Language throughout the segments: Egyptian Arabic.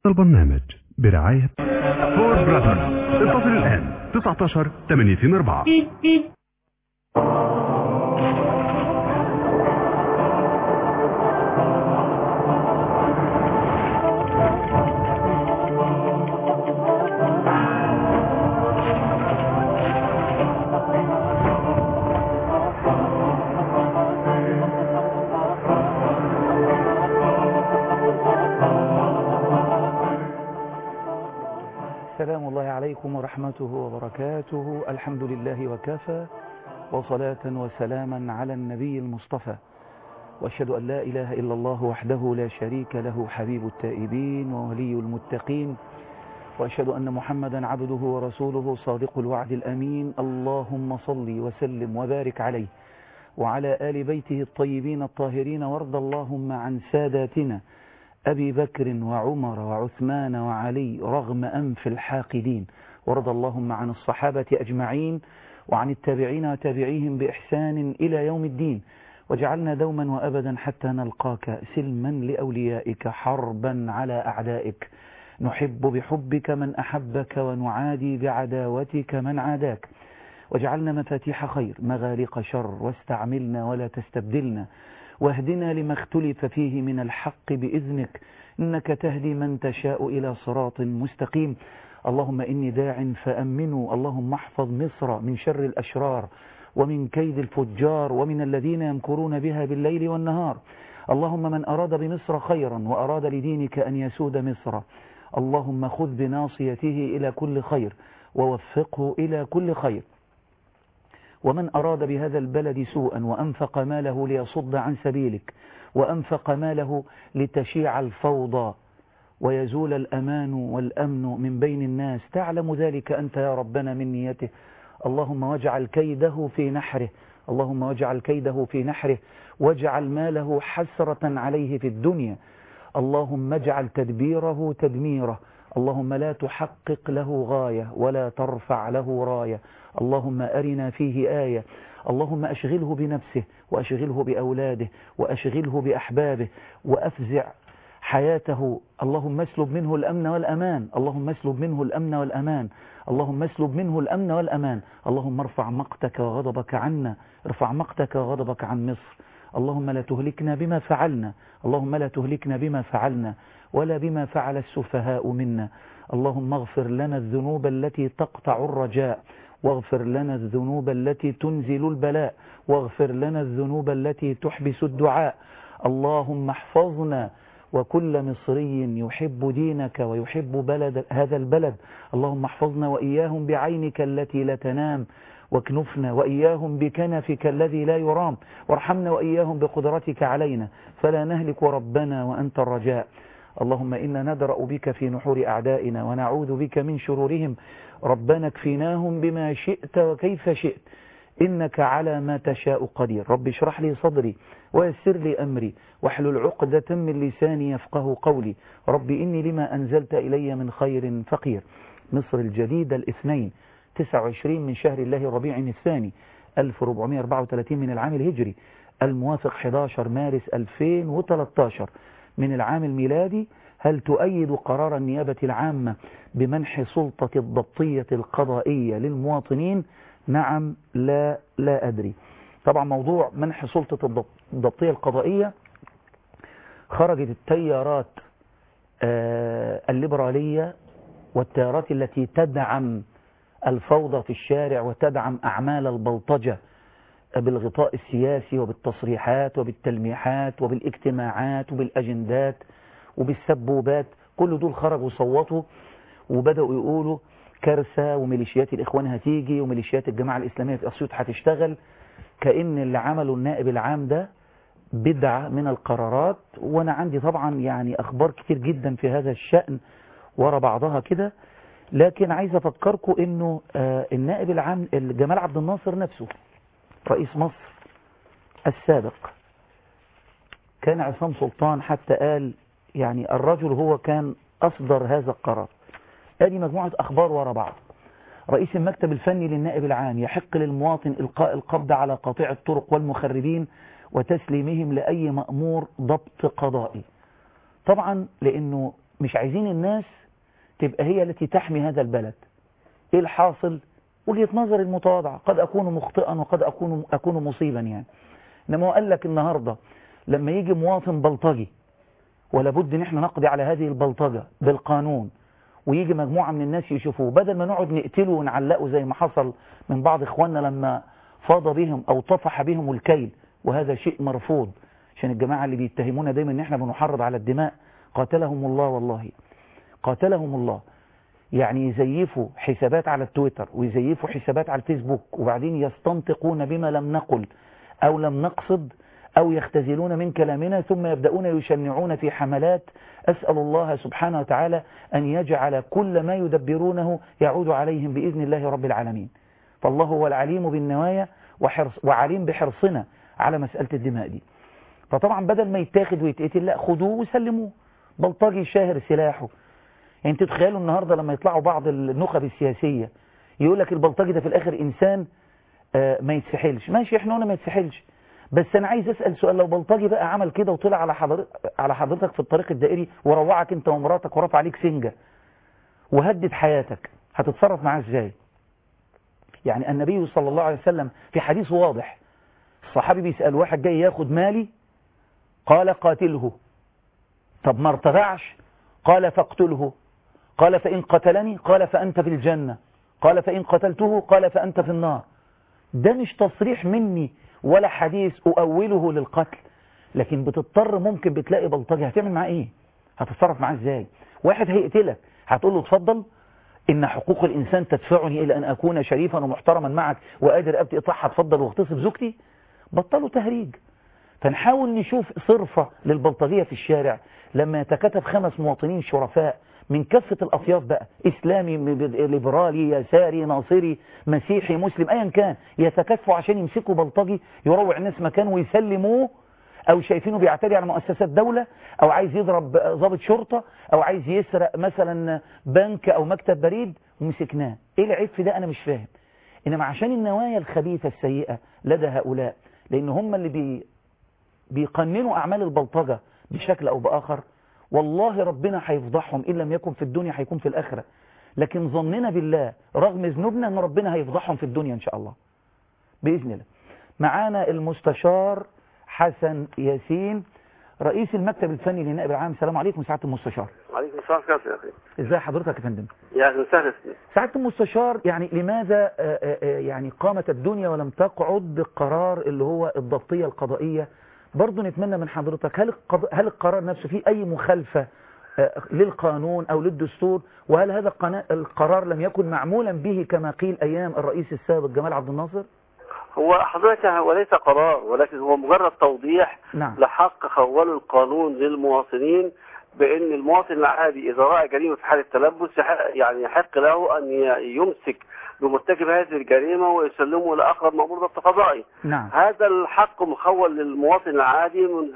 البرنامج برعاية فور براذرز اتصل الآن 19 824 سلام الله عليكم ورحمته وبركاته الحمد لله وكفى وصلاة وسلاما على النبي المصطفى وأشهد أن لا إله إلا الله وحده لا شريك له حبيب التائبين وولي المتقين وأشهد أن محمدا عبده ورسوله صادق الوعد الأمين اللهم صل وسلم وبارك عليه وعلى آل بيته الطيبين الطاهرين وارض اللهم عن ساداتنا أبي بكر وعمر وعثمان وعلي رغم أنف الحاقدين وارض اللهم عن الصحابة أجمعين وعن التابعين وتابعيهم بإحسان إلى يوم الدين وجعلنا دوما وأبدا حتى نلقاك سلما لأوليائك حربا على أعدائك نحب بحبك من أحبك ونعادي بعداوتك من عاداك وجعلنا مفاتيح خير مغالق شر واستعملنا ولا تستبدلنا واهدنا لما اختلف فيه من الحق بإذنك إنك تهدي من تشاء إلى صراط مستقيم اللهم إني داع فأمنوا اللهم احفظ مصر من شر الأشرار ومن كيد الفجار ومن الذين يمكرون بها بالليل والنهار اللهم من أراد بمصر خيرا وأراد لدينك أن يسود مصر اللهم خذ بناصيته إلى كل خير ووفقه إلى كل خير ومن أراد بهذا البلد سوءا وأنفق ماله ليصد عن سبيلك وأنفق ماله لتشيع الفوضى ويزول الأمان والأمن من بين الناس تعلم ذلك أنت يا ربنا من نيته اللهم واجعل كيده في نحره اللهم واجعل كيده في نحره واجعل ماله حسرة عليه في الدنيا اللهم اجعل تدبيره تدميره اللهم لا تحقق له غاية ولا ترفع له راية اللهم أرنا فيه آية اللهم أشغله بنفسه وأشغله بأولاده وأشغله بأحبابه وأفزع حياته اللهم اسلب منه الأمن والأمان اللهم اسلب منه الأمن والأمان اللهم اسلب منه الأمن والأمان اللهم ارفع مقتك وغضبك عنا ارفع مقتك وغضبك عن مصر اللهم لا تهلكنا بما فعلنا اللهم لا تهلكنا بما فعلنا ولا بما فعل السفهاء منا اللهم اغفر لنا الذنوب التي تقطع الرجاء واغفر لنا الذنوب التي تنزل البلاء واغفر لنا الذنوب التي تحبس الدعاء اللهم احفظنا وكل مصري يحب دينك ويحب بلد هذا البلد اللهم احفظنا وإياهم بعينك التي لا تنام واكنفنا وإياهم بكنفك الذي لا يرام وارحمنا وإياهم بقدرتك علينا فلا نهلك ربنا وأنت الرجاء اللهم إنا ندرأ بك في نحور أعدائنا ونعوذ بك من شرورهم ربنا اكفناهم بما شئت وكيف شئت إنك على ما تشاء قدير رب اشرح لي صدري ويسر لي أمري واحلل عقدة من لساني يفقه قولي رب إني لما أنزلت إلي من خير فقير مصر الجديدة الاثنين 29 من شهر الله الربيع الثاني 1434 من العام الهجري الموافق 11 مارس 2013 من العام الميلادي هل تؤيد قرار النيابة العامة بمنح سلطة الضبطية القضائية للمواطنين نعم لا لا أدري طبعا موضوع منح سلطة الضبطية القضائية خرجت التيارات الليبرالية والتيارات التي تدعم الفوضى في الشارع وتدعم أعمال البلطجة بالغطاء السياسي وبالتصريحات وبالتلميحات وبالاجتماعات وبالأجندات وبالسبوبات كل دول خرجوا صوتوا وبدأوا يقولوا كارثة وميليشيات الإخوان هتيجي وميليشيات الجماعة الإسلامية في أسيوط هتشتغل كأن اللي عمله النائب العام ده بدعة من القرارات وأنا عندي طبعا يعني أخبار كتير جدا في هذا الشأن ورا بعضها كده لكن عايز أفكركم أنه آه النائب العام جمال عبد الناصر نفسه رئيس مصر السابق كان عصام سلطان حتى قال يعني الرجل هو كان أصدر هذا القرار ادي مجموعة أخبار ورا بعض رئيس المكتب الفني للنائب العام يحق للمواطن إلقاء القبض على قاطع الطرق والمخربين وتسليمهم لأي مأمور ضبط قضائي طبعا لأنه مش عايزين الناس تبقى هي التي تحمي هذا البلد ايه الحاصل وجهة نظر المتواضعة قد أكون مخطئا وقد أكون, أكون مصيبا يعني إنما هو قال لك النهاردة لما يجي مواطن بلطجي ولا بد ان احنا نقضي على هذه البلطجة بالقانون ويجي مجموعة من الناس يشوفوه بدل ما نقعد نقتله ونعلقه زي ما حصل من بعض اخواننا لما فاض بهم او طفح بهم الكيل وهذا شيء مرفوض عشان الجماعة اللي بيتهمونا دايما ان احنا بنحرض على الدماء قاتلهم الله والله قاتلهم الله يعني يزيفوا حسابات على التويتر ويزيفوا حسابات على الفيسبوك وبعدين يستنطقون بما لم نقل او لم نقصد أو يختزلون من كلامنا ثم يبدأون يشنعون في حملات أسأل الله سبحانه وتعالى أن يجعل كل ما يدبرونه يعود عليهم بإذن الله رب العالمين فالله هو العليم بالنوايا وحرص وعليم بحرصنا على مسألة الدماء دي فطبعا بدل ما يتاخد ويتقتل لا خدوه وسلموه بلطجي شاهر سلاحه يعني انتوا تخيلوا النهاردة لما يطلعوا بعض النخب السياسية يقول لك البلطجي ده في الآخر إنسان آه ما يتسحلش ماشي احنا قلنا ما يتسحلش بس انا عايز اسال سؤال لو بلطجي بقى عمل كده وطلع على حضرتك على حضرتك في الطريق الدائري وروعك انت ومراتك ورفع عليك سنجه وهدد حياتك هتتصرف معاه ازاي يعني النبي صلى الله عليه وسلم في حديث واضح الصحابي بيسال واحد جاي ياخد مالي قال قاتله طب ما ارتدعش قال فاقتله قال فان قتلني قال فانت في الجنه قال فان قتلته قال فانت في النار ده مش تصريح مني ولا حديث أؤوله للقتل لكن بتضطر ممكن بتلاقي بلطجي هتعمل معاه ايه هتتصرف معاه ازاي واحد هيقتلك هتقول له اتفضل ان حقوق الانسان تدفعني الى ان اكون شريفا ومحترما معك وقادر ابتي اطلعها اتفضل واغتصب زوجتي بطلوا تهريج فنحاول نشوف صرفة للبلطجية في الشارع لما يتكتب خمس مواطنين شرفاء من كافة الأطياف بقى إسلامي ليبرالي يساري ناصري مسيحي مسلم أيا كان يتكاتفوا عشان يمسكوا بلطجي يروع الناس مكانه ويسلموه أو شايفينه بيعتدي على مؤسسات دولة أو عايز يضرب ضابط شرطة أو عايز يسرق مثلا بنك أو مكتب بريد ومسكناه إيه العيب في ده أنا مش فاهم إنما عشان النوايا الخبيثة السيئة لدى هؤلاء لأن هم اللي بي بيقننوا أعمال البلطجة بشكل أو بآخر والله ربنا هيفضحهم إن لم يكن في الدنيا هيكون في الآخرة لكن ظننا بالله رغم ذنوبنا أن ربنا هيفضحهم في الدنيا إن شاء الله بإذن الله معانا المستشار حسن ياسين رئيس المكتب الفني للنائب العام السلام عليكم سعادة المستشار وعليكم السلام ورحمة الله يا أخي ازي حضرتك يا فندم يا أهلا وسهلا سعادة المستشار يعني لماذا آه، آه، يعني قامت الدنيا ولم تقعد بالقرار اللي هو الضبطية القضائية برضه نتمنى من حضرتك هل القض... هل القرار نفسه فيه أي مخالفة آه، للقانون أو للدستور وهل هذا القنا- القرار لم يكن معمولا به كما قيل أيام الرئيس السابق جمال عبد الناصر هو حضرتك هو ليس قرار ولكن هو مجرد توضيح نعم لحق خوله القانون للمواطنين بأن المواطن العادي إذا رأى جريمة في حالة تلبس يح- يعني يحق له أن ي- يمسك بمرتكب هذه الجريمة ويسلمه لأقرب مأمور ضبط قضائي نعم هذا الحق مخول للمواطن العادي منذ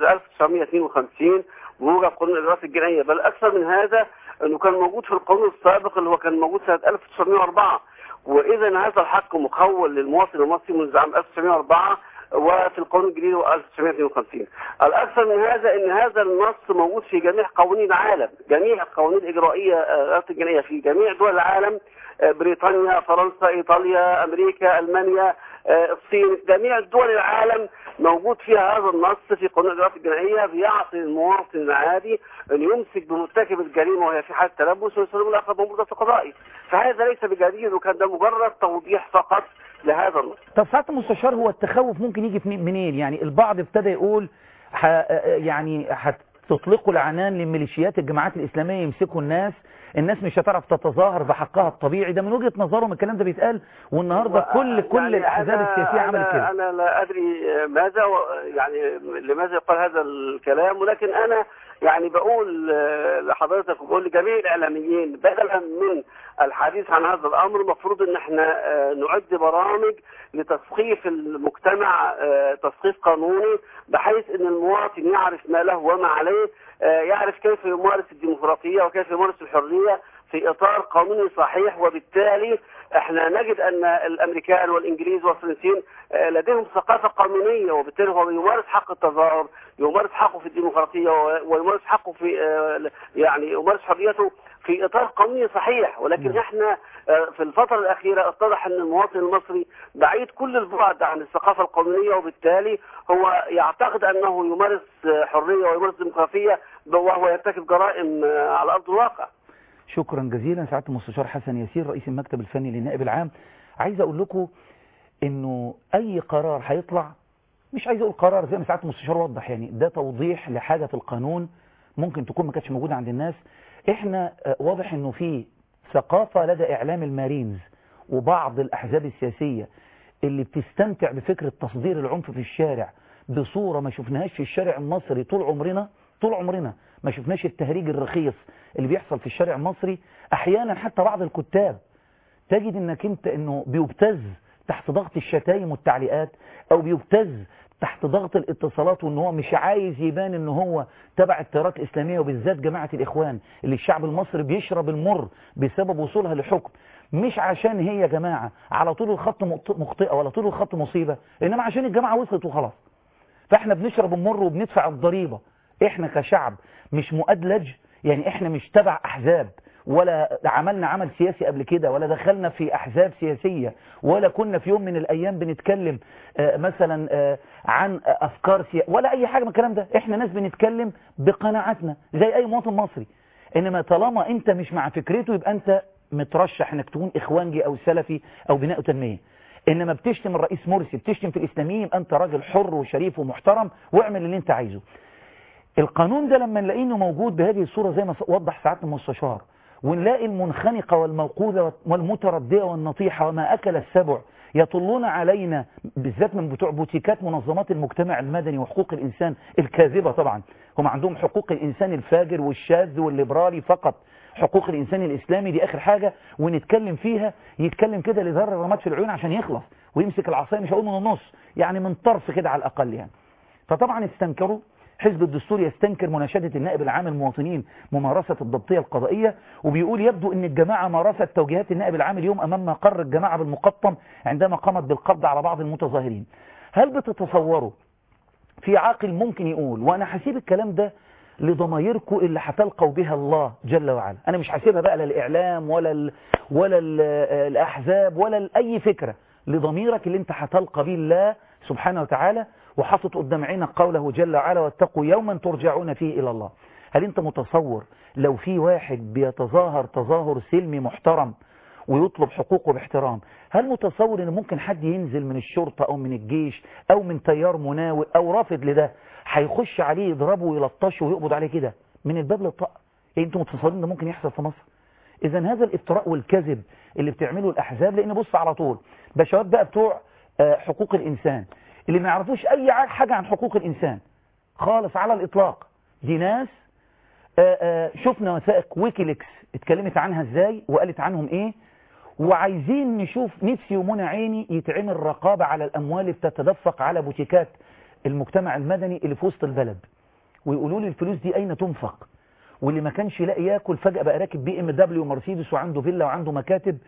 1952 بوجود قانون الإجراءات الجنائية بل أكثر من هذا أنه كان موجود في القانون السابق اللي هو كان موجود سنة 1904 وإذا هذا الحق مخول للمواطن المصري منذ عام 1904 وفي القانون الجديد هو 1952 الأكثر من هذا أن هذا النص موجود في جميع قوانين العالم جميع القوانين الإجرائية آه، الإجراءات الجنائية في جميع دول العالم آه، بريطانيا فرنسا إيطاليا أمريكا ألمانيا آه، الصين جميع دول العالم موجود فيها هذا النص في قانون الإجراءات الجنائية بيعطي المواطن العادي أن يمسك بمرتكب الجريمة وهي في حالة تلبس ويسلمه لأقرب مأمور ضبط قضائي فهذا ليس بجديد وكان ده مجرد توضيح فقط لهذا النص طب سعادة المستشار هو التخوف ممكن يجي فين- منين يعني البعض ابتدى يقول ح... يعني هتطلقوا العنان لميليشيات الجماعات الإسلامية يمسكوا الناس الناس مش هتعرف تتظاهر بحقها الطبيعي ده من وجهة نظرهم الكلام ده بيتقال والنهاردة كل كل يعني الأحزاب أنا- السياسية عملت أنا- كده أنا لا أدري ماذا و- يعني لماذا يقال هذا الكلام ولكن أنا يعني بقول آه، لحضرتك وبقول لجميع الإعلاميين بدلا من الحديث عن هذا الأمر المفروض إن احنا آه، نعد برامج لتثقيف المجتمع آه، تثقيف قانوني بحيث إن المواطن يعرف ما له وما عليه آه، يعرف كيف يمارس الديمقراطية وكيف يمارس الحرية في اطار قانوني صحيح وبالتالي احنا نجد ان الامريكان والانجليز والفرنسيين آه، لديهم ثقافه قانونيه وبالتالي هو يمارس حق التظاهر يمارس حقه في الديمقراطيه و- ويمارس حقه في آه، يعني يمارس حريته في اطار قانوني صحيح ولكن نعم. احنا آه، في الفتره الاخيره اتضح ان المواطن المصري بعيد كل البعد عن الثقافه القانونيه وبالتالي هو يعتقد انه يمارس آه، حريه ويمارس ديمقراطيه وهو يرتكب جرائم آه، على ارض الواقع شكرا جزيلا سعاده المستشار حسن ياسين رئيس المكتب الفني للنائب العام عايز اقول لكم انه اي قرار هيطلع مش عايز اقول قرار زي ما سعاده المستشار وضح يعني ده توضيح لحاجه في القانون ممكن تكون ما كانتش موجوده عند الناس احنا آه، واضح انه في ثقافه لدى اعلام المارينز وبعض الاحزاب السياسيه اللي بتستمتع بفكره تصدير العنف في الشارع بصوره ما شفناهاش في الشارع المصري طول عمرنا طول عمرنا ما شفناش التهريج الرخيص اللي بيحصل في الشارع المصري احيانا حتى بعض الكتاب تجد انك انت انه بيبتز تحت ضغط الشتايم والتعليقات او بيبتز تحت ضغط الاتصالات وان هو مش عايز يبان ان هو تبع التيارات الاسلاميه وبالذات جماعه الاخوان اللي الشعب المصري بيشرب المر بسبب وصولها لحكم مش عشان هي يا جماعه على طول الخط مخط- مخطئه ولا طول الخط مصيبه انما عشان الجماعه وصلت وخلاص فاحنا بنشرب المر وبندفع الضريبة احنا كشعب مش مؤدلج يعني احنا مش تبع احزاب ولا عملنا عمل سياسي قبل كده ولا دخلنا في احزاب سياسية ولا كنا في يوم من الايام بنتكلم آه، مثلا آه، عن افكار سياسية ولا اي حاجة من الكلام ده احنا ناس بنتكلم بقناعاتنا زي اي مواطن مصري انما طالما انت مش مع فكرته يبقى انت مترشح انك تكون اخوانجي او سلفي او بناء وتنميه انما بتشتم الرئيس مرسي بتشتم في الاسلاميين يبقى انت راجل حر وشريف ومحترم واعمل اللي انت عايزه القانون ده لما نلاقيه انه موجود بهذه الصوره زي ما وضح سعاده المستشار ونلاقي المنخنقه والموقوذه والمترديه والنطيحه وما اكل السبع يطلون علينا بالذات من بتوع بوتيكات منظمات المجتمع المدني وحقوق الانسان الكاذبه طبعا هم عندهم حقوق الانسان الفاجر والشاذ والليبرالي فقط حقوق الانسان الاسلامي دي اخر حاجه ونتكلم فيها يتكلم كده لذر الرماد في العيون عشان يخلص ويمسك العصايه مش هقول من النص يعني من طرف كده على الاقل يعني فطبعا استنكروا حزب الدستور يستنكر مناشدة النائب العام المواطنين ممارسة الضبطية القضائية وبيقول يبدو أن الجماعة مارست توجيهات النائب العام اليوم أمام ما قر الجماعة بالمقطم عندما قامت بالقبض على بعض المتظاهرين هل بتتصوروا في عاقل ممكن يقول وأنا هسيب الكلام ده لضمايركم اللي هتلقوا بها الله جل وعلا أنا مش هسيبها بقى لا الإعلام ولا ال ولا ال الأحزاب ولا أي فكرة لضميرك اللي انت هتلقى به الله سبحانه وتعالى وحاطط قدام عينك قوله جل وعلا واتقوا يوما ترجعون فيه إلى الله هل انت متصور لو في واحد بيتظاهر تظاهر سلمي محترم ويطلب حقوقه باحترام هل متصور ان ممكن حد ينزل من الشرطة او من الجيش او من تيار مناوئ او رافض لده هيخش عليه يضربه ويلطشه ويقبض عليه كده من الباب للطاقة إيه انتوا متصورين ده ممكن يحصل في مصر اذا هذا الافتراء والكذب اللي بتعمله الاحزاب لان بص على طول بشوات بقى بتوع آه، حقوق الانسان اللي ما يعرفوش اي حاجة عن حقوق الانسان خالص على الاطلاق دي ناس آه، آه، شفنا وثائق ويكيليكس اتكلمت عنها ازاي وقالت عنهم ايه وعايزين نشوف نفسي ومنى عيني يتعمل رقابة على الاموال اللي بتتدفق على بوتيكات المجتمع المدني اللي في وسط البلد ويقولوا لي الفلوس دي اين تنفق واللي ما كانش يلاقي ياكل فجأة بقى راكب بي ام دبليو ومرسيدس وعنده فيلا وعنده مكاتب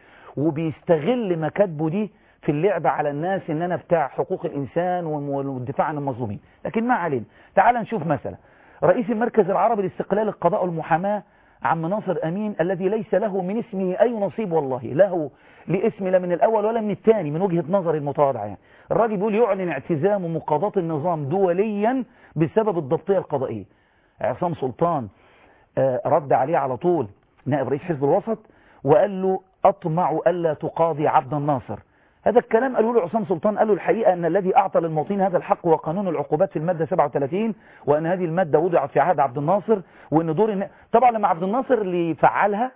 وبيستغل مكاتبه دي في اللعب على الناس ان انا بتاع حقوق الانسان والدفاع عن المظلومين لكن ما علينا تعال نشوف مثلا رئيس المركز العربي لاستقلال القضاء والمحاماة عم ناصر امين الذي ليس له من اسمه اي نصيب والله له لاسم لا من الاول ولا من الثاني من وجهة نظري المتواضعة يعني الراجل بيقول يعلن اعتزام مقاضاة النظام دوليا بسبب الضبطية القضائية عصام سلطان آه، رد عليه على طول نائب رئيس حزب الوسط وقال له أطمع ألا تقاضي عبد الناصر هذا الكلام قالوا له عصام سلطان قالوا الحقيقة أن الذي أعطى للمواطنين هذا الحق هو قانون العقوبات في المادة 37 وأن هذه المادة وضعت في عهد عبد الناصر وأن دور الن... طبعا لما عبد الناصر اللي فعلها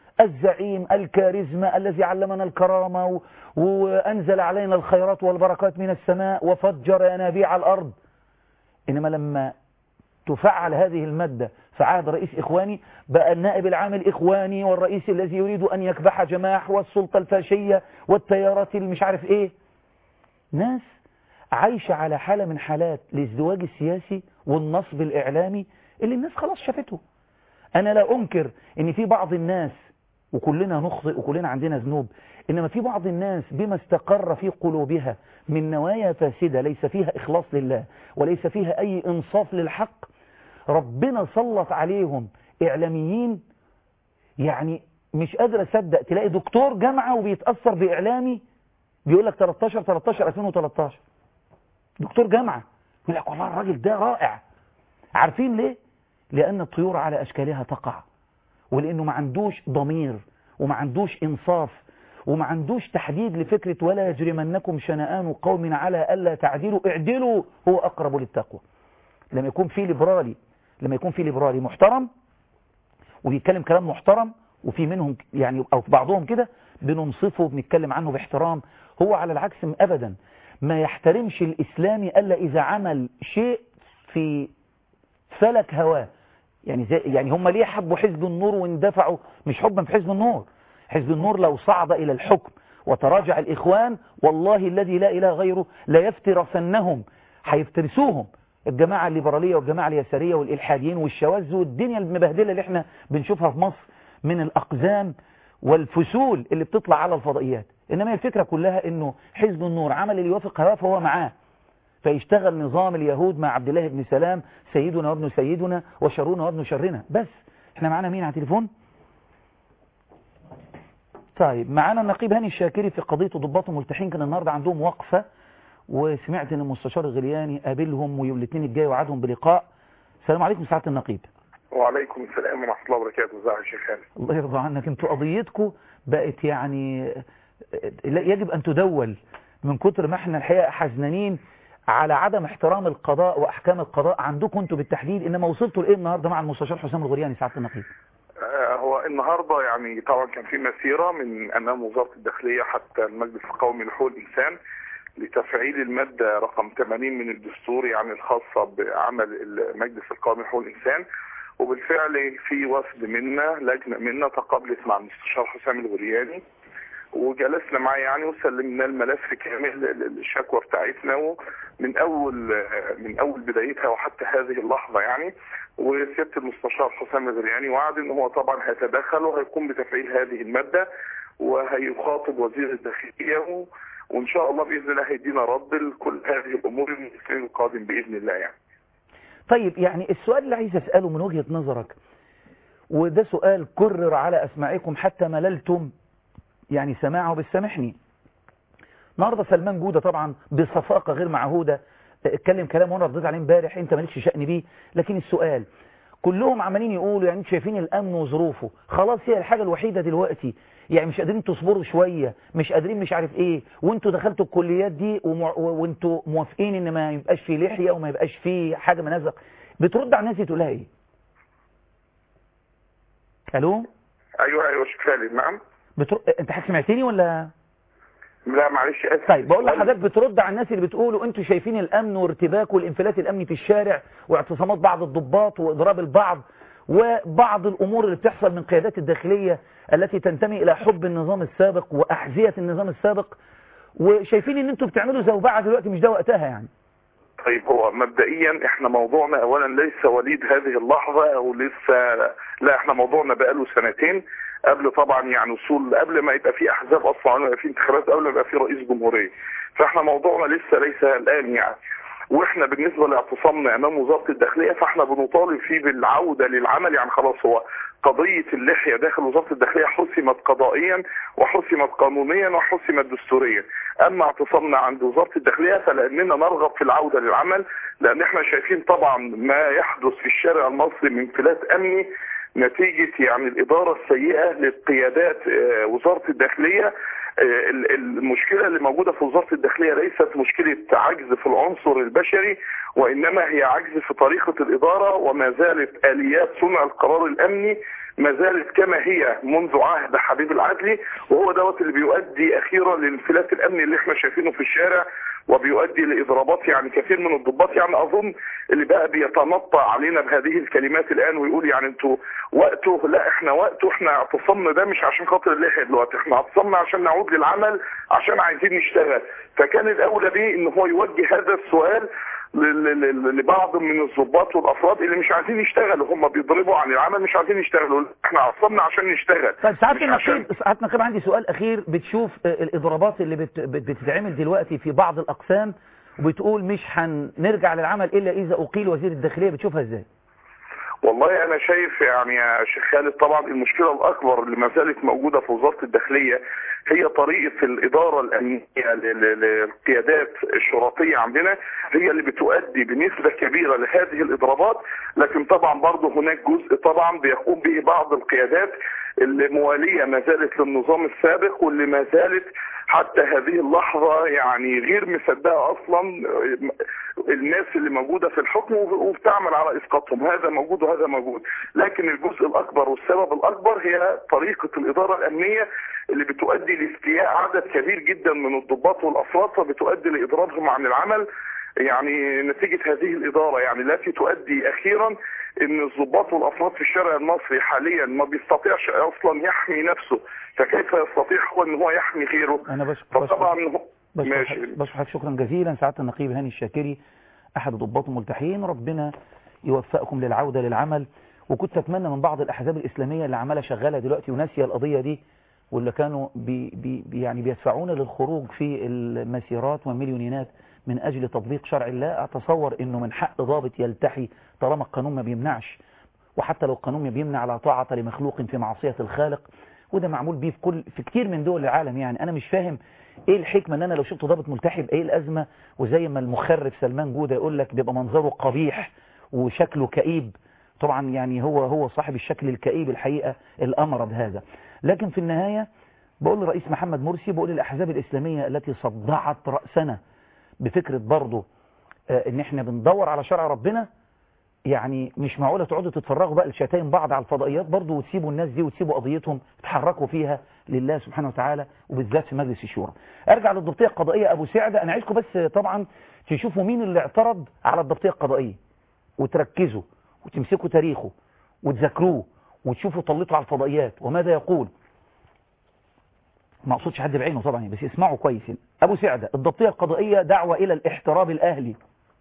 الزعيم الكاريزما الذي علمنا الكرامة و... وأنزل علينا الخيرات والبركات من السماء وفجر ينابيع الأرض إنما لما تفعل هذه المادة في عهد رئيس إخواني بقى النائب العام الإخواني والرئيس الذي يريد أن يكبح جماح والسلطة الفاشية والتيارات اللي مش عارف إيه ناس عايشة على حالة من حالات الازدواج السياسي والنصب الإعلامي اللي الناس خلاص شافته أنا لا أنكر أن في بعض الناس وكلنا نخطئ وكلنا عندنا ذنوب إنما في بعض الناس بما استقر في قلوبها من نوايا فاسدة ليس فيها إخلاص لله وليس فيها أي إنصاف للحق ربنا سلط عليهم إعلاميين يعني مش قادر أصدق تلاقي دكتور جامعة وبيتأثر بإعلامي بيقول لك 13 13 2013 دكتور جامعة يقول لك والله الراجل ده رائع عارفين ليه؟ لأن الطيور على أشكالها تقع ولأنه ما عندوش ضمير وما عندوش إنصاف وما عندوش تحديد لفكرة ولا يجرمنكم شنآن قوم على ألا تعدلوا اعدلوا هو أقرب للتقوى لما يكون في ليبرالي لما يكون في ليبرالي محترم وبيتكلم كلام محترم وفي منهم يعني أو في بعضهم كده بننصفه وبنتكلم عنه باحترام هو على العكس أبدا ما يحترمش الإسلامي إلا إذا عمل شيء في فلك هواه يعني زي يعني هم ليه حبوا حزب النور واندفعوا مش حبا في حزب النور حزب النور لو صعد إلى الحكم وتراجع الإخوان والله الذي لا إله غيره لا يفترسنهم هيفترسوهم الجماعة الليبرالية والجماعة اليسارية والإلحاديين والشواذ والدنيا المبهدلة اللي احنا بنشوفها في مصر من الأقزام والفسول اللي بتطلع على الفضائيات إنما الفكرة كلها إنه حزب النور عمل اللي يوافق هواه فهو معاه فيشتغل نظام اليهود مع عبد الله بن سلام سيدنا وابن سيدنا وشرنا وابن شرنا بس احنا معانا مين على التليفون طيب معانا النقيب هاني الشاكري في قضية ضباط الملتحين كان النهاردة عندهم وقفة وسمعت ان المستشار الغلياني قابلهم ويوم الاثنين الجاي وعدهم بلقاء السلام عليكم سعادة النقيب وعليكم السلام ورحمة الله وبركاته ازيك يا شيخ خالد الله يرضى عنك انتوا قضيتكم بقت يعني يجب ان تدول من كتر ما احنا الحقيقة حزنانين على عدم احترام القضاء واحكام القضاء عندكم انتوا بالتحديد انما وصلتوا لايه النهارده مع المستشار حسام الغرياني سعاده النقيب آه هو النهارده يعني طبعا كان في مسيره من امام وزاره الداخليه حتى المجلس القومي لحقوق الانسان لتفعيل الماده رقم 80 من الدستور يعني الخاصه بعمل المجلس القومي لحقوق الانسان وبالفعل في وفد منا لجنه منا تقابلت مع المستشار حسام الغرياني وجلسنا معاه يعني وسلمنا الملف كامل الشكوى بتاعتنا من اول من اول بدايتها وحتى هذه اللحظه يعني وسياده المستشار حسام الغرياني وعد ان هو طبعا هيتدخل وهيقوم بتفعيل هذه الماده وهيخاطب وزير الداخليه وان شاء الله باذن الله هيدينا رد لكل هذه الامور الاثنين القادم باذن الله يعني. طيب يعني السؤال اللي عايز اساله من وجهه نظرك وده سؤال كرر على اسماعكم حتى مللتم يعني سماعه بالسامحني النهارده سلمان جوده طبعا بصفاقه غير معهوده اتكلم كلام وانا رديت عليه امبارح انت مالكش شأن بيه لكن السؤال كلهم عمالين يقولوا يعني شايفين الامن وظروفه خلاص هي الحاجه الوحيده دلوقتي يعني مش قادرين تصبروا شويه مش قادرين مش عارف ايه وانتوا دخلتوا الكليات دي ومع... وانتوا موافقين ان ما يبقاش فيه لحيه وما يبقاش فيه حاجه منازق بترد على الناس دي تقول لها ايه؟ الو ايوه ايوه شيخ خالد نعم بتر... انت سمعتني ولا لا معلش اسف طيب بقول لحضرتك بترد على الناس اللي بتقولوا انتوا شايفين الامن وارتباك والانفلات الامني في الشارع واعتصامات بعض الضباط واضراب البعض وبعض الامور اللي بتحصل من قيادات الداخليه التي تنتمي الى حب النظام السابق واحذيه النظام السابق وشايفين ان انتوا بتعملوا زوبعه دلوقتي مش ده وقتها يعني طيب هو مبدئيا احنا موضوعنا اولا ليس وليد هذه اللحظه او لسه لا احنا موضوعنا بقاله سنتين قبل طبعا يعني وصول قبل ما يبقى في احزاب اصلا قبل ما يبقى في انتخابات قبل ما يبقى في رئيس جمهوريه فاحنا موضوعنا لسه ليس الان يعني واحنا بالنسبه لاعتصامنا امام وزاره الداخليه فاحنا بنطالب فيه بالعوده للعمل يعني خلاص هو قضيه اللحيه داخل وزاره الداخليه حسمت قضائيا وحسمت قانونيا وحسمت دستوريا اما اعتصامنا عند وزاره الداخليه فلاننا نرغب في العوده للعمل لان احنا شايفين طبعا ما يحدث في الشارع المصري من انفلات امني نتيجة يعني الإدارة السيئة للقيادات وزارة الداخلية المشكلة اللي موجودة في وزارة الداخلية ليست مشكلة عجز في العنصر البشري وإنما هي عجز في طريقة الإدارة وما زالت آليات صنع القرار الأمني ما زالت كما هي منذ عهد حبيب العدلي وهو دوت اللي بيؤدي أخيرا للانفلات الأمني اللي احنا شايفينه في الشارع وبيؤدي لاضرابات يعني كثير من الضباط يعني اظن اللي بقى بيتنطع علينا بهذه الكلمات الان ويقول يعني انتوا وقته لا احنا وقته احنا اعتصمنا ده مش عشان خاطر اللحيه دلوقتي احنا اعتصمنا عشان نعود للعمل عشان عايزين نشتغل فكان الاولى بيه ان هو يوجه هذا السؤال ل- ل- ل- لبعض من الضباط والافراد اللي مش عايزين يشتغلوا هم بيضربوا عن العمل مش عايزين يشتغلوا احنا عصبنا عشان نشتغل طيب سعادة مش عشان- النقيب سعادة النقيب عندي سؤال أخير بتشوف آه، الإضرابات اللي بت- بت- بتتعمل دلوقتي في بعض الأقسام وبتقول مش هنرجع للعمل إلا إذا أقيل وزير الداخلية بتشوفها إزاي؟ والله انا شايف يعني يا شيخ خالد طبعا المشكله الاكبر اللي ما زالت موجوده في وزاره الداخليه هي طريقه الاداره الامنيه ل- ل- للقيادات الشرطيه عندنا هي اللي بتؤدي بنسبه كبيره لهذه الاضرابات لكن طبعا برضه هناك جزء طبعا بيقوم به بعض القيادات اللي مواليه ما زالت للنظام السابق واللي ما زالت حتى هذه اللحظه يعني غير مصدقه اصلا الناس اللي موجوده في الحكم وبتعمل على اسقاطهم هذا موجود وهذا موجود لكن الجزء الاكبر والسبب الاكبر هي طريقه الاداره الامنيه اللي بتؤدي لاستياء عدد كبير جدا من الضباط والافراد فبتؤدي لاضرابهم عن العمل يعني نتيجة هذه الإدارة يعني التي تؤدي أخيرا أن الضباط والأفراد في الشارع المصري حاليا ما بيستطيعش أصلا يحمي نفسه فكيف يستطيع هو أن هو يحمي غيره أنا بشكر فطبعا بشكر ماشي بشكر حضرتك شكرا جزيلا سعادة النقيب هاني الشاكري أحد ضباط الملتحين ربنا يوفقكم للعودة للعمل وكنت أتمنى من بعض الأحزاب الإسلامية اللي عمالة شغالة دلوقتي وناسية القضية دي واللي كانوا بي بي يعني بيدفعونا للخروج في المسيرات والمليونينات من أجل تطبيق شرع الله أتصور أنه من حق ضابط يلتحي طالما القانون ما بيمنعش وحتى لو القانون ما بيمنع لا طاعة لمخلوق في معصية الخالق وده معمول بيه في كل في كتير من دول العالم يعني أنا مش فاهم ايه الحكمة ان انا لو شفت ضابط ملتحي بايه الازمة وزي ما المخرف سلمان جودة يقول لك بيبقى منظره قبيح وشكله كئيب طبعا يعني هو هو صاحب الشكل الكئيب الحقيقة الامرض هذا لكن في النهاية بقول للرئيس محمد مرسي بقول للاحزاب الاسلامية التي صدعت رأسنا بفكرة برضه آه، ان احنا بندور على شرع ربنا يعني مش معقولة تقعدوا تتفرغوا بقى لشتايم بعض على الفضائيات برضه وتسيبوا الناس دي وتسيبوا قضيتهم تحركوا فيها لله سبحانه وتعالى وبالذات في مجلس الشورى ارجع للضبطية القضائية ابو سعدة انا عايزكم بس طبعا تشوفوا مين اللي اعترض على الضبطية القضائية وتركزوا وتمسكوا تاريخه وتذاكروه وتشوفوا طلته على الفضائيات وماذا يقول ما اقصدش حد بعينه طبعا بس اسمعوا كويس ابو سعدة الضبطية القضائية دعوة الى الاحتراب الاهلي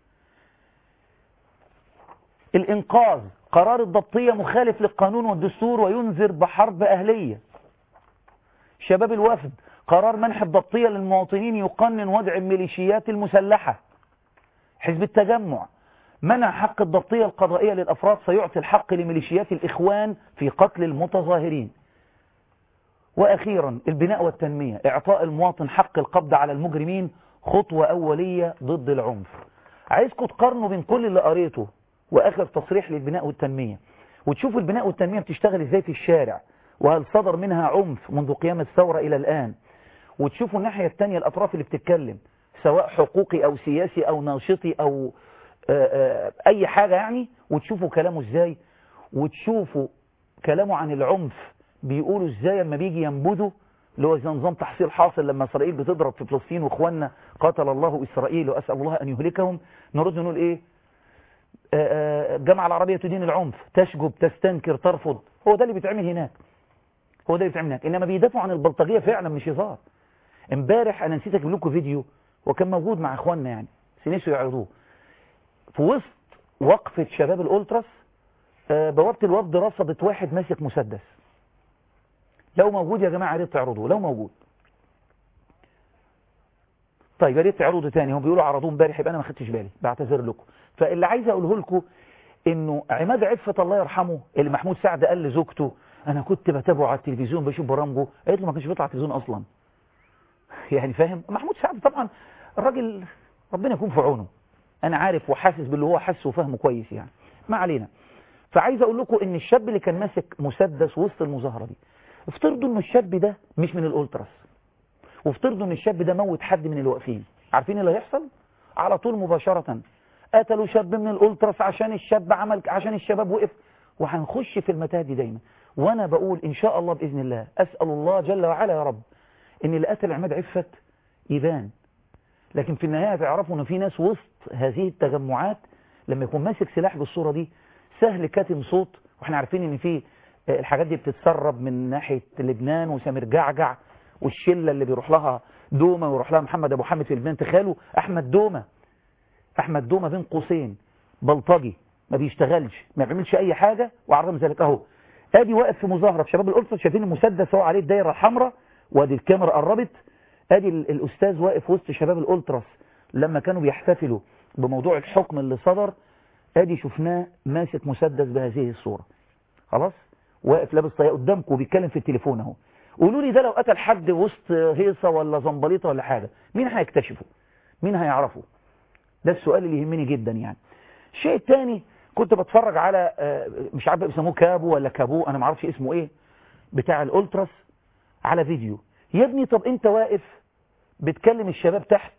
الإنقاذ قرار الضبطية مخالف للقانون والدستور وينذر بحرب أهلية شباب الوفد قرار منح الضبطية للمواطنين يقنن وضع الميليشيات المسلحة حزب التجمع منع حق الضبطية القضائية للأفراد سيعطي الحق لميليشيات الإخوان في قتل المتظاهرين وأخيرا البناء والتنمية إعطاء المواطن حق القبض على المجرمين خطوة أولية ضد العنف عايزكم تقارنوا بين كل اللي قريته وآخر تصريح للبناء والتنمية وتشوفوا البناء والتنمية بتشتغل ازاي في الشارع وهل صدر منها عنف منذ قيام الثورة إلى الآن وتشوفوا الناحية التانية الأطراف اللي بتتكلم سواء حقوقي أو سياسي أو ناشطي أو آآ آآ أي حاجة يعني وتشوفوا كلامه ازاي وتشوفوا كلامه عن العنف بيقولوا ازاي لما بيجي ينبذوا اللي هو زي نظام تحصيل حاصل لما إسرائيل بتضرب في فلسطين وإخواننا قاتل الله إسرائيل وأسأل الله أن يهلكهم نرد نقول إيه الجامعة العربية تدين العنف تشجب تستنكر ترفض هو ده اللي بيتعمل هناك هو ده اللي بيتعمل هناك إنما بيدافعوا عن البلطجية فعلا مش هزار امبارح أنا نسيت أجيب لكم فيديو وكان موجود مع إخواننا يعني سنسوا يعرضوه في وسط وقفة شباب الأولتراس بوابة الوفد رصدت واحد ماسك مسدس لو موجود يا جماعة يا ريت تعرضوه لو موجود طيب يا ريت تعرضوا تاني هم بيقولوا عرضوه امبارح يبقى انا ما خدتش بالي بعتذر لكم فاللي عايز اقوله لكم انه عماد عفة الله يرحمه اللي محمود سعد قال لزوجته انا كنت بتابعه على التلفزيون بشوف برامجه قالت له ما كانش بيطلع على التلفزيون اصلا يعني فاهم محمود سعد طبعا الراجل ربنا يكون في عونه انا عارف وحاسس باللي هو حاسه وفهمه كويس يعني ما علينا فعايز اقول لكم ان الشاب اللي كان ماسك مسدس وسط المظاهره دي افترضوا ان الشاب ده مش من الالتراس وافترضوا ان الشاب ده موت حد من الواقفين عارفين اللي هيحصل على طول مباشرة قتلوا شاب من الالتراس عشان الشاب عمل عشان الشباب وقف وهنخش في المتاهه دي دايما وانا بقول ان شاء الله باذن الله اسال الله جل وعلا يا رب ان اللي قتل عماد عفت يبان لكن في النهايه تعرفوا ان في ناس وسط هذه التجمعات لما يكون ماسك سلاح بالصوره دي سهل كاتم صوت واحنا عارفين ان في الحاجات دي بتتسرب من ناحيه لبنان وسامر جعجع والشله اللي بيروح لها دومه ويروح لها محمد ابو حامد في لبنان تخيلوا احمد دومه احمد دومه بين قوسين بلطجي ما بيشتغلش ما بيعملش اي حاجه وعلى الرغم من ذلك اهو ادي واقف في مظاهره في شباب الالتراس شايفين المسدس هو عليه الدايره الحمراء وادي الكاميرا قربت ادي ال- الاستاذ واقف وسط شباب الالتراس لما كانوا بيحتفلوا بموضوع الحكم اللي صدر ادي شفناه ماسك مسدس بهذه الصوره خلاص واقف لابس طاقية قدامكم وبيتكلم في التليفون اهو قولوا لي ده لو قتل حد وسط هيصه ولا زنبليطه ولا حاجه مين هيكتشفه مين هيعرفه ده السؤال اللي يهمني جدا يعني الشيء الثاني كنت بتفرج على آه، مش عارف بيسموه كابو ولا كابو انا ما اعرفش اسمه ايه بتاع الالتراس على فيديو يا ابني طب انت واقف بتكلم الشباب تحت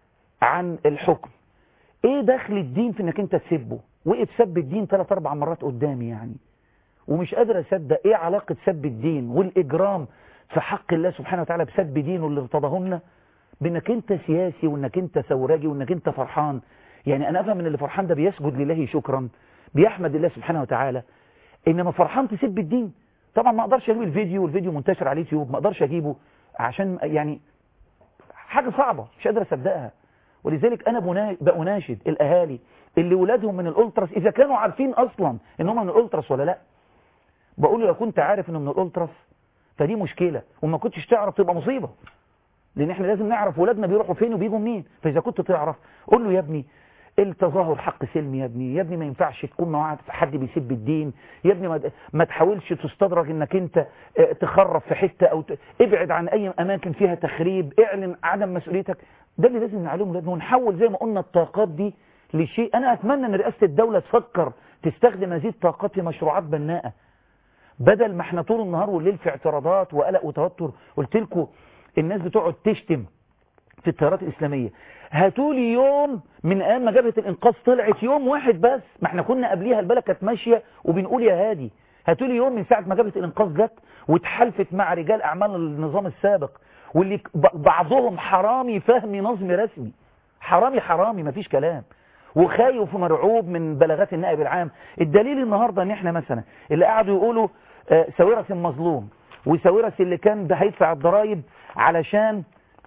عن الحكم ايه دخل الدين في انك انت تسبه وقف سب الدين ثلاث اربع مرات قدامي يعني ومش قادر اصدق ايه علاقة سب الدين والاجرام في حق الله سبحانه وتعالى بسب دينه اللي ارتضاه لنا بانك انت سياسي وانك انت ثوراجي وانك انت فرحان يعني انا افهم ان اللي فرحان ده بيسجد لله شكرا بيحمد الله سبحانه وتعالى انما فرحان تسب الدين طبعا ما اقدرش اجيب الفيديو والفيديو منتشر على اليوتيوب ما اقدرش اجيبه عشان يعني حاجة صعبة مش قادر اصدقها ولذلك انا بنا- بأناشد الاهالي اللي ولادهم من الالتراس اذا كانوا عارفين اصلا ان هم من الالتراس ولا لا بقول له لو كنت عارف انه من الالتراس فدي مشكلة وما كنتش تعرف تبقى مصيبة لان احنا لازم نعرف ولادنا بيروحوا فين وبيجوا منين فاذا كنت تعرف قول له يا ابني التظاهر حق سلمي يا ابني يا ابني ما ينفعش تكون مع حد بيسب الدين يا ابني ما, ما تحاولش تستدرج انك انت اه، تخرب في حتة او ت... ابعد عن اي اماكن فيها تخريب اعلن عدم مسؤوليتك ده اللي لازم نعلمه ولادنا ونحول زي ما قلنا الطاقات دي لشيء انا اتمنى ان رئاسة الدولة تفكر تستخدم هذه الطاقات في مشروعات بناءة بدل ما احنا طول النهار والليل في اعتراضات وقلق وتوتر قلت لكم الناس بتقعد تشتم في التيارات الإسلامية هاتوا لي يوم من أيام ما جبهة الإنقاذ طلعت يوم واحد بس ما احنا كنا قبليها البلد كانت ماشية وبنقول يا هادي هاتوا لي يوم من ساعة ما جبهة الإنقاذ جت واتحالفت مع رجال أعمال النظام السابق واللي ب- بعضهم حرامي فهمي نظمي رسمي حرامي حرامي مفيش كلام وخايف ومرعوب من بلاغات النائب العام الدليل النهاردة ان احنا مثلا اللي قعدوا يقولوا آه، ساويرس المظلوم وساويرس اللي كان ده هيدفع الضرايب علشان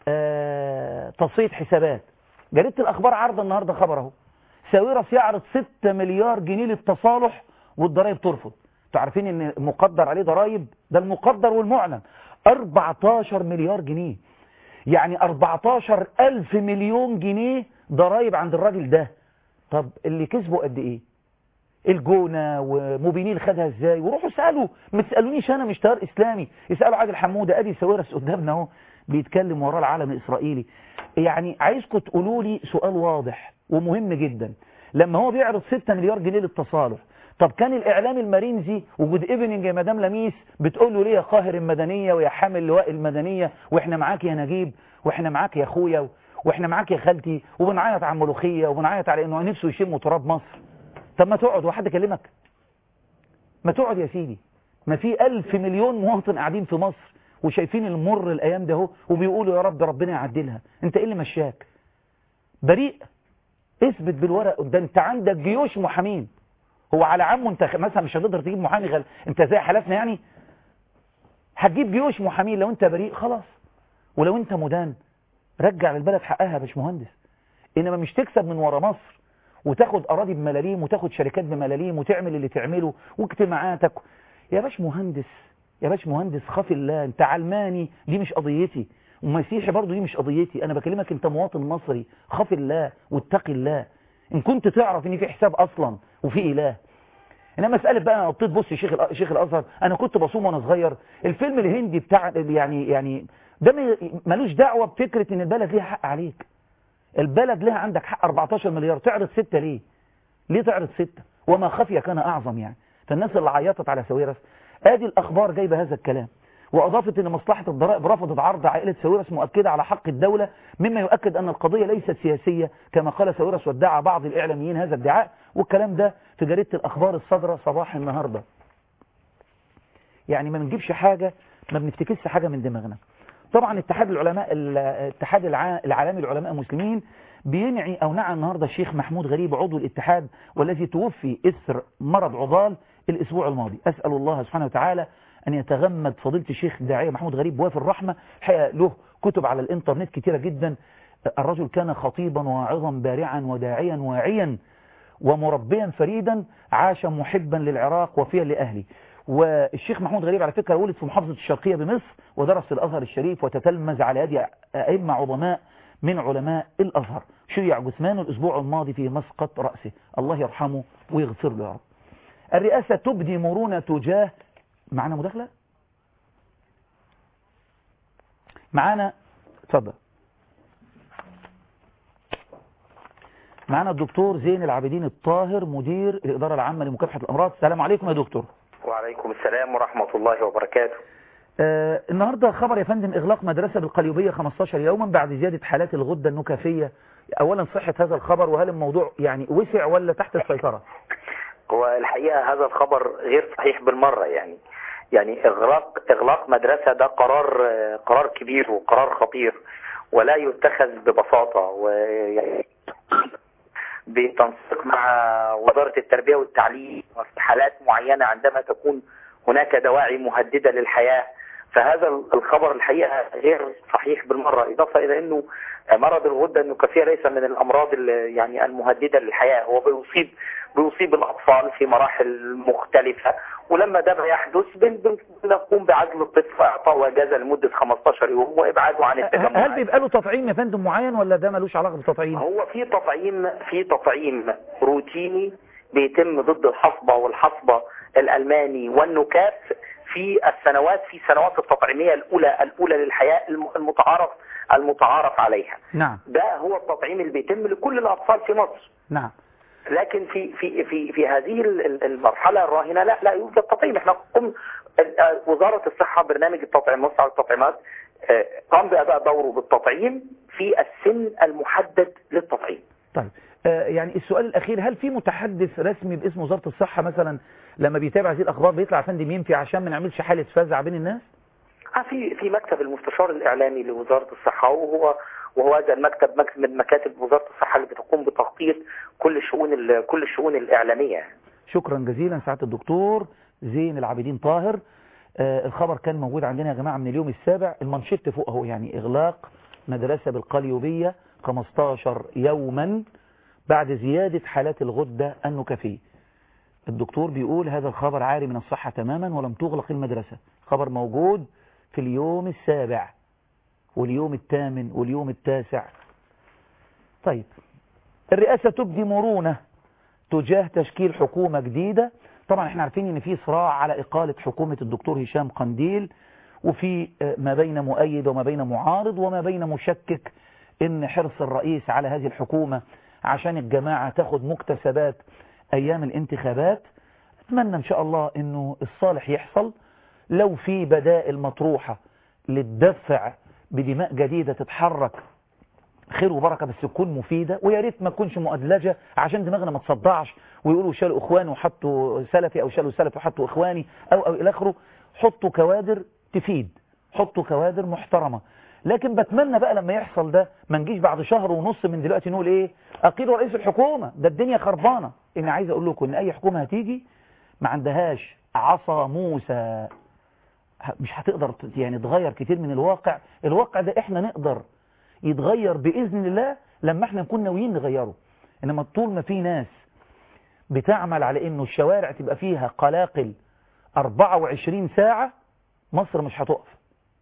آه، تصفية حسابات جريدة الأخبار عرض النهاردة خبر اهو ساويرس يعرض 6 مليار جنيه للتصالح والضرايب ترفض انتوا عارفين ان مقدر عليه ضرايب ده المقدر والمعلن 14 مليار جنيه يعني 14 ألف مليون جنيه ضرايب عند الراجل ده طب اللي كسبوا قد ايه الجونة وموبينيل خدها ازاي وروحوا اسألوا ما تسألونيش انا مش تيار اسلامي اسألوا عادل حمودة ادي سويرس قدامنا اهو بيتكلم وراه العالم الاسرائيلي يعني عايزكم تقولوا لي سؤال واضح ومهم جدا لما هو بيعرض 6 مليار جنيه للتصالح طب كان الاعلام المارينزي وجود ايفنينج يا مدام لميس بتقول له ليه يا قاهر المدنيه ويا حامل لواء المدنيه واحنا معاك يا نجيب واحنا معاك يا اخويا واحنا معاك يا خالتي وبنعيط على الملوخيه وبنعيط على انه نفسه يشم تراب مصر طب ما تقعد وحد كلمك ما تقعد يا سيدي ما في ألف مليون مواطن قاعدين في مصر وشايفين المر الأيام ده اهو وبيقولوا يا رب ربنا يعدلها انت ايه اللي مشاك بريء اثبت بالورق قدام انت عندك جيوش محامين هو على عمه انت مثلا مش هتقدر تجيب محامي غل... انت زي حلفنا يعني هتجيب جيوش محامين لو انت بريء خلاص ولو انت مدان رجع للبلد حقها يا باشمهندس انما مش تكسب من ورا مصر وتاخد اراضي بملاليم وتاخد شركات بملاليم وتعمل اللي تعمله واجتماعاتك يا باش مهندس يا باش مهندس خاف الله انت علماني دي مش قضيتي ومسيحي برضو دي مش قضيتي انا بكلمك انت مواطن مصري خاف الله واتقي الله ان كنت تعرف ان في حساب اصلا وفي اله انما مساله بقى انا قلت بص شيخ الأ- شيخ الازهر انا كنت بصوم وانا صغير الفيلم الهندي بتاع يعني يعني ده م- ملوش دعوه بفكره ان البلد ليها حق عليك البلد لها عندك حق 14 مليار تعرض ستة ليه ليه تعرض ستة وما خفي كان أعظم يعني فالناس اللي عيطت على ساويرس ادي الأخبار جايبة هذا الكلام وأضافت أن مصلحة الضرائب رفضت عرض عائلة ساويرس مؤكدة على حق الدولة مما يؤكد أن القضية ليست سياسية كما قال ساويرس وادعى بعض الإعلاميين هذا الادعاء والكلام ده في جريدة الأخبار الصادرة صباح النهاردة يعني ما بنجيبش حاجة ما بنفتكسش حاجة من دماغنا طبعا اتحاد العلماء الاتحاد الع- العالمي للعلماء المسلمين بينعي او نعى النهارده الشيخ محمود غريب عضو الاتحاد والذي توفي اثر مرض عضال الاسبوع الماضي اسال الله سبحانه وتعالى ان يتغمد فضيله الشيخ الداعيه محمود غريب بوافي الرحمه الحقيقه له كتب على الانترنت كتيره جدا الرجل كان خطيبا واعظا بارعا وداعيا واعيا ومربيا فريدا عاش محبا للعراق وفيا لأهله والشيخ محمود غريب على فكرة ولد في محافظة الشرقية بمصر ودرس في الأزهر الشريف وتتلمذ على يد أئمة عظماء من علماء الأزهر شيع جثمانه الأسبوع الماضي في مسقط رأسه الله يرحمه ويغفر له يا رب الرئاسة تبدي مرونة تجاه معنا مداخلة معانا اتفضل معانا الدكتور زين العابدين الطاهر مدير الإدارة العامة لمكافحة الأمراض السلام عليكم يا دكتور وعليكم السلام ورحمة الله وبركاته آه النهاردة خبر يا فندم إغلاق مدرسة بالقليوبية 15 يوما بعد زيادة حالات الغدة النكافية أولا صحة هذا الخبر وهل الموضوع يعني وسع ولا تحت السيطرة هو الحقيقة هذا الخبر غير صحيح بالمرة يعني يعني إغلاق إغلاق مدرسة ده قرار قرار كبير وقرار خطير ولا يتخذ ببساطة ويعني بالتنسيق مع وزارة التربية والتعليم وفي حالات معينة عندما تكون هناك دواعي مهددة للحياة فهذا الخبر الحقيقة غير صحيح بالمرة إضافة إلى أنه مرض الغدة النكافية ليس من الأمراض يعني المهددة للحياة هو بيصيب بيصيب الأطفال في مراحل مختلفة ولما ده بيحدث بنقوم بعزل الطفل وإعطائه أجازة لمدة 15 يوم وإبعاده عن التجمعات هل بيبقى له تطعيم يا فندم معين ولا ده ملوش علاقة بالتطعيم؟ هو في تطعيم في تطعيم روتيني بيتم ضد الحصبة والحصبة الألماني والنكاف في السنوات في سنوات التطعيمية الأولى الأولى للحياة المتعارف المتعارف عليها نعم ده هو التطعيم اللي بيتم لكل الأطفال في مصر نعم لكن في في في في هذه المرحله الراهنه لا لا يوجد تطعيم احنا قم وزاره الصحه برنامج التطعيم مصر على التطعيمات قام باداء دوره بالتطعيم في السن المحدد للتطعيم طيب آه يعني السؤال الاخير هل في متحدث رسمي باسم وزاره الصحه مثلا لما بيتابع هذه الاخبار بيطلع يا فندم ينفي عشان ما نعملش حاله فزع بين الناس اه في في مكتب المستشار الاعلامي لوزاره الصحه وهو وهو هذا المكتب مكتب من مكاتب وزاره الصحه اللي بتقوم بتغطيه كل الشؤون كل الشؤون الاعلاميه شكرا جزيلا سعاده الدكتور زين العابدين طاهر آه الخبر كان موجود عندنا يا جماعه من اليوم السابع المنشط فوق اهو يعني اغلاق مدرسه بالقليوبيه 15 يوما بعد زياده حالات الغده النكافيه الدكتور بيقول هذا الخبر عاري من الصحه تماما ولم تغلق المدرسه خبر موجود في اليوم السابع واليوم الثامن واليوم التاسع طيب الرئاسة تبدي مرونة تجاه تشكيل حكومة جديدة طبعا احنا عارفين ان في صراع على اقالة حكومة الدكتور هشام قنديل وفي ما بين مؤيد وما بين معارض وما بين مشكك ان حرص الرئيس على هذه الحكومة عشان الجماعة تاخد مكتسبات ايام الانتخابات اتمنى ان شاء الله انه الصالح يحصل لو في بدائل مطروحة للدفع بدماء جديدة تتحرك خير وبركة بس تكون مفيدة ويا ريت ما تكونش مؤدلجة عشان دماغنا ما تصدعش ويقولوا شالوا اخواني وحطوا سلفي او شالوا سلفي وحطوا اخواني او او الى اخره حطوا كوادر تفيد حطوا كوادر محترمة لكن بتمنى بقى لما يحصل ده ما نجيش بعد شهر ونص من دلوقتي نقول ايه اقيلوا رئيس الحكومة ده الدنيا خربانة ان عايز اقول لكم ان اي حكومة هتيجي ما عندهاش عصا موسى مش هتقدر يعني تغير كتير من الواقع الواقع ده احنا نقدر يتغير بإذن الله لما احنا نكون ناويين نغيره انما طول ما في ناس بتعمل على انه الشوارع تبقى فيها قلاقل 24 ساعة مصر مش هتقف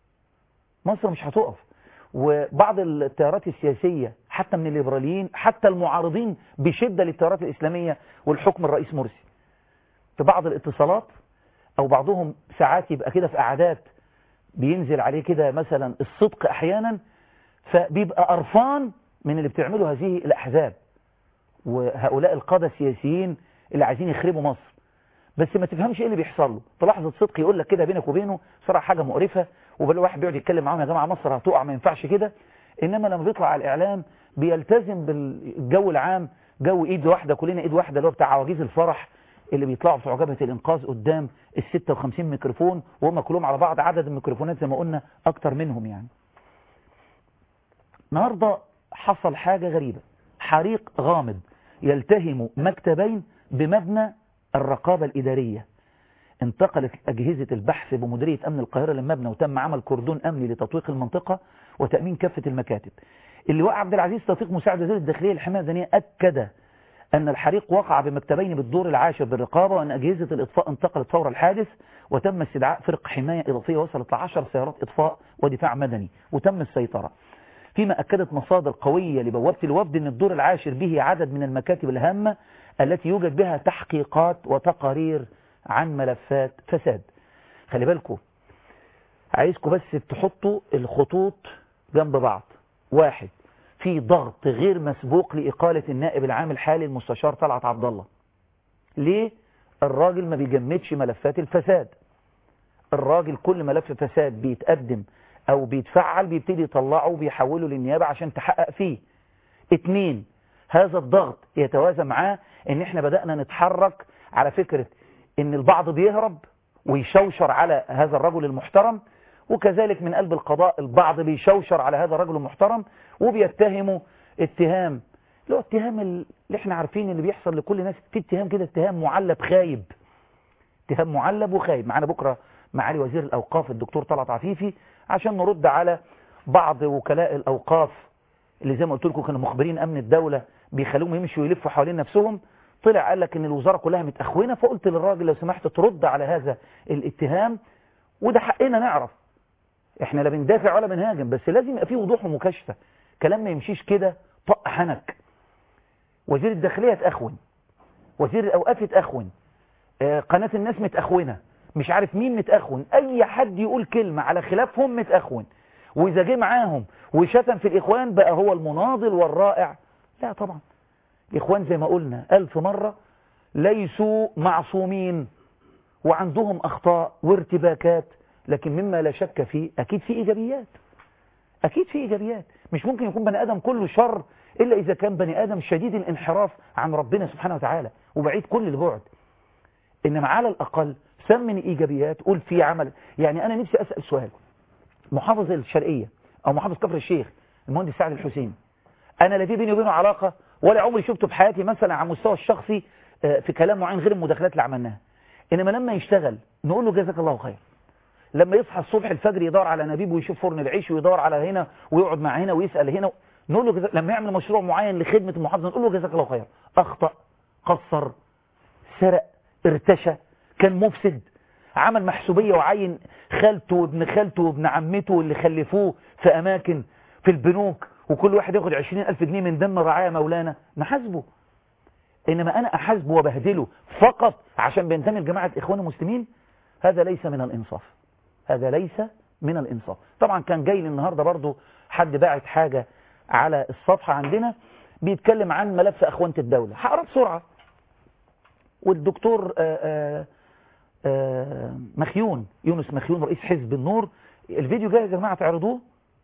مصر مش هتقف وبعض التيارات السياسية حتى من الليبراليين حتى المعارضين بشدة للتيارات الإسلامية والحكم الرئيس مرسي في بعض الاتصالات او بعضهم ساعات يبقى كده في قعدات بينزل عليه كده مثلا الصدق احيانا فبيبقى قرفان من اللي بتعمله هذه الاحزاب وهؤلاء القادة السياسيين اللي عايزين يخربوا مصر بس ما تفهمش ايه اللي بيحصل له في لحظه صدق يقول لك كده بينك وبينه صراحه حاجه مقرفه وبل واحد بيقعد يتكلم معاهم يا جماعه مصر هتقع ما ينفعش كده انما لما بيطلع على الاعلام بيلتزم بالجو العام جو ايد واحده كلنا ايد واحده اللي هو بتاع عواجيز الفرح اللي بيطلعوا في جبهه الانقاذ قدام ال 56 ميكروفون وهم كلهم على بعض عدد الميكروفونات زي ما قلنا اكتر منهم يعني النهارده حصل حاجه غريبه حريق غامض يلتهم مكتبين بمبنى الرقابة الإدارية انتقلت أجهزة البحث بمديرية أمن القاهرة للمبنى وتم عمل كردون أمني لتطويق المنطقة وتأمين كافة المكاتب اللواء عبد العزيز توفيق مساعد وزير الداخلية للحماية المدنية أكد أن الحريق وقع بمكتبين بالدور العاشر بالرقابة وأن أجهزة الإطفاء انتقلت فور الحادث وتم استدعاء فرق حماية إضافية وصلت لعشر سيارات إطفاء ودفاع مدني وتم السيطرة فيما أكدت مصادر قوية لبوابة الوفد أن الدور العاشر به عدد من المكاتب الهامة التي يوجد بها تحقيقات وتقارير عن ملفات فساد خلي بالكم عايزكم بس تحطوا الخطوط جنب بعض واحد في ضغط غير مسبوق لإقالة النائب العام الحالي المستشار طلعت عبد الله ليه الراجل ما بيجمدش ملفات الفساد الراجل كل ملف فساد بيتقدم او بيتفعل بيبتدي يطلعه وبيحوله للنيابة عشان تحقق فيه اتنين هذا الضغط يتوازى معاه ان احنا بدأنا نتحرك على فكرة ان البعض بيهرب ويشوشر على هذا الرجل المحترم وكذلك من قلب القضاء البعض بيشوشر على هذا الرجل المحترم وبيتهموا اتهام اللي هو اتهام اللي احنا عارفين اللي بيحصل لكل الناس في اتهام كده اتهام معلب خايب اتهام معلب وخايب معانا بكرة معالي وزير الأوقاف الدكتور طلعت عفيفي عشان نرد على بعض وكلاء الأوقاف اللي زي ما قلت لكم كانوا مخبرين أمن الدولة بيخلوهم يمشوا ويلفوا حوالين نفسهم طلع قال لك ان الوزارة كلها متأخونة فقلت للراجل لو سمحت ترد على هذا الاتهام وده حقنا نعرف احنا لا بندافع ولا بنهاجم بس لازم يبقى فيه وضوح ومكاشفة كلام ما يمشيش كده طق حنك وزير الداخلية اتأخون وزير الأوقاف اتأخون آه قناة الناس متأخونة مش عارف مين متأخون أي حد يقول كلمة على خلافهم متأخون وإذا جه معاهم وشتم في الإخوان بقى هو المناضل والرائع لا طبعا الإخوان زي ما قلنا ألف مرة ليسوا معصومين وعندهم أخطاء وارتباكات لكن مما لا شك فيه أكيد في إيجابيات أكيد في إيجابيات مش ممكن يكون بني آدم كله شر إلا إذا كان بني آدم شديد الانحراف عن ربنا سبحانه وتعالى وبعيد كل البعد إنما على الأقل سمني إيجابيات قول في عمل يعني أنا نفسي أسأل سؤال محافظ الشرقية أو محافظ كفر الشيخ المهندس سعد الحسين أنا لا في بيني وبينه علاقة ولا عمري شفته في حياتي مثلا على المستوى الشخصي في كلام معين غير المداخلات اللي عملناها إنما لما يشتغل نقول له جزاك الله خير لما يصحى الصبح الفجر يدور على نبيب ويشوف فرن العيش ويدور على هنا ويقعد مع هنا ويسأل هنا نقول له جزاك لما يعمل مشروع معين لخدمة المحافظة نقول له جزاك الله خير أخطأ قصر سرق ارتشى كان مفسد عمل محسوبية وعين خالته وابن خالته وابن عمته اللي خلفوه في أماكن في البنوك وكل واحد ياخد عشرين ألف جنيه من دم رعاية مولانا نحاسبه إنما أنا أحاسبه وبهدله فقط عشان بينتمي لجماعة إخوان المسلمين هذا ليس من الإنصاف هذا ليس من الإنصاف طبعا كان جاي لي النهاردة برضو حد باعت حاجة على الصفحة عندنا بيتكلم عن ملف أخوانة الدولة هقرا بسرعة والدكتور آآ آآ مخيون يونس مخيون رئيس حزب النور الفيديو جاي يا جماعة تعرضوه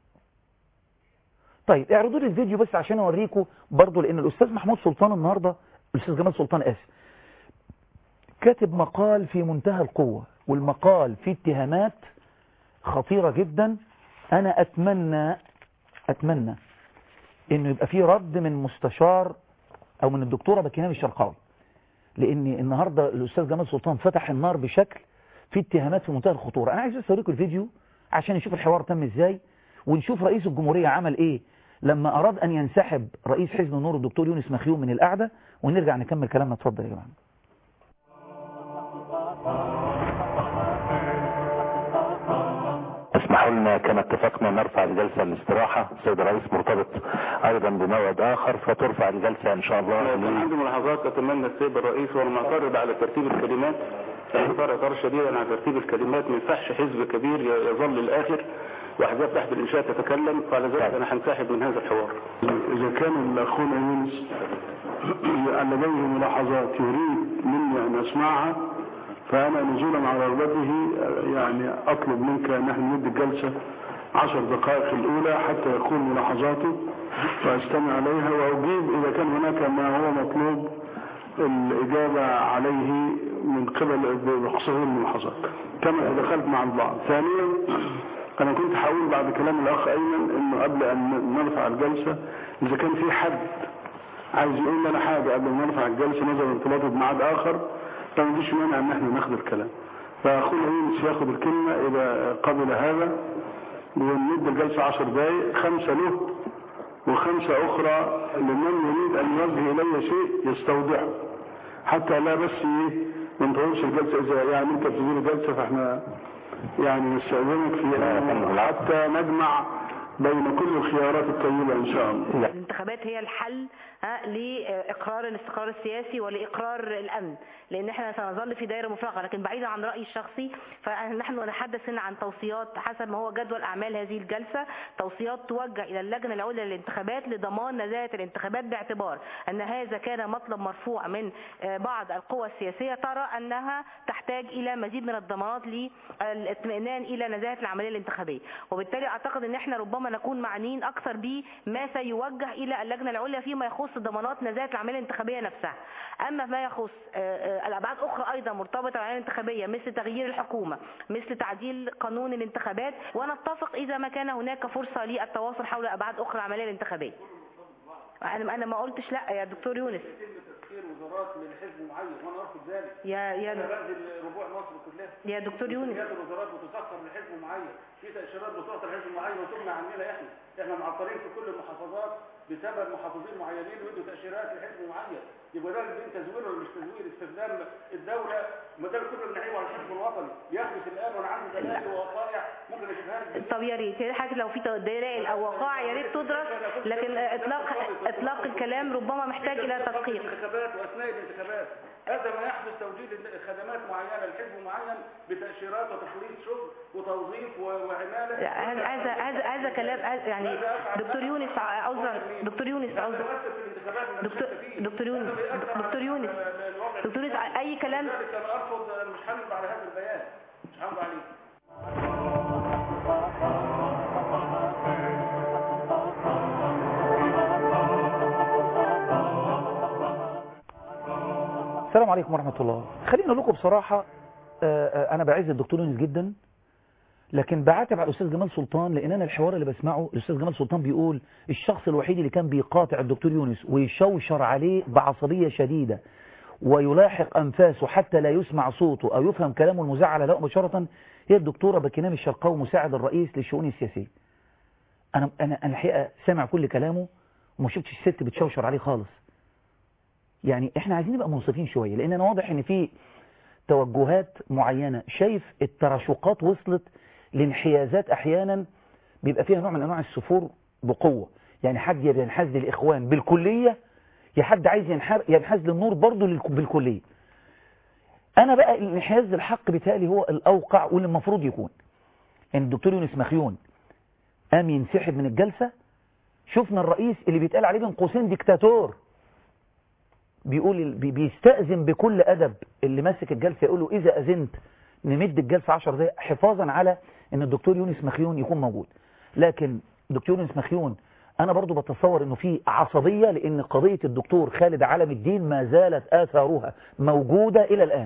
طيب اعرضوا لي الفيديو بس عشان اوريكم برضو لان الاستاذ محمود سلطان النهاردة الاستاذ جمال سلطان اسف كاتب مقال في منتهى القوة والمقال فيه اتهامات خطيرة جدا انا اتمنى اتمنى انه يبقى فيه رد من مستشار او من الدكتورة بكينام الشرقاوي لان النهاردة الاستاذ جمال سلطان فتح النار بشكل فيه اتهامات في منتهى الخطورة انا عايز بس اوريكم الفيديو عشان نشوف الحوار تم ازاي ونشوف رئيس الجمهورية عمل ايه لما اراد ان ينسحب رئيس حزب النور الدكتور يونس مخيوم من القعدة ونرجع نكمل كلامنا اتفضل يا جماعه اسمحوا لنا كما اتفقنا نرفع الجلسة الاستراحة السيد الرئيس مرتبط ايضا بموعد اخر فترفع الجلسة ان شاء الله كان عندي ملاحظات اتمنى السيد الرئيس وانا معترض على ترتيب الكلمات اعتراض اعتراض شديدا على ترتيب الكلمات ما ينفعش حزب كبير يظل الاخر واحزاب تحت الانشاء تتكلم فعلى ذلك انا هنسحب من هذا الحوار اذا كان اخونا يونس لديه ملاحظات يريد مني ان اسمعها فأنا نزولا على رغبته يعني أطلب منك أن نحن ندي الجلسة عشر دقائق الأولى حتى يكون ملاحظاته وأستمع عليها وأجيب إذا كان هناك ما هو مطلوب الإجابة عليه من قبل بخصوص الملاحظات كما دخلت مع البعض ثانيا أنا كنت هقول بعد كلام الأخ أيمن إنه قبل أن نرفع الجلسة إذا كان في حد عايز يقول لنا حاجة قبل ما نرفع الجلسة نظرا ارتباطه بميعاد آخر فما عنديش مانع ان احنا ناخد الكلام فاخونا يونس ياخد الكلمة اذا قبل هذا وندي الجلسة عشر دقايق خمسة له وخمسة أخرى لمن يريد أن يوجه إلي شيء يستوضحه حتى لا بس إيه ما نطولش الجلسة إذا يعني أنت بتدير جلسة فإحنا يعني نستأذنك في حتى نجمع بين كل الخيارات الطيبة إن شاء الله الانتخابات هي الحل ها لاقرار الاستقرار السياسي ولاقرار الامن لان احنا سنظل في دائره مفرغه لكن بعيدا عن رايي الشخصي فنحن نتحدث هنا عن توصيات حسب ما هو جدول اعمال هذه الجلسه توصيات توجه الى اللجنه العليا للانتخابات لضمان نزاهه الانتخابات باعتبار ان هذا كان مطلب مرفوع من بعض القوى السياسيه ترى انها تحتاج الى مزيد من الضمانات للاطمئنان الى نزاهه العمليه الانتخابيه وبالتالي اعتقد ان احنا ربما نكون معنيين اكثر بما سيوجه الى اللجنه العليا فيما يخص ضمانات نزاهه العمليه الانتخابيه نفسها اما ما يخص الابعاد اخرى ايضا مرتبطه بالعمليه الانتخابيه مثل تغيير الحكومه مثل تعديل قانون الانتخابات ونتفق اذا ما كان هناك فرصه للتواصل حول ابعاد اخرى العمليه الانتخابيه انا انا ما قلتش لا يا دكتور يونس تفكير وزارات من حزب معين وانا ارفض ذلك يا يا انا بنزل ربوع مصر كلها يا دكتور يونس تأشيرات الوزارات بتسخر لحزب معين في تأشيرات بتعطى لحزب معين وتمنع عننا احنا احنا معطلين في كل المحافظات بسبب محافظين معينين ويدوا تأشيرات لحزب معين يبقى ده دين تزوير ولا مش تزوير استخدام الدولة ما ده كله بنعيبه على الحزب الوطني يحدث الان وانا عندي دلائل ووقائع ممكن اشوفها لك طب يا ريت حاجه لو في دلائل او وقائع يا ريت تدرس لكن اطلاق اطلاق الكلام ربما محتاج الى تدقيق الانتخابات واثناء الانتخابات هذا ما يحدث توجيه خدمات معينه لحزب معين بتاشيرات وتخليص شغل وتوظيف وعماله هذا هذا هذا هذا كلام يعني دكتور يونس عذرا دكتور يونس عذرا دكتور دكتور يونس دكتور يونس دكتور يونس اي كلام لذلك انا ارفض أنا مش همضي على هذا البيان مش همضي عليه السلام عليكم ورحمة الله خلينا نقول لكم بصراحة آه، آه، أنا بعز الدكتور يونس جدا لكن بعاتب على الأستاذ جمال سلطان لأن أنا الحوار اللي بسمعه الأستاذ جمال سلطان بيقول الشخص الوحيد اللي كان بيقاطع الدكتور يونس ويشوشر عليه بعصبية شديدة ويلاحق أنفاسه حتى لا يسمع صوته أو يفهم كلامه المزعل له مباشرة هي الدكتورة بكنام الشرقاوي مساعد الرئيس للشؤون السياسية أنا أنا أنا الحقيقة سامع كل كلامه وما شفتش الست بتشوشر عليه خالص يعني احنا عايزين نبقى منصفين شوية لان انا واضح ان في توجهات معينة شايف التراشقات وصلت لانحيازات احيانا بيبقى فيها نوع من انواع السفور بقوة يعني حد ينحاز للاخوان بالكلية يا حد عايز ينحر- ينحاز للنور برضه للك- بالكلية انا بقى الانحياز للحق بتالي هو الاوقع واللي المفروض يكون ان الدكتور يونس مخيون قام ينسحب من الجلسة شفنا الرئيس اللي بيتقال عليه بين قوسين ديكتاتور بيقول بي- بيستأذن بكل أدب اللي ماسك الجلسة يقول له إذا أذنت نمد الجلسة 10 دقائق حفاظا على أن الدكتور يونس مخيون يكون موجود لكن دكتور يونس مخيون أنا برضو بتصور أنه في عصبية لأن قضية الدكتور خالد علم الدين ما زالت آثارها موجودة إلى الآن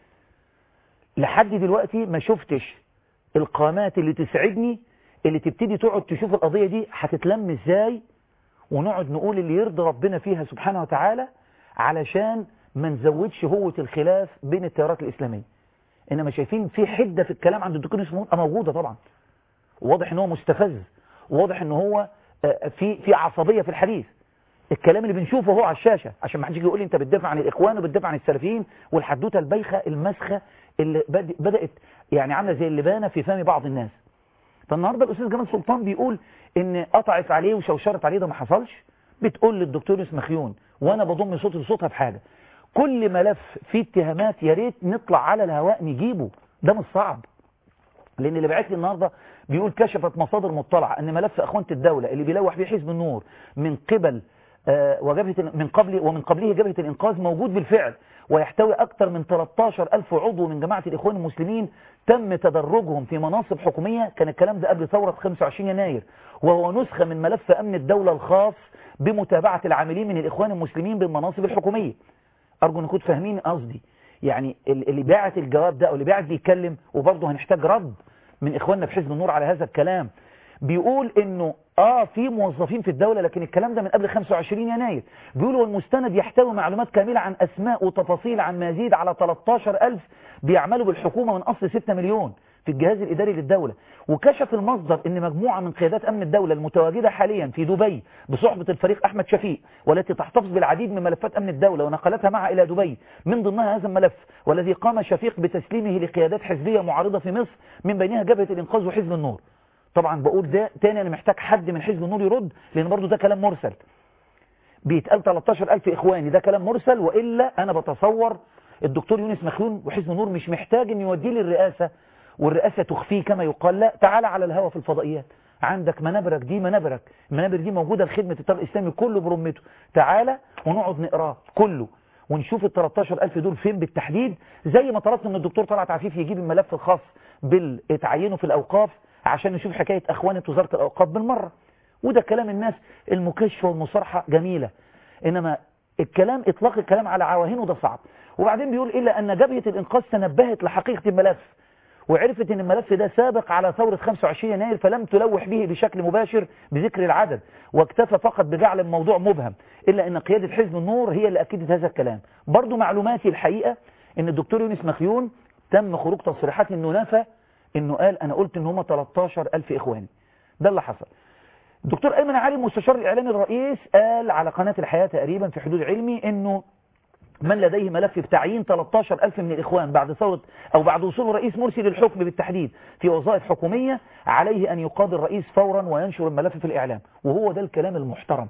لحد دلوقتي ما شفتش القامات اللي تسعدني اللي تبتدي تقعد تشوف القضية دي هتتلم ازاي ونقعد نقول اللي يرضي ربنا فيها سبحانه وتعالى علشان ما نزودش هوة الخلاف بين التيارات الإسلامية إنما شايفين في حدة في الكلام عند الدكتور اسمه موجودة طبعا واضح إن هو مستفز واضح إن هو آه، في في عصبية في الحديث الكلام اللي بنشوفه هو على الشاشة عشان ما حدش يجي يقول لي انت بتدافع عن الاخوان وبتدافع عن السلفيين والحدوته البايخه المسخه اللي بد- بدات يعني عامله زي اللبانه في فم بعض الناس فالنهارده الاستاذ جمال سلطان بيقول ان قطعت عليه وشوشرت عليه ده ما حصلش بتقول للدكتور يونس مخيون وانا بضم صوتي لصوتها في حاجه كل ملف فيه اتهامات يا ريت نطلع على الهواء نجيبه ده مش صعب لان اللي بعت لي النهارده بيقول كشفت مصادر مطلعه ان ملف اخوانه الدوله اللي بيلوح فيه حزب النور من قبل آه، وجبهه من قبل ومن قبله جبهه الانقاذ موجود بالفعل ويحتوي اكثر من 13 ألف عضو من جماعه الاخوان المسلمين تم تدرجهم في مناصب حكوميه كان الكلام ده قبل ثوره 25 يناير وهو نسخه من ملف امن الدوله الخاص بمتابعه العاملين من الاخوان المسلمين بالمناصب الحكوميه ارجو ان كنتوا فاهمين قصدي يعني ال- اللي باعت الجواب ده او اللي باعت بيتكلم وبرضه هنحتاج رد من اخواننا في حزب النور على هذا الكلام بيقول انه اه في موظفين في الدولة لكن الكلام ده من قبل 25 يناير بيقولوا المستند يحتوي معلومات كاملة عن اسماء وتفاصيل عن ما يزيد على 13000 بيعملوا بالحكومة من اصل 6 مليون في الجهاز الإداري للدولة وكشف المصدر ان مجموعة من قيادات أمن الدولة المتواجدة حاليا في دبي بصحبة الفريق أحمد شفيق والتي تحتفظ بالعديد من ملفات أمن الدولة ونقلتها معها إلى دبي من ضمنها هذا الملف والذي قام شفيق بتسليمه لقيادات حزبية معارضة في مصر من بينها جبهة الإنقاذ وحزب النور طبعا بقول ده تاني أنا محتاج حد من حزب النور يرد لأن برضو ده كلام مرسل بيتقال 13000 إخواني ده كلام مرسل وإلا أنا بتصور الدكتور يونس مخيون وحزب النور مش محتاج ان يوديه للرئاسة والرئاسة تخفيه كما يقال لا تعالى على الهوا في الفضائيات عندك منابرك دي منابرك المنابر دي موجودة لخدمة الطرق الإسلامي كله برمته تعالى ونقعد نقراه كله ونشوف ال 13000 دول فين بالتحديد زي ما طلبت من الدكتور طلعت عفيف يجيب الملف الخاص بالتعينه في الأوقاف عشان نشوف حكاية أخوانة وزارة الأوقاف بالمرة وده كلام الناس المكشفة والمصارحة جميلة إنما الكلام إطلاق الكلام على عواهنه ده صعب وبعدين بيقول إلا أن جبهة الإنقاذ تنبهت لحقيقة الملف وعرفت أن الملف ده سابق على ثورة 25 يناير فلم تلوح به بشكل مباشر بذكر العدد واكتفى فقط بجعل الموضوع مبهم إلا أن قيادة حزب النور هي اللي أكدت هذا الكلام برضو معلوماتي الحقيقة أن الدكتور يونس مخيون تم خروج تصريحات أنه نفى أنه قال أنا قلت أن هم 13 ألف إخواني ده اللي حصل الدكتور أيمن علي مستشار الإعلامي الرئيس قال على قناة الحياة تقريبا في حدود علمي أنه من لديه ملف بتعيين 13 ألف من الإخوان بعد ثورة أو بعد وصول الرئيس مرسي للحكم بالتحديد في وظائف حكومية عليه أن يقاضي الرئيس فورا وينشر الملف في الإعلام وهو ده الكلام المحترم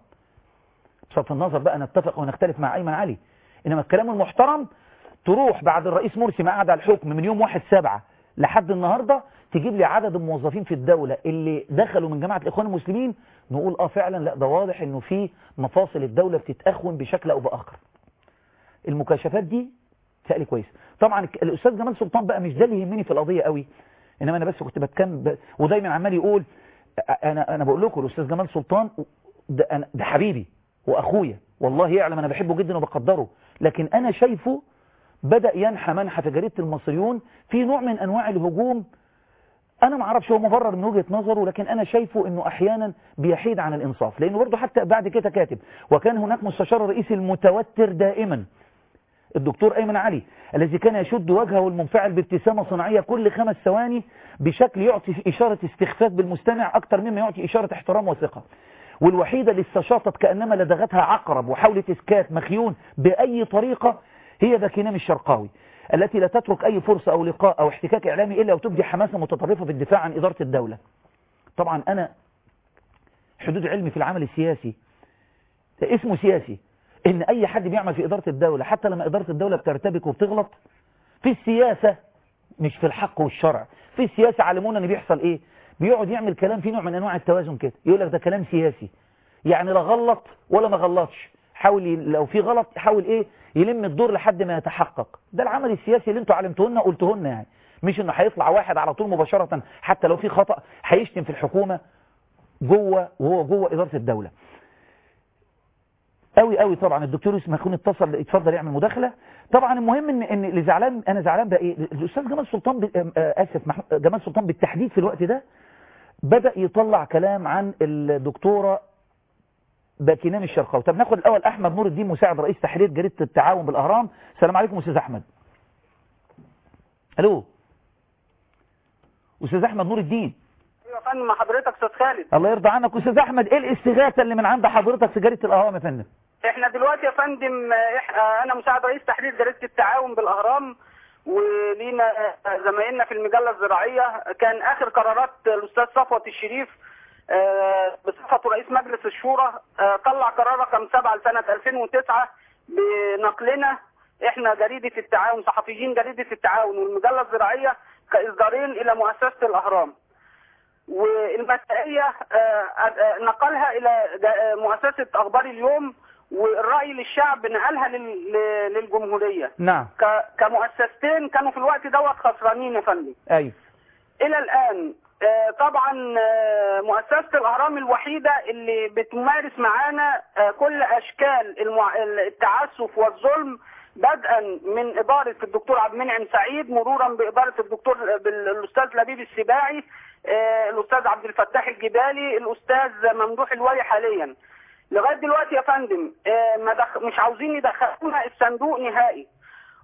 بصرف النظر بقى نتفق ونختلف مع أيمن علي إنما الكلام المحترم تروح بعد الرئيس مرسي ما قعد على الحكم من يوم 1 سبعة لحد النهاردة تجيب لي عدد الموظفين في الدولة اللي دخلوا من جماعة الإخوان المسلمين نقول آه فعلا لا ده واضح إنه في مفاصل الدولة بتتأخون بشكل أو بآخر المكاشفات دي تقلي كويس طبعا الأستاذ جمال سلطان بقى مش ده اللي يهمني في القضية قوي إنما أنا بس كنت بتكلم ب... ودايما عمال يقول أنا أنا بقول لكم الأستاذ جمال سلطان ده, أنا ده حبيبي وأخويا والله يعلم أنا بحبه جدا وبقدره لكن أنا شايفه بدأ ينحى منحى في جريدة المصريون في نوع من أنواع الهجوم أنا ما اعرفش هو مبرر من وجهة نظره لكن أنا شايفه أنه أحيانا بيحيد عن الإنصاف لأنه برضه حتى بعد كده كاتب وكان هناك مستشار الرئيس المتوتر دائما الدكتور أيمن علي الذي كان يشد وجهه المنفعل بابتسامة صناعية كل خمس ثواني بشكل يعطي إشارة استخفاف بالمستمع أكثر مما يعطي إشارة احترام وثقة والوحيدة اللي استشاطت كأنما لدغتها عقرب وحاولت إسكات مخيون بأي طريقة هي باكينام الشرقاوي التي لا تترك أي فرصة أو لقاء أو احتكاك إعلامي إلا وتبدي حماسة متطرفة في الدفاع عن إدارة الدولة طبعا أنا حدود علمي في العمل السياسي اسمه سياسي إن أي حد بيعمل في إدارة الدولة حتى لما إدارة الدولة بترتبك وبتغلط في السياسة مش في الحق والشرع في السياسة علمونا إن بيحصل إيه بيقعد يعمل كلام فيه نوع من أنواع التوازن كده يقول لك ده كلام سياسي يعني لا غلط ولا ما غلطش حاول ي... لو في غلط يحاول ايه يلم الدور لحد ما يتحقق ده العمل السياسي اللي انتوا علمتوه لنا قلتوه لنا يعني مش انه هيطلع واحد على طول مباشرة حتى لو في خطأ هيشتم في الحكومة جوه وهو جوه إدارة الدولة قوي قوي طبعا الدكتور يوسف مخون اتصل اتفضل يعمل مداخله طبعا المهم ان ان اللي زعلان انا زعلان بقى ايه الاستاذ جمال سلطان ب... اسف مح... جمال سلطان بالتحديد في الوقت ده بدا يطلع كلام عن الدكتوره باكينام الشرقاوي طب ناخد الاول احمد نور الدين مساعد رئيس تحرير جريده التعاون بالاهرام السلام عليكم استاذ احمد الو استاذ احمد نور الدين ايوه يا فندم مع حضرتك استاذ خالد الله يرضى عنك استاذ احمد ايه الاستغاثه اللي من عند حضرتك في جريده الاهرام يا فندم احنا دلوقتي يا فندم إح... انا مساعد رئيس تحرير جريده التعاون بالاهرام ولينا زمايلنا في المجله الزراعيه كان اخر قرارات الاستاذ صفوت الشريف بصفته رئيس مجلس الشورى طلع قرار رقم 7 لسنة 2009 بنقلنا احنا جريدة التعاون صحفيين جريدة التعاون والمجلة الزراعية كإصدارين إلى مؤسسة الأهرام والمسائية نقلها إلى مؤسسة أخبار اليوم والرأي للشعب نقلها للجمهورية نعم كمؤسستين كانوا في الوقت دوت خسرانين يا فندم أيوه إلى الآن طبعا مؤسسة الأهرام الوحيدة اللي بتمارس معانا كل أشكال التعسف والظلم بدءا من إدارة الدكتور عبد المنعم سعيد مرورا بإدارة الدكتور الأستاذ لبيب السباعي الأستاذ عبد الفتاح الجبالي الأستاذ ممدوح الولي حاليا لغاية دلوقتي يا فندم مش عاوزين يدخلونا الصندوق نهائي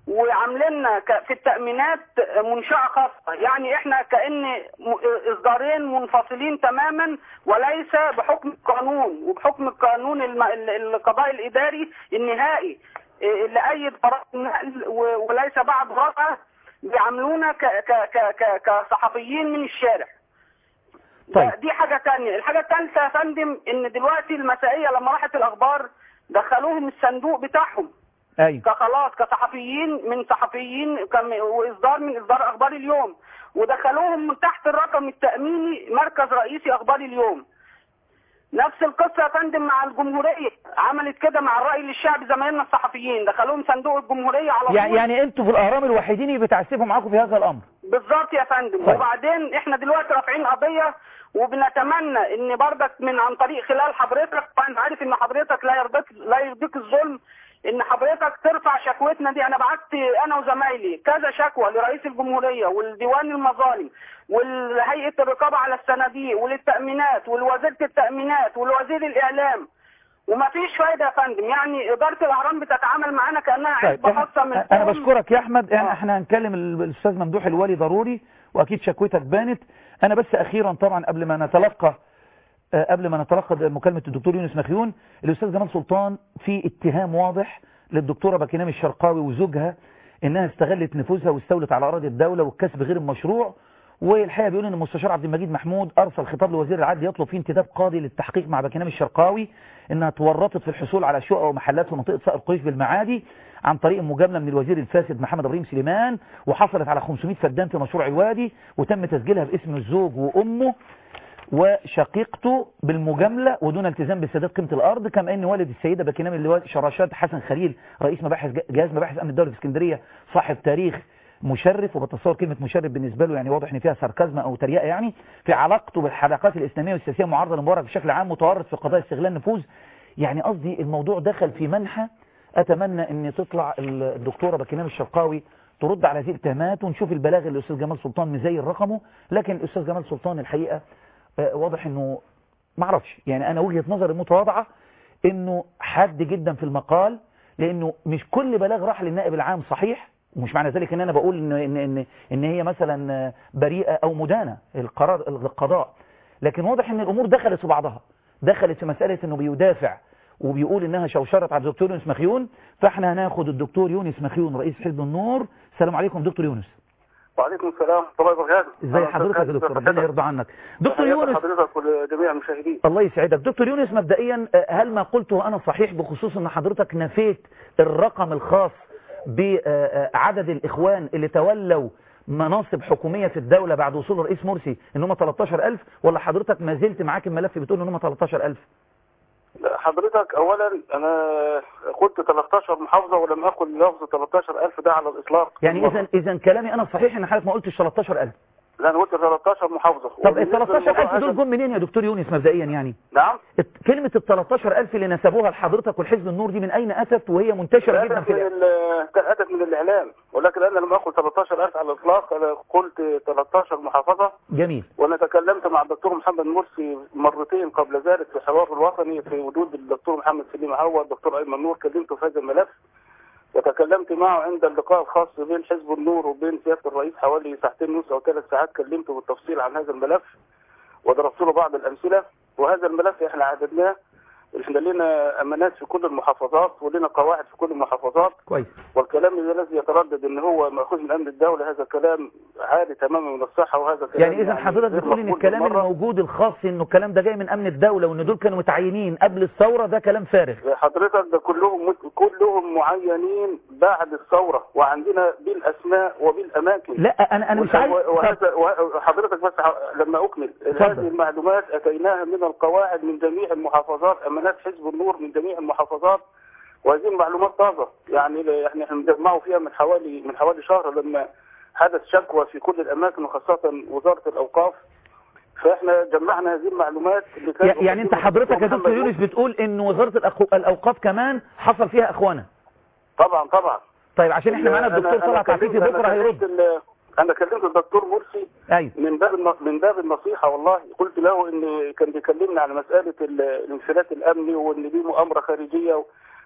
وعاملين ك- في التأمينات منشأة خاصة يعني احنا كأن م- إصدارين منفصلين تماما وليس بحكم القانون وبحكم القانون الم- ال- القضاء الإداري النهائي إيه، اللي أيد قرار النقل و- وليس بعد رفعه بيعاملونا ك- ك- ك- ك- كصحفيين من الشارع طيب. دي حاجة تانية الحاجة الثالثة يا فندم ان دلوقتي المسائية لما راحت الاخبار دخلوهم الصندوق بتاعهم ايوه كخلاص كصحفيين من صحفيين كم- واصدار من اصدار اخبار اليوم ودخلوهم من تحت الرقم التأميني مركز رئيسي اخبار اليوم نفس القصة يا فندم مع الجمهورية عملت كده مع الرأي للشعب زمايلنا الصحفيين دخلوهم صندوق الجمهورية على يعني طول يعني انتوا في الاهرام الوحيدين اللي بتعسفوا معاكم في هذا الامر بالظبط يا فندم طيب. وبعدين احنا دلوقتي رافعين قضيه وبنتمنى ان بردك من عن طريق خلال حضرتك طبعا عارف ان حضرتك لا يرضيك لا يرضيك الظلم ان حضرتك ترفع شكوتنا دي انا بعت انا وزمايلي كذا شكوى لرئيس الجمهوريه والديوان المظالم والهيئه الرقابه على الصناديق وللتامينات ولوزيره التامينات ولوزير الاعلام وما فيش فايده يا فندم يعني اداره الاهرام بتتعامل معانا كانها طيب عزبه خاصه من انا فوق. بشكرك يا احمد يعني آه. احنا هنكلم ال- الاستاذ ممدوح الولي ضروري واكيد شكوتك بانت انا بس اخيرا طبعا قبل ما نتلقى آه، قبل ما نتلقى مكالمه الدكتور يونس مخيون الاستاذ جمال سلطان في اتهام واضح للدكتوره باكينام الشرقاوي وزوجها انها استغلت نفوذها واستولت على اراضي الدوله والكسب غير المشروع والحقيقه بيقول ان المستشار عبد المجيد محمود ارسل خطاب لوزير العدل يطلب فيه انتداب قاضي للتحقيق مع باكينام الشرقاوي انها تورطت في الحصول على شقق ومحلات في منطقه صقر قريش بالمعادي عن طريق مجامله من الوزير الفاسد محمد ابراهيم سليمان وحصلت على 500 فدان في مشروع الوادي وتم تسجيلها باسم الزوج وامه وشقيقته بالمجاملة ودون التزام بسداد قيمة الأرض كما أن والد السيدة باكينام اللواء شراشات حسن خليل رئيس مباحث جهاز مباحث أمن الدولة في اسكندرية صاحب تاريخ مشرف وبتصور كلمة مشرف بالنسبة له يعني واضح ان فيها ساركازم او تريقة يعني في علاقته بالحلقات الإسلامية والسياسية معارضة لمبارك بشكل عام متورط في قضايا استغلال نفوذ يعني قصدي الموضوع دخل في منحى أتمنى ان تطلع الدكتورة باكينام الشرقاوي ترد على هذه الاتهامات ونشوف البلاغ اللي الأستاذ جمال سلطان مزين رقمه لكن الأستاذ جمال سلطان الحقيقة آه، واضح انه ما اعرفش يعني انا وجهة نظري المتواضعة انه حاد جدا في المقال لانه مش كل بلاغ راح للنائب العام صحيح ومش معنى ذلك ان انا بقول ان ان ان, إن هي مثلا آه، بريئة او مدانة القرار القضاء لكن واضح ان الامور دخلت في بعضها دخلت في مسألة انه بيدافع وبيقول انها شوشرت على الدكتور يونس مخيون فاحنا هناخد الدكتور يونس مخيون رئيس حزب النور السلام عليكم دكتور يونس وعليكم السلام ورحمه الله وبركاته ازي حضرتك يا دكتور ربنا يرضى عنك دكتور يونس حضرتك ولجميع المشاهدين الله يسعدك دكتور يونس مبدئيا آه، هل ما قلته أنا صحيح بخصوص أن حضرتك نفيت الرقم الخاص بعدد الإخوان اللي تولوا مناصب حكومية في الدولة بعد وصول الرئيس مرسي ان هم 13000 ولا حضرتك ما زلت معاك الملف بتقول ان هم 13000 حضرتك اولا انا قلت 13 محافظه ولم اقل لفظ 13000 ده على الاطلاق يعني اذا اذا كلامي انا صحيح ان حضرتك ما قلتش 13000 لا انا قلت 13 محافظه طب ال وبالنسبة 13000 للموضوع دول هذا- جم منين يا دكتور يونس مبدئيا يعني نعم الت- كلمة ال 13000 اللي نسبوها لحضرتك والحزب النور دي من أين أتت وهي منتشرة جدا اتت في من الإعلام؟ ال- اتت من الاعلام ولكن انا لم اقل 13000 على الاطلاق انا قلت 13 محافظه جميل وانا تكلمت مع الدكتور محمد مرسي مرتين قبل ذلك في الحوار الوطني في وجود الدكتور محمد سليم عوض الدكتور ايمن نور كلمته في هذا الملف وتكلمت معه عند اللقاء الخاص بين حزب النور وبين سياده الرئيس حوالي ساعتين ونص او ثلاث ساعات كلمته بالتفصيل عن هذا الملف وضربت له بعض الامثله وهذا الملف احنا عددناه احنا لنا امانات في كل المحافظات ولنا قواعد في كل المحافظات كويس والكلام الذي يتردد ان هو ماخوذ من امن الدوله هذا كلام عالي تماما من الصحه وهذا كلام يعني إذا حضرتك غير بتقول إن مقبول الكلام بالمرة. الموجود الخاص إنه الكلام ده جاي من أمن الدولة وإن دول كانوا متعينين قبل الثورة ده كلام فارغ حضرتك ده كلهم مت- كلهم معينين بعد الثوره وعندنا بالاسماء وبالاماكن لا أنا أنا مش عايز طب وهذا وحضرتك بس ح- لما اكمل هذه المعلومات اتيناها من القواعد من جميع المحافظات امانات حزب النور من جميع المحافظات وهذه المعلومات طازه يعني ل- يعني احنا مجمعوا فيها من حوالي من حوالي شهر لما حدث شكوى في كل الاماكن وخاصه وزاره الاوقاف فاحنا جمعنا هذه المعلومات اللي كانت يع- يعني أنت حضرتك يا دكتور يونس بتقول إن وزارة الأخو- الأوقاف كمان حصل فيها أخوانة طبعا طبعا طيب عشان إحنا معانا أنا- الدكتور أنا طلعت عفيفي كلمت- بكرة أنا هيرد كلمت ال- انا كلمت الدكتور مرسي أيوه من باب الن- من باب النصيحه والله قلت له ان كان بيكلمنا على مساله ال- الانفلات الامني وان دي مؤامره خارجيه و-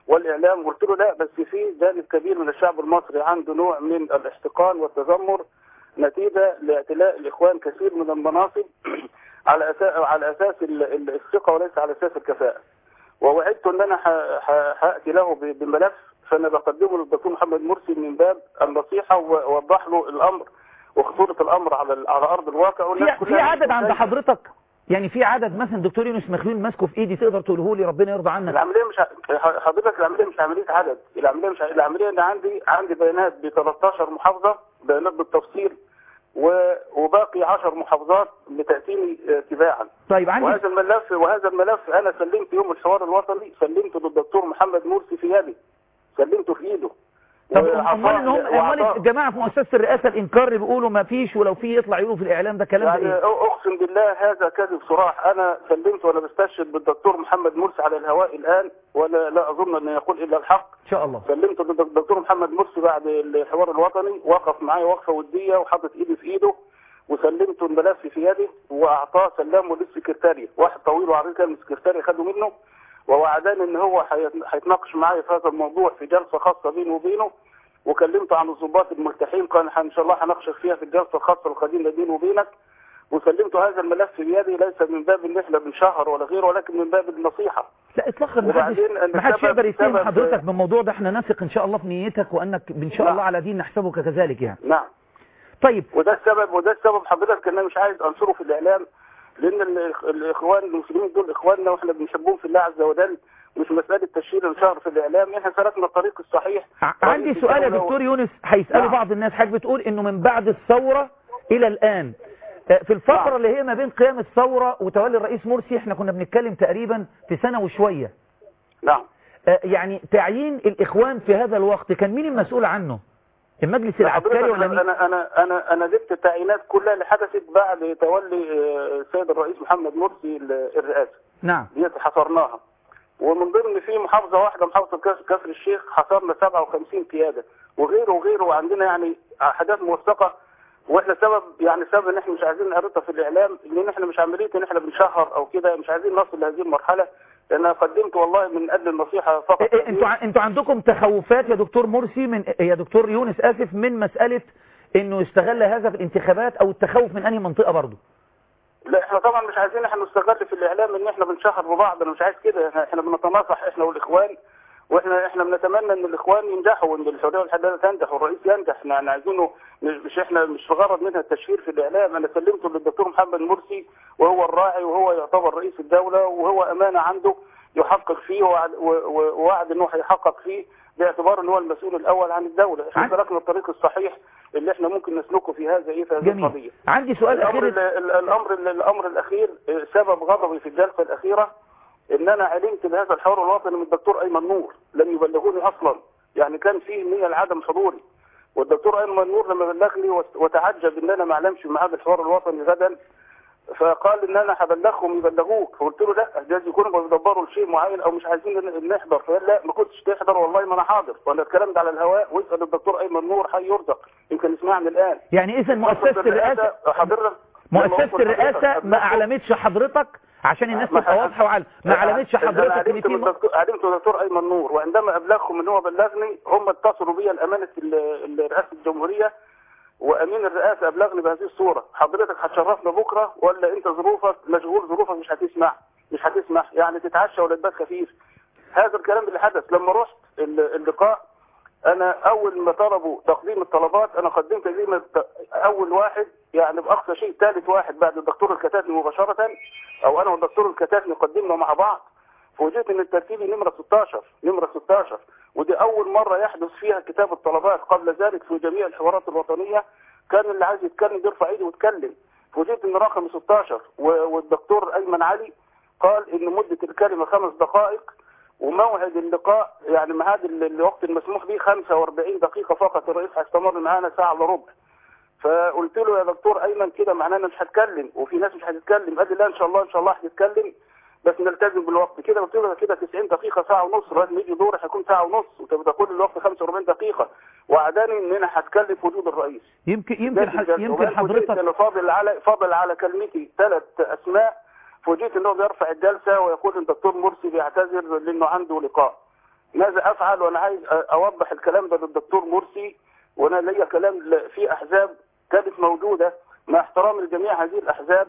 والاعلام قلت له لا بس في جانب كبير من الشعب المصري عنده نوع من الاحتقان والتذمر نتيجه لاعتلاء الاخوان كثير من المناصب على اساس على اساس ال- ال- الثقه وليس على اساس الكفاءه ووعدت ان انا ح- ح- هاتي له ب- بملف فانا بقدمه للدكتور محمد مرسي من باب النصيحه واوضح له الامر وخطوره الامر على ال- على ارض الواقع والناس في, في كلها عدد عند شايفة. حضرتك يعني في عدد مثلا دكتور يونس مخلول ماسكه في ايدي تقدر تقوله لي ربنا يرضى عنك العمليه مش ع- حضرتك العمليه مش عمليه عدد العمليه مش ع- العمليه ان عندي عندي بيانات ب 13 محافظه بيانات بالتفصيل و- وباقي 10 محافظات بتاتيني آه، تباعا طيب عندي وهذا الملف وهذا الملف انا سلمت يوم الحوار الوطني سلمته للدكتور محمد مرسي في يدي سلمته في ايده طب وعطاه- امال ان هم امال وعطاه- الجماعه في مؤسسه الرئاسه الانكار اللي بيقولوا ما فيش ولو في يطلع يقولوا في الاعلام ده كلام ده يعني ايه اقسم بالله هذا كذب صراح انا سلمت وانا بستشهد بالدكتور محمد مرسي على الهواء الان ولا لا اظن ان يقول الا الحق ان شاء الله سلمت للدكتور محمد مرسي بعد الحوار الوطني وقف معايا وقفه وديه وحاطط ايدي في ايده وسلمت الملف في يدي واعطاه سلمه للسكرتاري واحد طويل وعريض كان السكرتاري خده منه ووعداني ان هو هيت- هيتناقش معايا في هذا الموضوع في جلسه خاصه بينه وبينه وكلمته عن الضباط الملتحين قال ان شاء الله هناقشك فيها في الجلسه الخاصه القديمه بيني وبينك وسلمت هذا الملف بيدي ليس من باب ان احنا بنشهر ولا غيره ولكن من باب النصيحه لا اطلاقا ما حدش وبعدين أن ما حدش السبب- يقدر يتهم سبب- حضرتك بالموضوع ده احنا نثق ان شاء الله في نيتك وانك ان شاء نعم. الله على دين نحسبك كذلك يعني نعم طيب وده السبب وده السبب حضرتك ان انا مش عايز انشره في الاعلام لان ال- الاخوان المسلمين دول اخواننا واحنا بنحبهم في الله عز وجل مش مساله تشهير انشار في الاعلام احنا سلكنا الطريق الصحيح ع- عندي رئيس سؤال يا الدولة دكتور يونس هيسألوا نعم. بعض الناس حضرتك بتقول انه من بعد الثورة الى الان آه، في الفترة نعم. اللي هي ما بين قيام الثورة وتولي الرئيس مرسي احنا كنا بنتكلم تقريبا في سنة وشوية نعم آه، يعني تعيين الاخوان في هذا الوقت كان مين المسؤول عنه المجلس العسكري حضرتك ولا مين انا انا انا انا جبت التعيينات كلها اللي حدثت بعد تولي آه، السيد الرئيس محمد مرسي ال- الرئاسه نعم دي حصرناها ومن ضمن في محافظه واحده محافظه كف- كفر الشيخ حصرنا 57 قياده وغيره وغيره وعندنا يعني حاجات موثقه واحنا سبب يعني سبب ان احنا مش عايزين نعرضها في الاعلام لان احنا مش عمليه ان احنا بنشهر او كده مش عايزين نصل لهذه المرحله لان أنا قدمت والله من اجل النصيحه فقط إيه- إيه، انتوا ع- انتوا عندكم تخوفات يا دكتور مرسي من يا دكتور يونس اسف من مسألة انه يستغل هذا في الانتخابات او التخوف من انهي منطقة برضه لا احنا طبعا مش عايزين احنا نستغل في الاعلام ان احنا بنشهر ببعض انا مش عايز كده احنا, احنا بنتناصح احنا والاخوان واحنا احنا بنتمنى ان الاخوان ينجحوا وان الحريه والعداله تنجح والرئيس ينجح احنا يعني عايزينه مش مش احنا مش في غرض منها التشهير في الاعلام انا سلمته للدكتور محمد مرسي وهو الراعي وهو يعتبر رئيس الدوله وهو امانه عنده يحقق فيه ووعد- و- و- ووعد انه هيحقق فيه باعتبار ان هو المسؤول الاول عن الدوله احنا عن- سلكنا الطريق الصحيح اللي احنا ممكن نسلكه في هذا ايه في هذه جميل القضيه عندي سؤال الامر اخير ال- ال- الامر ال- الامر الاخير آه، سبب غضبي في الجلسه الاخيره ان انا علمت بهذا الحوار الوطني من الدكتور ايمن نور لم يبلغوني اصلا يعني كان في نيه لعدم حضوري والدكتور ايمن نور لما بلغني وت- وتعجب ان انا ما اعلمش ميعاد الحوار الوطني غدا فقال ان انا هبلغهم يبلغوك فقلت له لا جايز يكونوا بيدبروا لشيء معين او مش عايزين ن- نحضر فقال لا ما كنتش تحضر والله ما انا حاضر وانا الكلام ده على الهواء واسال الدكتور ايمن نور حي يرزق يمكن يسمعني الان يعني اذا مؤسسة الرئاسة حضرتك لما مؤسسة أقول الرئاسة حضرتك- ما اعلمتش حضرتك عشان الناس ما تبقى واضحة وعلم ما اعلمتش أنا حضرتك ان علمت في من الدكتور علمت من الدكتور ايمن نور وعندما ابلغهم ان هو بلغني هم اتصلوا بيا الامانه ال- ال- رئاسه الجمهوريه وامين الرئاسه ابلغني بهذه الصوره حضرتك هتشرفنا بكره ولا انت ظروفك مشغول ظروفك مش هتسمح مش هتسمح يعني تتعشى ولا تبات خفيف هذا الكلام اللي حدث لما رحت ال- اللقاء انا اول ما طلبوا تقديم الطلبات انا قدمت تقديم الت- اول واحد يعني باقصى شيء ثالث واحد بعد الدكتور الكتاتني مباشره او انا والدكتور الكتاتني قدمنا مع بعض فوجئت ان الترتيبي نمره 16 نمره 16 ودي اول مره يحدث فيها كتاب الطلبات قبل ذلك في جميع الحوارات الوطنيه كان اللي عايز يتكلم يرفع ايده ويتكلم فوجئت ان رقم 16 و- والدكتور ايمن علي قال ان مده الكلمه خمس دقائق وموعد اللقاء يعني ميعاد ال- الوقت المسموح به 45 دقيقة فقط الرئيس هيستمر معانا ساعة الا ربع فقلت له يا دكتور ايمن كده معناه انا مش هتكلم وفي ناس مش هتتكلم قال لي لا ان شاء الله ان شاء الله هتتكلم بس نلتزم بالوقت كده قلت له كده 90 دقيقة ساعة ونص لازم يجي دوري هيكون ساعة ونص وتبقى كل الوقت 45 دقيقة وعداني ان انا هتكلم في وجود الرئيس يمكن يمكن ح- يمكن وبعدين فوجئت حضرتك انه فاضل على فاضل على كلمتي ثلاث اسماء فوجئت انه بيرفع الجلسه ويقول ان الدكتور مرسي بيعتذر لانه عنده لقاء ماذا افعل وانا عايز اوضح الكلام ده للدكتور مرسي وانا ليا كلام ل- في احزاب كانت موجوده مع احترام لجميع هذه الاحزاب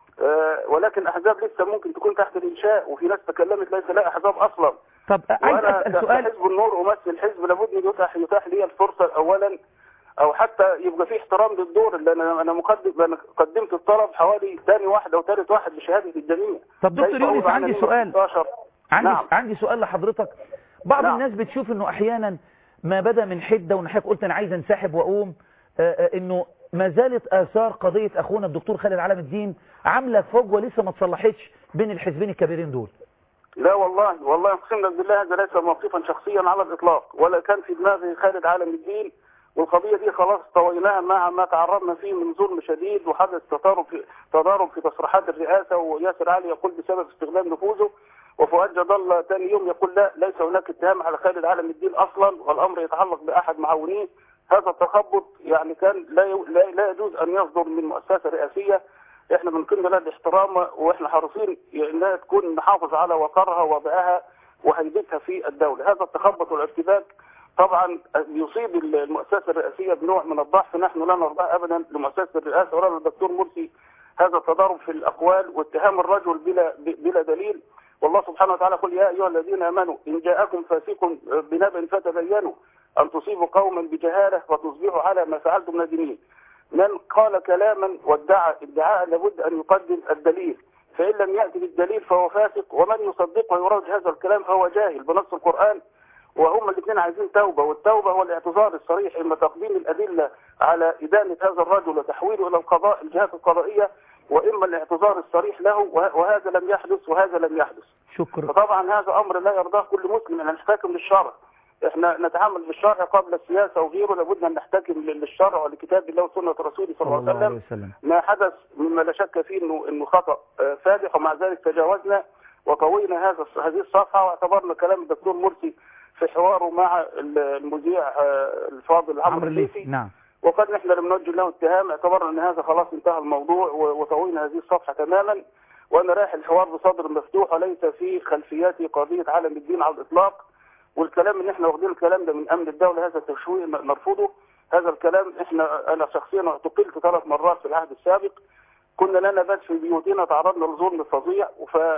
آه، ولكن احزاب لسه ممكن تكون تحت الانشاء وفي ناس تكلمت ليس لها احزاب اصلا طب عايز وانا اسال سؤال كحزب النور امثل حزب لابد ان يتاح يتاح لي الفرصه اولا او حتى يبقى في احترام للدور اللي انا انا مقدم انا قدمت الطلب حوالي ثاني واحد او ثالث واحد بشهاده الجميع طب دكتور ليس يونس أوضح عندي عن سؤال 16. عندي نعم. عندي سؤال لحضرتك بعض نعم. الناس بتشوف انه احيانا ما بدا من حده وان حضرتك قلت انا عايز انسحب واقوم آه، آه، انه ما زالت اثار قضيه اخونا الدكتور خالد علام الدين عامله فجوه لسه ما اتصلحتش بين الحزبين الكبيرين دول لا والله والله اقسم لك بالله هذا ليس موقفا شخصيا على الاطلاق ولا كان في دماغي خالد عالم الدين والقضيه دي خلاص طويناها مع ما تعرضنا فيه من ظلم شديد وحدث تضارب في تضارب في تصريحات الرئاسه وياسر علي يقول بسبب استغلال نفوذه وفؤاد جد الله ثاني يوم يقول لا ليس هناك اتهام على خالد عالم الدين اصلا والامر يتعلق باحد معاونيه هذا التخبط يعني كان لا يو- لا, لا يجوز ان يصدر من مؤسسه رئاسيه احنا بنقيم لها الاحترام واحنا حريصين انها تكون نحافظ على وقرها ووضعها وهيبتها في الدوله، هذا التخبط والارتباك طبعا يصيب المؤسسه الرئاسيه بنوع من الضعف نحن لا نرضاه ابدا لمؤسسه الرئاسه ولا للدكتور مرسي هذا التضارب في الاقوال واتهام الرجل بلا بلا دليل والله سبحانه وتعالى يقول يا ايها الذين امنوا ان جاءكم فاسق بنبأ فتبينوا ان تصيبوا قوما بجهاله فتصبحوا على ما فعلتم نادمين. من قال كلاما وادعى ادعاء لابد ان يقدم الدليل فان لم ياتي بالدليل فهو فاسق ومن يصدقه ويروج هذا الكلام فهو جاهل بنص القران وهم الاثنين عايزين توبه والتوبه هو الاعتذار الصريح اما تقديم الادله على ادانه هذا الرجل وتحويله الى القضاء الجهات القضائيه واما الاعتذار الصريح له وه- وهذا لم يحدث وهذا لم يحدث. شكرا فطبعا هذا امر لا يرضاه كل مسلم ان نحتكم للشرع احنا نتعامل بالشرع قبل السياسه وغيره لابد ان نحتكم للشرع ولكتاب الله وسنه رسوله صلى الله عليه وسلم وسلم ما حدث مما لا شك فيه انه انه خطا آه، فادح ومع ذلك تجاوزنا وطوينا هذا هذه الصفحه واعتبرنا كلام الدكتور مرسي في حواره مع المذيع آه، الفاضل عمرو عمرو الليثي الليثي نعم وقد نحن لم نوجه له اتهام اعتبرنا ان هذا خلاص انتهى الموضوع و- وطوينا هذه الصفحه تماما وانا رايح الحوار بصدر مفتوح وليس في خلفياتي قضيه عالم الدين على الاطلاق والكلام ان احنا واخدين الكلام ده من امن الدوله هذا التشويه ن- نرفضه هذا الكلام احنا انا شخصيا اعتقلت ثلاث مرات في العهد السابق كنا لا نبات في بيوتنا تعرضنا لظلم فظيع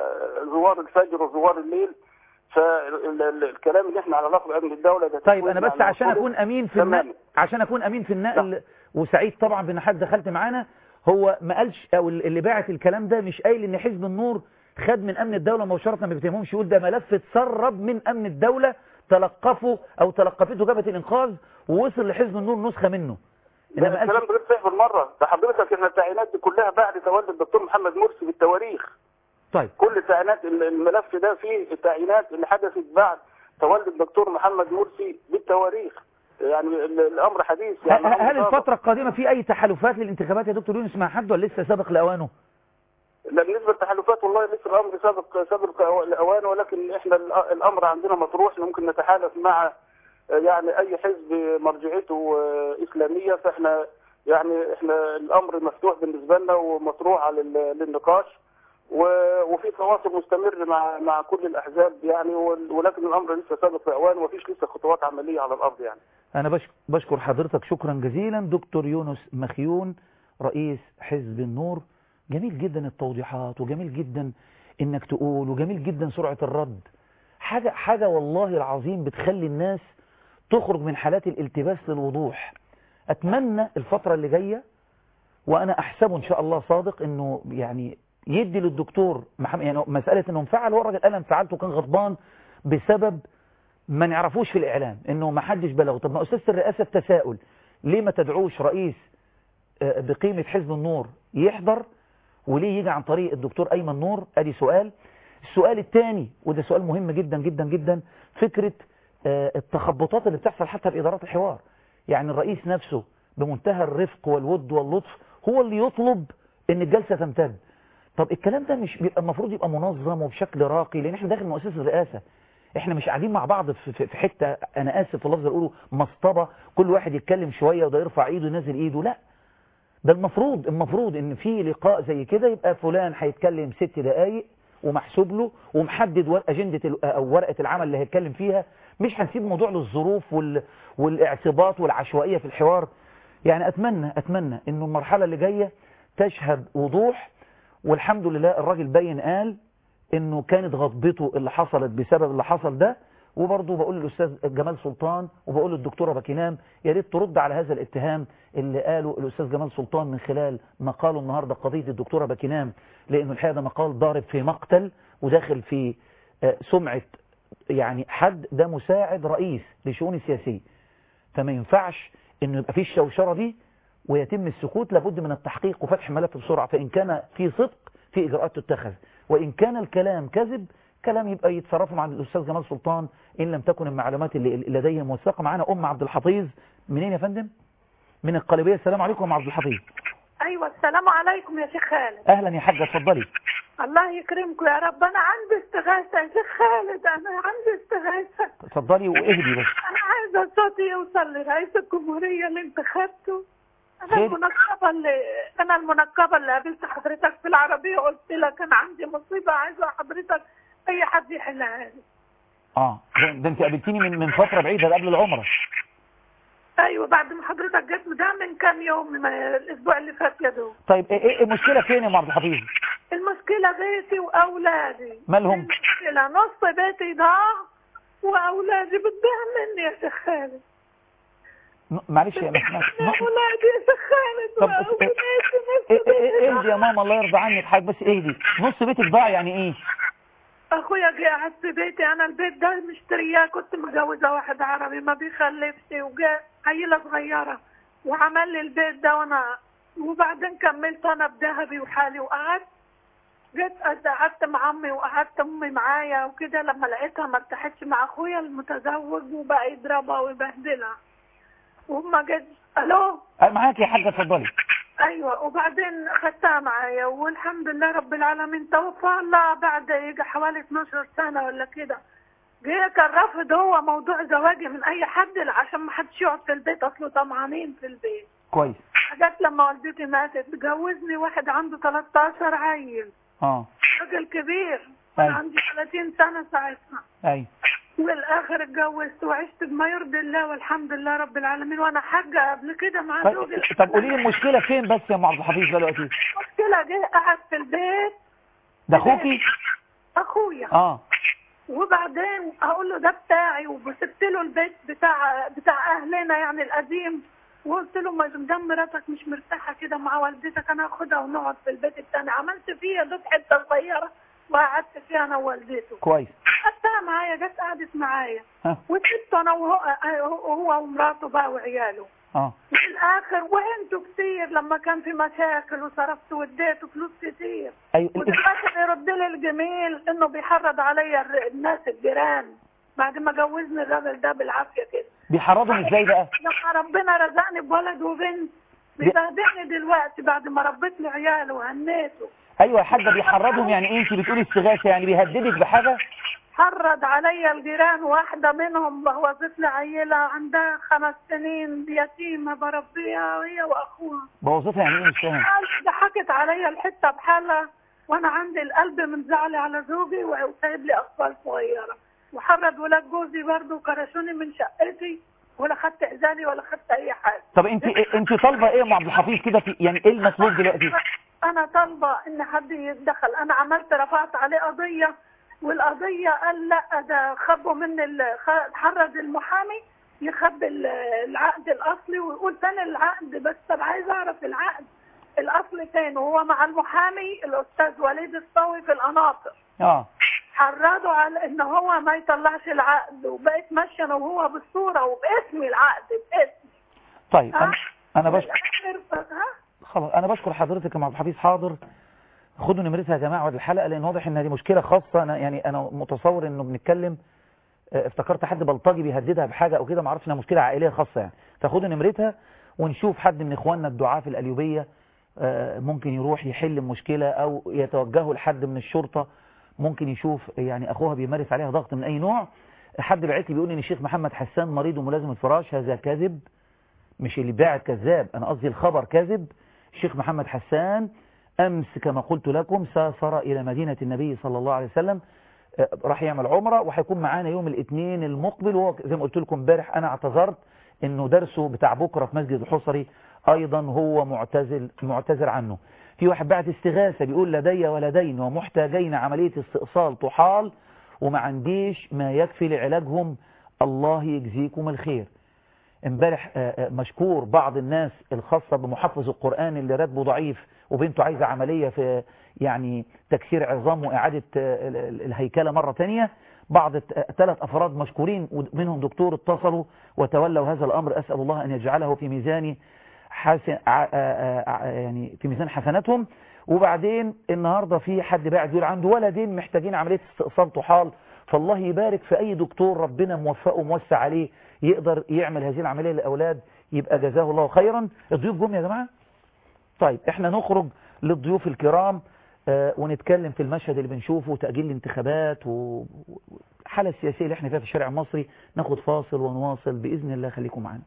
فزوار الفجر وزوار الليل فالكلام اللي احنا على علاقه بامن الدوله ده طيب تشويه انا بس مع عشان المفروض. اكون امين في تمام. النقل عشان اكون امين في النقل وسعيد طبعا بان حضرتك دخلت معانا هو ما قالش او اللي باعت الكلام ده مش قايل ان حزب النور خد من امن الدوله مباشره ما بيتهمهمش يقول ده ملف اتسرب من امن الدوله تلقفه او تلقفته جبهه الانقاذ ووصل لحزب النور نسخه منه ده انما الكلام قالش ده صحيح بالمره ده حضرتك احنا التعيينات دي كلها بعد تولي الدكتور محمد مرسي بالتواريخ طيب كل التعيينات الملف ده فيه التعيينات اللي حدثت بعد تولي الدكتور محمد مرسي بالتواريخ يعني ال- الامر حديث يعني هل أمر هل سابق. الفتره القادمه في اي تحالفات للانتخابات يا دكتور يونس مع حد ولا لسه سابق لاوانه لا بالنسبه للتحالفات والله لسه الامر سابق سابق الاوان ولكن احنا ال- الامر عندنا مطروح ممكن نتحالف مع آه، يعني اي حزب مرجعيته آه، اسلاميه فاحنا يعني احنا الامر مفتوح بالنسبه لنا ومطروح على ال- للنقاش و- وفي تواصل مستمر مع مع كل الاحزاب يعني وال- ولكن الامر لسه سابق الاوان ومفيش لسه خطوات عمليه على الارض يعني أنا بش- بشكر حضرتك شكرا جزيلا دكتور يونس مخيون رئيس حزب النور جميل جدا التوضيحات وجميل جدا إنك تقول وجميل جدا سرعة الرد حاجة, حاجة والله العظيم بتخلي الناس تخرج من حالات الالتباس للوضوح أتمنى الفترة اللي جاية وأنا أحسبه إن شاء الله صادق إنه يعني يدي للدكتور محمد يعني مسألة إنه انفعل هو الراجل أنا انفعلت وكان غضبان بسبب ما نعرفوش في الإعلام إنه ما حدش بلغه طب ما أستاذة الرئاسة التساؤل ليه ما تدعوش رئيس آه، بقيمة حزب النور يحضر وليه يجي عن طريق الدكتور أيمن نور أدي سؤال السؤال الثاني وده سؤال مهم جدا جدا جدا فكرة آه، التخبطات اللي بتحصل حتى في إدارات الحوار يعني الرئيس نفسه بمنتهى الرفق والود واللطف هو اللي يطلب ان الجلسة تمتد طب الكلام ده مش بيبقى المفروض يبقى منظم وبشكل راقي لان احنا داخل مؤسسة الرئاسة احنا مش قاعدين مع بعض في, في, في حتة انا اسف في اللفظ اللي اقوله مصطبة كل واحد يتكلم شوية وده يرفع ايده ينزل ايده لا ده المفروض المفروض ان في لقاء زي كده يبقى فلان هيتكلم ست دقايق ومحسوب له ومحدد ور- اجندة ال- او ورقة العمل اللي هيتكلم فيها مش هنسيب موضوع للظروف وال... والاعتباط والعشوائية في الحوار يعني أتمنى أتمنى إنه المرحلة اللي جاية تشهد وضوح والحمد لله الراجل باين قال إنه كانت غضبته اللي حصلت بسبب اللي حصل ده وبرضه بقول للأستاذ جمال سلطان وبقول للدكتورة باكينام يا ريت ترد على هذا الاتهام اللي قاله الأستاذ جمال سلطان من خلال مقاله النهاردة قضية الدكتورة باكينام لأنه الحقيقة ده مقال ضارب في مقتل وداخل في آه، سمعة يعني حد ده مساعد رئيس لشؤون السياسية فما ينفعش انه يبقى في الشوشرة دي ويتم السكوت لابد من التحقيق وفتح ملف بسرعة فإن كان في صدق في إجراءات تتخذ وإن كان الكلام كذب كلام يبقى يتصرفوا مع الأستاذ جمال سلطان إن لم تكن المعلومات اللي اللي لديه موثقة معانا أم عبد الحفيظ منين يا فندم؟ من القلبية السلام عليكم يا عبد الحفيظ ايوه السلام عليكم يا شيخ خالد أهلا يا حاجة اتفضلي الله يكرمكم يا رب انا عندي استغاثه يا شيخ خالد انا عندي استغاثه اتفضلي واهدي بس انا عايزه صوتي يوصل لرئيس الجمهوريه اللي انت خدته انا خير. المنقبه اللي انا المنقبه اللي قابلت حضرتك في العربيه قلت لك انا عندي مصيبه عايزه حضرتك اي حد يحلها لي اه ده ده انت قابلتيني من من فترة بعيدة ده قبل العمرة ايوه بعد ما حضرتك جيت ده من كام يوم من الاسبوع اللي فات يا دوب طيب ايه ايه المشكلة فين يا ام عبد الحفيظ؟ المشكله بيتي واولادي مالهم؟ المشكله نص بيتي ضاع واولادي بتضيع مني يا شيخ خالد ن- معلش يا محمد اولادي يا شيخ خالد طب واولادي نص إيه- إيه- إيه- بيتي اهدي يا ماما الله يرضى عنك حاجة بس اهدي نص بيتك ضاع يعني ايه؟ اخويا جه قعد في بيتي انا البيت ده مشترياه كنت متجوزه واحد عربي ما بيخلفش وجاء عيله صغيره وعمل لي البيت ده وانا وبعدين كملت انا بذهبي وحالي وقعدت جيت قعدت مع امي وقعدت امي معايا وكده لما لقيتها ما ارتاحتش مع اخويا المتزوج وبقى يضربها ويبهدلها وهم جت الو أه، معاك يا حاجة اتفضلي ايوه وبعدين خدتها معايا والحمد لله رب العالمين توفى الله بعد يجي حوالي 12 سنه ولا كده جه كان رافض هو موضوع زواجي من اي حد عشان ما حدش يقعد في البيت اصله طمعانين في البيت كويس جت لما والدتي ماتت جوزني واحد عنده 13 عيل اه راجل كبير أيوة. انا عندي 30 سنه ساعتها ايوه والاخر اتجوزت وعشت بما يرضي الله والحمد لله رب العالمين وانا حاجه قبل كده مع طيب زوجي طب قولي لي المشكلة فين بس يا ام عبد الحفيظ دلوقتي؟ مشكله جه قعد في البيت ده اخوكي؟ اخويا اه وبعدين اقول له ده بتاعي وسبت له البيت بتاع بتاع اهلنا يعني القديم وقلت له ما دام مراتك مش مرتاحه كده مع والدتك انا اخدها ونقعد في البيت التاني عملت فيها دوت حته صغيره وقعدت فيها انا ووالدته كويس خدتها معايا جت قعدت معايا ها وسبته انا وهو هو ومراته بقى وعياله اه في الاخر وهنته كتير لما كان في مشاكل وصرفت واديته فلوس كتير ايوه ودلوقتي بيرد لي الجميل انه بيحرض عليا الر- الناس الجيران بعد ما جوزني الراجل ده بالعافيه كده بيحرضهم ازاي بقى؟ لما ربنا رزقني بولد وبنت بيبهدلني دلوقتي بعد ما ربيت لي عياله وهنيته ايوه يا حاجة بيحرضهم يعني ايه انت بتقولي استغاثة يعني بيهددك بحاجة؟ حرض عليا الجيران واحدة منهم وظيف لي عيلة عندها خمس سنين يتيمة بربيها هي وأخوها بوظيفها يعني ايه مش فاهم قال ضحكت عليا الحتة بحالها وأنا عندي القلب من زعلي على زوجي وسايب لي أطفال صغيرة وحرض ولاد جوزي برضه كرشوني من شقتي ولا خدت إذاني ولا خدت أي حاجة طب انت انت طالبة ايه يا ام عبد الحفيظ كده في يعني ايه المطلوب دلوقتي؟ انا طالبه ان حد يتدخل انا عملت رفعت عليه قضيه والقضيه قال لا ده خبوا من ال- خ- حرض المحامي يخبي ال- العقد الاصلي ويقول تاني العقد بس طب عايز اعرف العقد الاصلي فين وهو مع المحامي الاستاذ وليد الصاوي في القناطر اه حرضوا على ان هو ما يطلعش العقد وبقيت ماشيه انا وهو بالصوره وباسمي العقد باسمي طيب ها؟ انا انا بشكر والآخر- ها خلاص انا بشكر حضرتك يا عبد الحفيظ حاضر خدوا نمرتها يا جماعه بعد الحلقه لان واضح ان دي مشكله خاصه انا يعني انا متصور انه بنتكلم آه، افتكرت حد بلطجي بيهددها بحاجه او كده ما اعرفش انها مشكله عائليه خاصه يعني فخدوا نمرتها ونشوف حد من اخواننا الدعاة في القليوبيه آه، ممكن يروح يحل المشكله او يتوجهوا لحد من الشرطه ممكن يشوف يعني اخوها بيمارس عليها ضغط من اي نوع حد بعت لي بيقول لي ان الشيخ محمد حسان مريض وملازم الفراش هذا كذب مش اللي باعت كذاب انا قصدي الخبر كذب الشيخ محمد حسان امس كما قلت لكم سافر الى مدينة النبي صلى الله عليه وسلم آه، راح يعمل عمرة وهيكون معانا يوم الاثنين المقبل وهو زي ما قلت لكم امبارح انا اعتذرت انه درسه بتاع بكرة في مسجد الحصري ايضا هو معتزل معتذر عنه في واحد بعت استغاثة بيقول لدي ولدين ومحتاجين عملية استئصال طحال وما عنديش ما يكفي لعلاجهم الله يجزيكم الخير امبارح آه، آه، مشكور بعض الناس الخاصة بمحفظ القرآن اللي راتبه ضعيف وبنته عايزة عملية في يعني تكسير عظام وإعادة آه، ال- ال- الهيكلة مرة تانية بعض ثلاث أفراد مشكورين ومنهم دكتور اتصلوا وتولوا هذا الأمر أسأل الله أن يجعله في ميزان حسن ع- آه، آه، يعني في ميزان حسناتهم وبعدين النهاردة في حد باعت بيقول عنده ولدين محتاجين عملية استئصال طحال فالله يبارك في أي دكتور ربنا موفقه وموسع عليه يقدر يعمل هذه العملية للأولاد يبقى جزاه الله خيرا الضيوف جم يا جماعة طيب احنا نخرج للضيوف الكرام آه، ونتكلم في المشهد اللي بنشوفه تأجيل الانتخابات والحالة السياسية اللي احنا فيها في الشارع المصري ناخد فاصل ونواصل بإذن الله خليكم معنا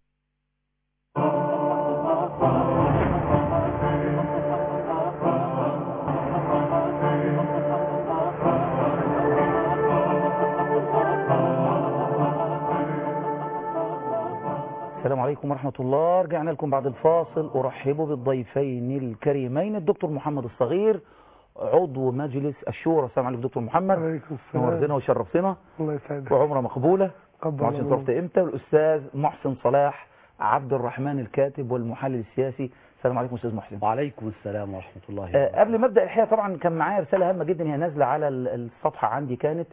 السلام عليكم ورحمة الله رجعنا لكم بعد الفاصل أرحب بالضيفين الكريمين الدكتور محمد الصغير عضو مجلس الشورى السلام عليكم دكتور محمد عليكم السلام. نورتنا وشرفتنا الله يسعدك وعمرة مقبولة قبل معرفش انت رحت امتى والأستاذ محسن صلاح عبد الرحمن الكاتب والمحلل السياسي السلام عليكم أستاذ محسن وعليكم السلام ورحمة الله آه، قبل ما ابدا الحقيقه طبعا كان معايا رساله هامه جدا هي نازله على ال- الصفحه عندي كانت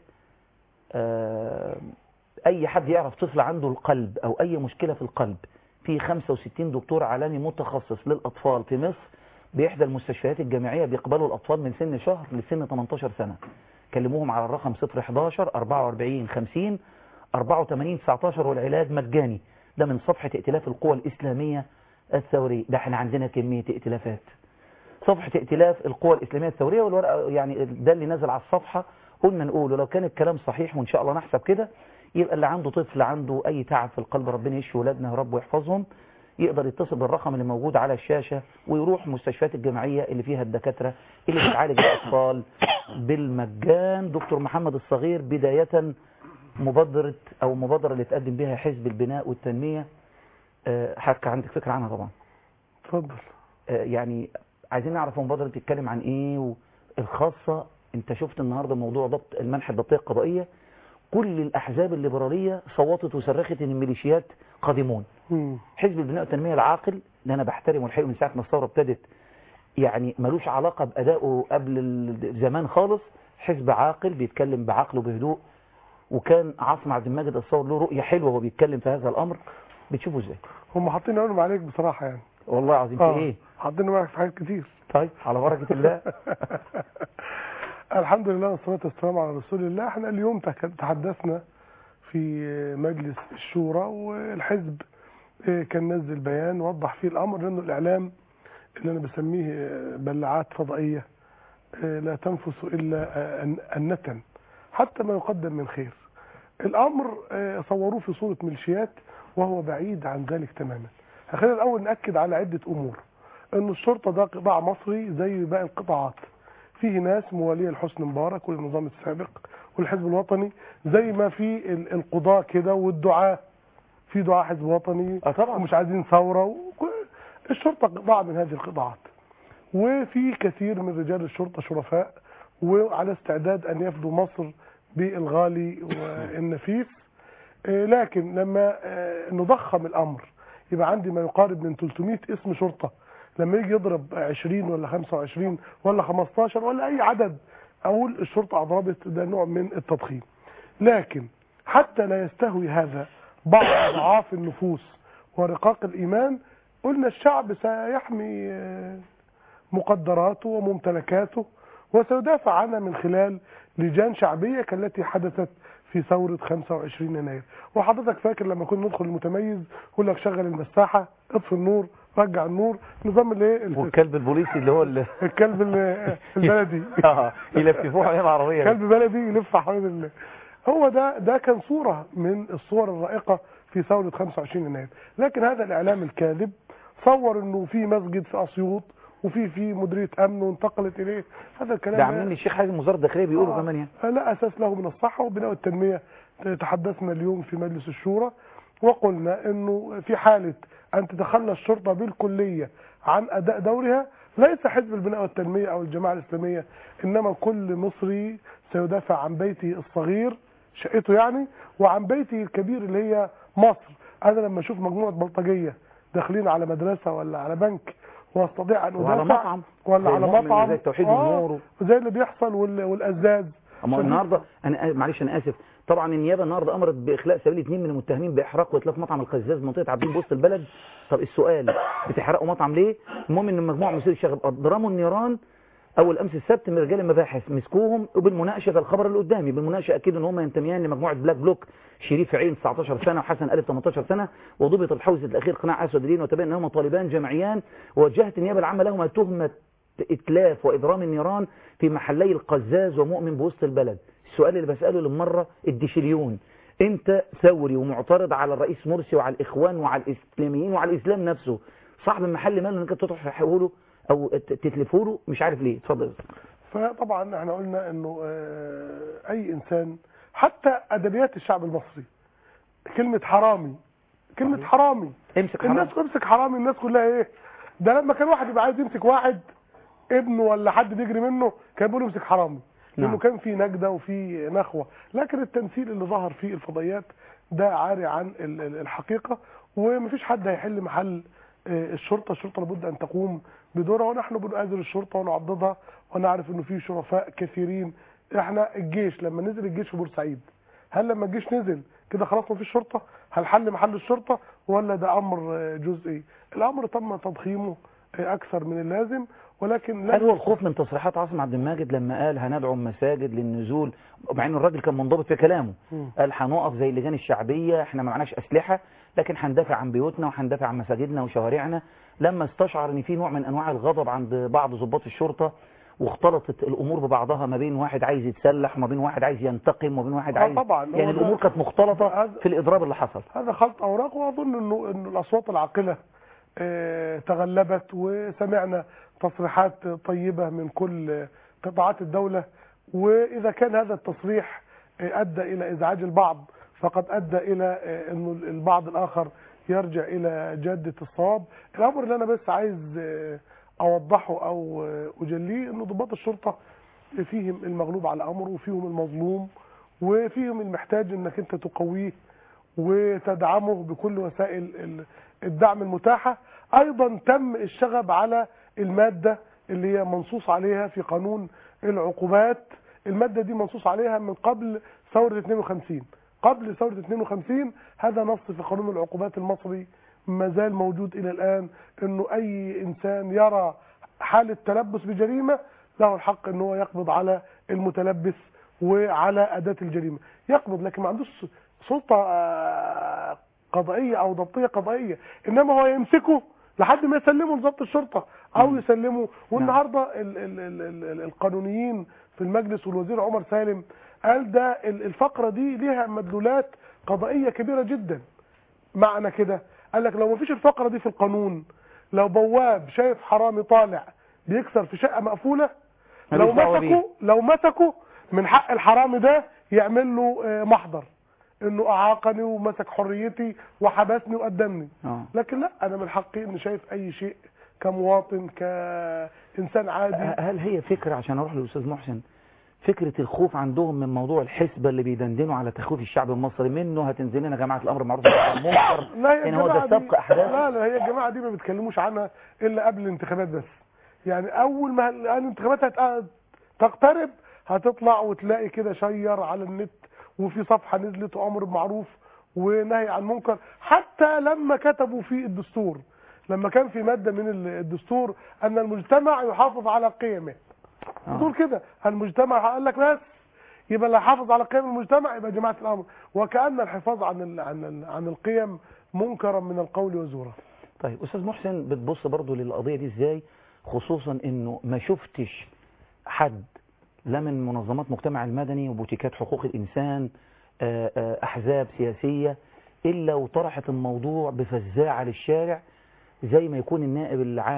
آه، اي حد يعرف طفل عنده القلب او اي مشكله في القلب في 65 دكتور عالمي متخصص للاطفال في مصر باحدى المستشفيات الجامعيه بيقبلوا الاطفال من سن شهر لسن 18 سنه كلموهم على الرقم 011 44 50 84 19 والعلاج مجاني ده من صفحه ائتلاف القوى الاسلاميه الثوريه ده احنا عندنا كميه ائتلافات صفحة ائتلاف القوى الإسلامية الثورية والورقة يعني ده اللي نزل على الصفحة قلنا نقوله لو كان الكلام صحيح وإن شاء الله نحسب كده يبقى اللي عنده طفل عنده أي تعب في القلب ربنا يشفي ولادنا يا رب ويحفظهم يقدر يتصل بالرقم اللي موجود على الشاشة ويروح مستشفيات الجامعية اللي فيها الدكاترة اللي بتعالج الأطفال بالمجان دكتور محمد الصغير بداية مبادرة أو مبادرة اللي تقدم بها حزب البناء والتنمية آه، حضرتك عندك فكرة عنها طبعا اتفضل آه، يعني عايزين نعرف المبادرة بتتكلم عن ايه الخاصة انت شفت النهاردة موضوع ضبط المنح الضبطية القضائية كل الأحزاب الليبرالية صوتت وصرخت ان الميليشيات قادمون مم. حزب البناء والتنمية العاقل اللي انا بحترمه الحقيقة من ساعة ما الثورة ابتدت يعني ملوش علاقة بأدائه قبل الزمان خالص حزب عاقل بيتكلم بعقل وبهدوء وكان عاصم عبد المجيد الصور له رؤية حلوة وهو بيتكلم في هذا الأمر بتشوفه ازاي هم حاطين عينهم عليك بصراحة يعني والله العظيم في آه، ايه حاطين معاك في حاجات كتير طيب على بركة الله الحمد لله والصلاة والسلام على رسول الله احنا اليوم تك- تحدثنا في مجلس الشورى والحزب اه، كان نزل بيان وضح فيه الامر لانه الاعلام اللي انا بسميه اه، بلعات فضائية اه، لا تنفس الا اه، أن- النتن حتى ما يقدم من خير الامر اه، صوروه في صورة ميليشيات وهو بعيد عن ذلك تماما خلينا الاول ناكد على عدة امور ان الشرطة ده قطاع مصري زي باقي القطاعات فيه ناس موالية لحسني مبارك والنظام السابق والحزب الوطني زي ما في ال- القضاة كده والدعاة في دعاة حزب وطني اه طبعا ومش عايزين ثورة وكل- الشرطة قطاع من هذه القطاعات وفي كثير من رجال الشرطة شرفاء وعلى استعداد أن يفدوا مصر بالغالي والنفيس آه، لكن لما آه، نضخم الأمر يبقى عندي ما يقارب من 300 اسم شرطة لما يجي يضرب 20 ولا 25 ولا 15 ولا أي عدد أقول الشرطة أضربت ده نوع من التضخيم لكن حتى لا يستهوي هذا بعض ضعاف النفوس ورقاق الإيمان قلنا الشعب سيحمي آه، مقدراته وممتلكاته وسيدافع عنها من خلال لجان شعبية كالتي حدثت في ثورة 25 يناير وحضرتك فاكر لما كنا ندخل المتميز يقول لك شغل المساحة اطفي النور رجع النور نظام الايه والكلب البوليسي اللي هو ال- الكلب ال- البلدي اه يلففوه حوالين العربية كلب بلدي يلف حوالين ال... هو ده ده كان صورة من الصور الرائقة في ثورة 25 يناير لكن هذا الإعلام الكاذب صور إنه في مسجد في أسيوط وفي في مديريه امن وانتقلت اليه هذا الكلام ده لا- عاملين الشيخ حازم وزاره الداخليه بيقولوا آه. كمان يعني لا أساس له من الصحة وبناء التنمية تحدثنا اليوم في مجلس الشورى وقلنا أنه في حالة أن تتخلى الشرطة بالكلية عن أداء دورها ليس حزب البناء والتنمية أو الجماعة الإسلامية إنما كل مصري سيدافع عن بيته الصغير شقته يعني وعن بيته الكبير اللي هي مصر أنا لما أشوف مجموعة بلطجية داخلين على مدرسة ولا على بنك واستطيع أن وعلى أدافع مطعم. ولا زي على المؤمن مطعم زي التوحيد آه، والنور. زي اللي بيحصل وال- والأزاز اما عشان النهارده انا معلش انا اسف طبعا النيابه النهارده امرت باخلاء سبيل اثنين من المتهمين باحراق واتلاف مطعم القزاز منطقه عابدين بوسط البلد طب السؤال بتحرقوا مطعم ليه المهم ان مجموعه من مسؤولي الشغب اضرموا النيران اول امس السبت من رجال المباحث مسكوهم وبالمناقشه ده الخبر اللي قدامي بالمناقشه اكيد ان هم ينتميان لمجموعه بلاك بلوك شريف عين 19 سنه وحسن الف 18 سنه وضبط الحوزه الاخير قناع اسود الدين وتبين انهما طالبان جمعيان ووجهت النيابه العامه لهما تهمه اتلاف واضرام النيران في محلي القزاز ومؤمن بوسط البلد السؤال اللي بساله للمره الدشليون انت ثوري ومعترض على الرئيس مرسي وعلى الاخوان وعلى الاسلاميين وعلى الاسلام نفسه صاحب المحل ماله انك تروح له او ت- تتلفه له مش عارف ليه اتفضل فطبعا احنا قلنا انه آه، اي انسان حتى ادبيات الشعب المصري كلمة حرامي كلمة حرامي امسك الناس امسك حرامي الناس كلها ايه ده لما كان واحد يبقى عايز يمسك واحد ابنه ولا حد بيجري منه كان بيقول امسك حرامي لانه نعم. كان في نجدة وفي نخوة لكن التمثيل اللي ظهر في الفضائيات ده عاري عن ال- ال- الحقيقة ومفيش حد هيحل محل آه، الشرطة الشرطة لابد أن تقوم بدورها ونحن بنؤازر الشرطة ونعضدها ونعرف أنه في شرفاء كثيرين احنا الجيش لما نزل الجيش في بورسعيد هل لما الجيش نزل كده خلاص مفيش شرطة هل حل محل الشرطة ولا ده أمر آه، جزئي الأمر تم تضخيمه آه، أكثر من اللازم ولكن هل هو الخوف من تصريحات عاصم عبد الماجد لما قال هندعو المساجد للنزول مع ان الراجل كان منضبط في كلامه مم. قال هنقف زي اللجان الشعبيه احنا ما معناش اسلحه لكن هندافع عن بيوتنا وهندافع عن مساجدنا وشوارعنا لما استشعر ان في نوع من انواع الغضب عند بعض ضباط الشرطه واختلطت الامور ببعضها ما بين واحد عايز يتسلح وما بين واحد عايز ينتقم وما بين واحد آه عايز طبعا هو يعني ده- الامور كانت مختلطه في الاضراب اللي حصل هذا خلط اوراق واظن انه انه الاصوات العاقله آه، تغلبت وسمعنا تصريحات طيبه من كل قطاعات الدوله واذا كان هذا التصريح آه، ادى الى ازعاج البعض فقد ادى الى آه، انه البعض الاخر يرجع الى جاده الصواب الامر اللي انا بس عايز آه، اوضحه او آه، اجليه انه ضباط الشرطه فيهم المغلوب على امره وفيهم المظلوم وفيهم المحتاج انك انت تقويه وتدعمه بكل وسائل ال- الدعم المتاحة ايضا تم الشغب على المادة اللي هي منصوص عليها في قانون العقوبات المادة دي منصوص عليها من قبل ثورة 52 قبل ثورة 52 هذا نص في قانون العقوبات المصري ما زال موجود الى الان انه اي انسان يرى حالة تلبس بجريمة له الحق ان هو يقبض على المتلبس وعلى اداة الجريمة يقبض لكن ما عندوش سلطة آه، قضائية او ضبطية قضائية انما هو يمسكه لحد ما يسلمه لضبط الشرطة او يسلمه والنهاردة ال ال ال ال ال القانونيين في المجلس والوزير عمر سالم قال ده ال- الفقرة دي ليها مدلولات قضائية كبيرة جدا معنى كده قال لك لو مفيش الفقرة دي في القانون لو بواب شايف حرامي طالع بيكسر في شقة مقفولة لو ملوش دعوة بيه. مسكوا لو مسكوا من حق الحرامي ده يعمل له آه، محضر انه اعاقني ومسك حريتي وحبسني وقدمني اه لكن لا انا من حقي اني شايف اي شيء كمواطن كانسان عادي هل هي فكرة عشان اروح للاستاذ محسن فكرة الخوف عندهم من موضوع الحسبة اللي بيدندنوا على تخويف الشعب المصري منه هتنزل لنا جماعة الامر معروف المنكر لا هي يعني هو ده الجماعة دي- سبق احداث لا لا هي الجماعه دي ما بيتكلموش عنها الا قبل الانتخابات بس يعني اول ما الانتخابات هت- تقترب هتطلع وتلاقي كده شير على النت وفي صفحه نزلت وامر بمعروف ونهي عن منكر حتى لما كتبوا في الدستور لما كان في ماده من ال- الدستور ان المجتمع يحافظ على قيمه دول كده المجتمع قال لك بس يبقى اللي حافظ على قيم المجتمع يبقى جماعه الامر وكان الحفاظ عن ال عن ال عن القيم منكرا من القول وزورا طيب استاذ محسن بتبص برضو للقضية دي ازاي خصوصا انه ما شفتش حد لا من منظمات مجتمع المدني وبوتيكات حقوق الانسان آه، آه، احزاب سياسية الا وطرحت الموضوع بفزاعة للشارع زي ما يكون النائب العام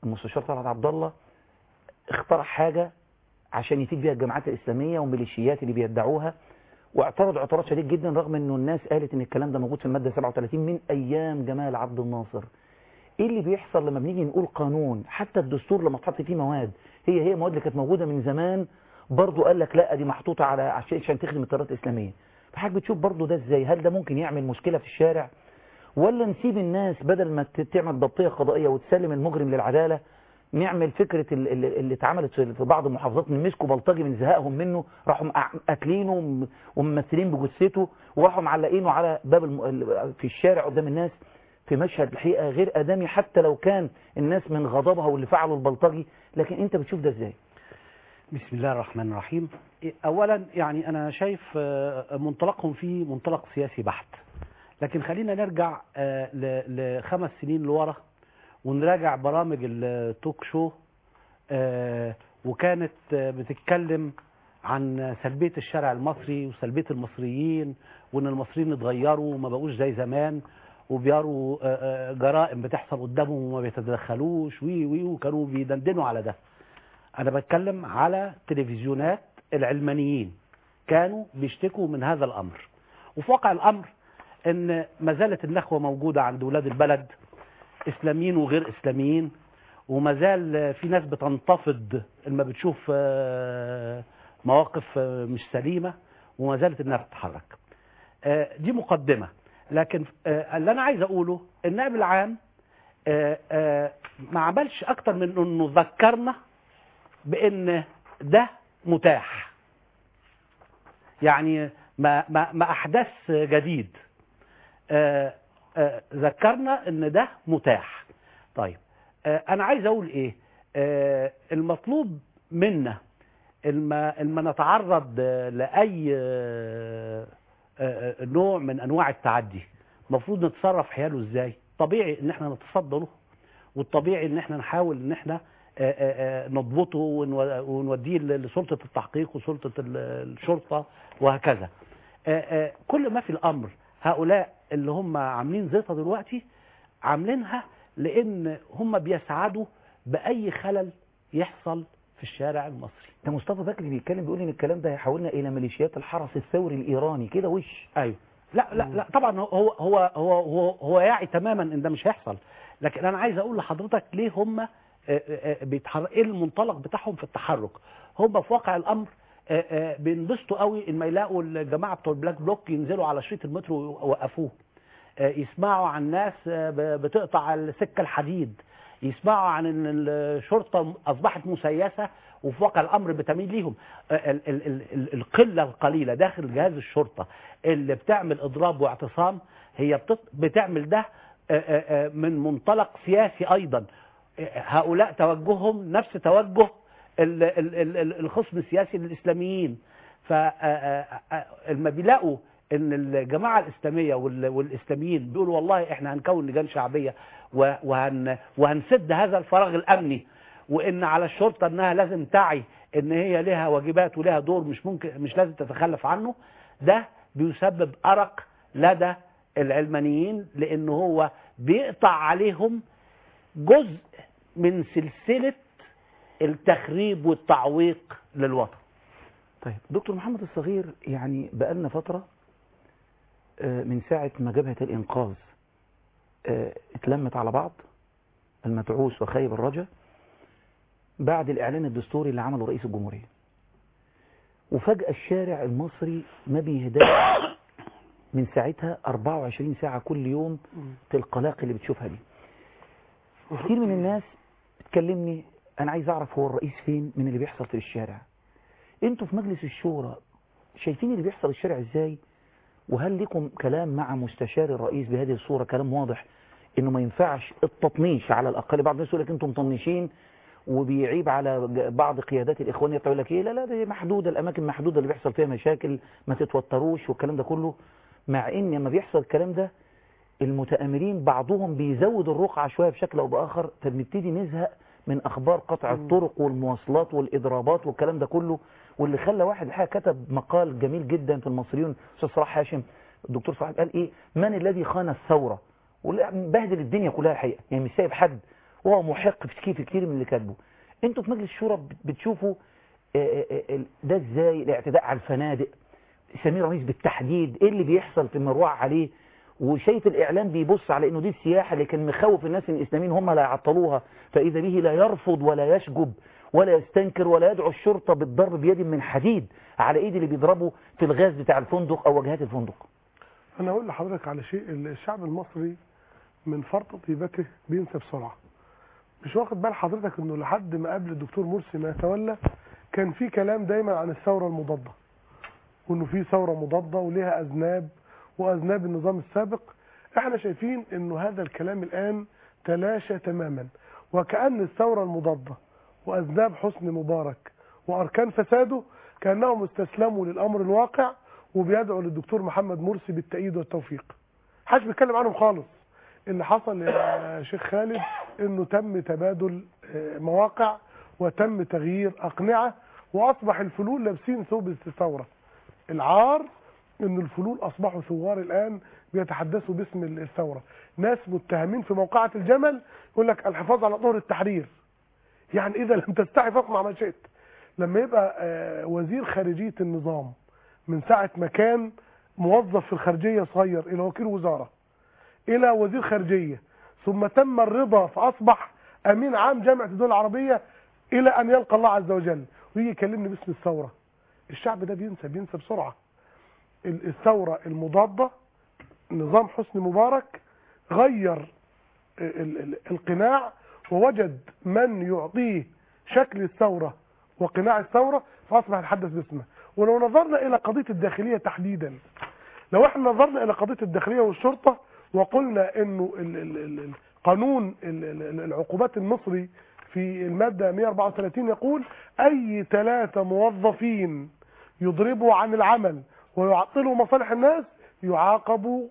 المستشار طلعت عبد الله اخترع حاجة عشان يفيد بيها الجماعات الإسلامية والميليشيات اللي بيدعوها واعترض اعتراض شديد جدا رغم انه الناس قالت ان الكلام ده موجود في المادة 37 من ايام جمال عبد الناصر ايه اللي بيحصل لما بنيجي نقول قانون حتى الدستور لما اتحط فيه مواد هي هي مواد اللي كانت موجودة من زمان برضو قال لك لا دي محطوطة على عشان عشان تخدم التيارات الإسلامية فحضرتك بتشوف برضو ده ازاي هل ده ممكن يعمل مشكلة في الشارع ولا نسيب الناس بدل ما ت- تعمل ضبطية قضائية وتسلم المجرم للعدالة نعمل فكرة ال- ال- اللي اتعملت في في بعض المحافظات من مسكوا بلطجي من زهقهم منه راحوا مقع- قاتلينه وم- وممثلين بجثته وراحوا معلقينه على باب الم... ال- في الشارع قدام الناس في مشهد الحقيقة غير آدمي حتى لو كان الناس من غضبها واللي فعلوا البلطجي لكن انت بتشوف ده ازاي بسم الله الرحمن الرحيم اولا يعني انا شايف آه، منطلقهم فيه منطلق سياسي بحت لكن خلينا نرجع آه، ل- لخمس سنين لورا ونراجع برامج التوك شو آه، وكانت آه، بتتكلم عن سلبية الشارع المصري وسلبية المصريين وان المصريين اتغيروا وما بقوش زي زمان وبيروا آه، آه، جرائم بتحصل قدامهم وما بيتدخلوش وي وي وكانوا بيدندنوا على ده انا بتكلم على تلفزيونات العلمانيين كانوا بيشتكوا من هذا الامر وفي واقع الامر ان ما زالت النخوه موجوده عند ولاد البلد اسلاميين وغير اسلاميين وما زال في ناس بتنتفض لما بتشوف آه، مواقف آه، مش سليمه وما زالت انها بتتحرك آه، دي مقدمه لكن آه، اللي انا عايز اقوله النائب العام آه، آه، ما عملش اكتر من انه ذكرنا بان ده متاح يعني ما ما ما احدث جديد آه، آه، ذكرنا ان ده متاح طيب آه، انا عايز اقول ايه آه، المطلوب منا الما الما نتعرض آه، لاي آه، آه، آه، نوع من انواع التعدي المفروض نتصرف حياله ازاي طبيعي ان احنا نتصدى له والطبيعي ان احنا نحاول ان احنا آه، آه، آه، نضبطه ونو- ونوديه لسلطة التحقيق وسلطة ال- الشرطة وهكذا آه، آه، كل ما في الأمر هؤلاء اللي هم عاملين زيطة دلوقتي عاملينها لأن هم بيسعدوا بأي خلل يحصل في الشارع المصري ده مصطفى بكري بيتكلم بيقول ان الكلام ده هيحولنا الى ميليشيات الحرس الثوري الايراني كده وش ايوه لا لا لا طبعا هو هو هو هو هو يعي تماما ان ده مش هيحصل لكن انا عايز اقول لحضرتك ليه هم بيتحرك ايه المنطلق بتاعهم في التحرك هم في واقع الامر آه، آه، بينبسطوا قوي اما يلاقوا الجماعه بتوع البلاك بلوك ينزلوا على شريط المترو ويوقفوه آه، يسمعوا عن ناس آه، ب- بتقطع السكه الحديد يسمعوا عن ان الشرطه اصبحت مسيسه وفي واقع الامر بتميل ليهم آه، ال- ال- ال- ال- القله القليله داخل جهاز الشرطه اللي بتعمل اضراب واعتصام هي بتط- بتعمل ده آه، آه، آه، من منطلق سياسي ايضا آه، هؤلاء توجههم نفس توجه ال- ال- ال- ال- الخصم السياسي للاسلاميين فلما بيلاقوا ان الجماعه الاسلاميه وال- والاسلاميين بيقولوا والله احنا هنكون لجان شعبيه و- وهن وهنسد هذا الفراغ الامني وان على الشرطه انها لازم تعي ان هي لها واجبات ولها دور مش ممكن مش لازم تتخلف عنه ده بيسبب ارق لدى العلمانيين لان هو بيقطع عليهم جزء من سلسله التخريب والتعويق للوطن طيب دكتور محمد الصغير يعني بقالنا فترة آه، من ساعة ما جبهة الإنقاذ آه، اتلمت على بعض المدعوس وخيب الرجا بعد الإعلان الدستوري اللي عمله رئيس الجمهورية وفجأة الشارع المصري ما بيهداش من ساعتها 24 ساعة كل يوم القلاق اللي بتشوفها دي كتير من الناس بتكلمني أنا عايز أعرف هو الرئيس فين من اللي بيحصل في الشارع انتوا في مجلس الشورى شايفين اللي بيحصل في الشارع ازاي وهل لكم كلام مع مستشار الرئيس بهذه الصورة كلام واضح انه ما ينفعش التطنيش على الاقل بعض الناس يقول لك انتم مطنشين وبيعيب على ج- بعض قيادات الاخوانيه تقول لك ايه لا لا دي محدوده الاماكن محدوده اللي بيحصل فيها مشاكل ما تتوتروش والكلام ده كله مع ان لما بيحصل الكلام ده المتآمرين بعضهم بيزود الرقعة شوية بشكل أو بآخر فبنبتدي نزهق من أخبار قطع الطرق والمواصلات والإضرابات والكلام ده كله واللي خلى واحد الحقيقة كتب مقال جميل جدا في المصريون أستاذ صلاح هاشم الدكتور صلاح قال إيه من الذي خان الثورة بهدل الدنيا كلها الحقيقة يعني مش سايب حد وهو محق في كتير في كتير من اللي كاتبه انتوا في مجلس الشورى بت- بتشوفوا آه، آه، آه، ده ازاي الاعتداء على الفنادق سمير رئيس بالتحديد ايه اللي بيحصل في المروع عليه وشايف الاعلام بيبص على انه دي السياحه اللي كان مخوف الناس ان الاسلاميين هم اللي هيعطلوها فاذا به لا يرفض ولا يشجب ولا يستنكر ولا يدعو الشرطه بالضرب بيد من حديد على ايد اللي بيضربوا في الغاز بتاع الفندق او واجهات الفندق انا اقول لحضرتك على شيء الشعب المصري من فرط طيبته بينسى بسرعه مش واخد بال حضرتك انه لحد ما قبل الدكتور مرسي ما يتولى كان في كلام دايما عن الثوره المضاده وانه في ثوره مضاده وليها اذناب واذناب النظام السابق احنا شايفين انه هذا الكلام الان تلاشى تماما وكأن الثورة المضادة وأذناب حسني مبارك وأركان فساده كأنهم استسلموا للأمر الواقع وبيدعوا للدكتور محمد مرسي بالتأييد والتوفيق حدش بيتكلم عنهم خالص اللي حصل يا شيخ خالد انه تم تبادل آه، مواقع وتم تغيير أقنعة وأصبح الفلول لابسين ثوب الثورة العار ان الفلول اصبحوا ثوار الان بيتحدثوا باسم الثوره ناس متهمين في موقعة الجمل يقول لك الحفاظ على ظهر التحرير يعني اذا لم تستحي فاصنع ما شئت لما يبقى آه، وزير خارجيه النظام من ساعه ما كان موظف في الخارجيه صغير الى وكيل وزاره الى وزير خارجيه ثم تم الرضا فاصبح امين عام جامعه الدول العربيه الى ان يلقى الله عز وجل ويجي يكلمني باسم الثوره الشعب ده بينسى بينسى بسرعه ال- الثوره المضاده نظام حسني مبارك غير ال- ال- القناع ووجد من يعطيه شكل الثوره وقناع الثوره فاصبح يتحدث باسمه ولو نظرنا الى قضيه الداخليه تحديدا لو احنا نظرنا الى قضيه الداخليه والشرطه وقلنا انه ال- ال- ال- القانون ال- ال- العقوبات المصري في الماده 134 يقول اي ثلاثه موظفين يضربوا عن العمل ويعطلوا مصالح الناس يعاقبوا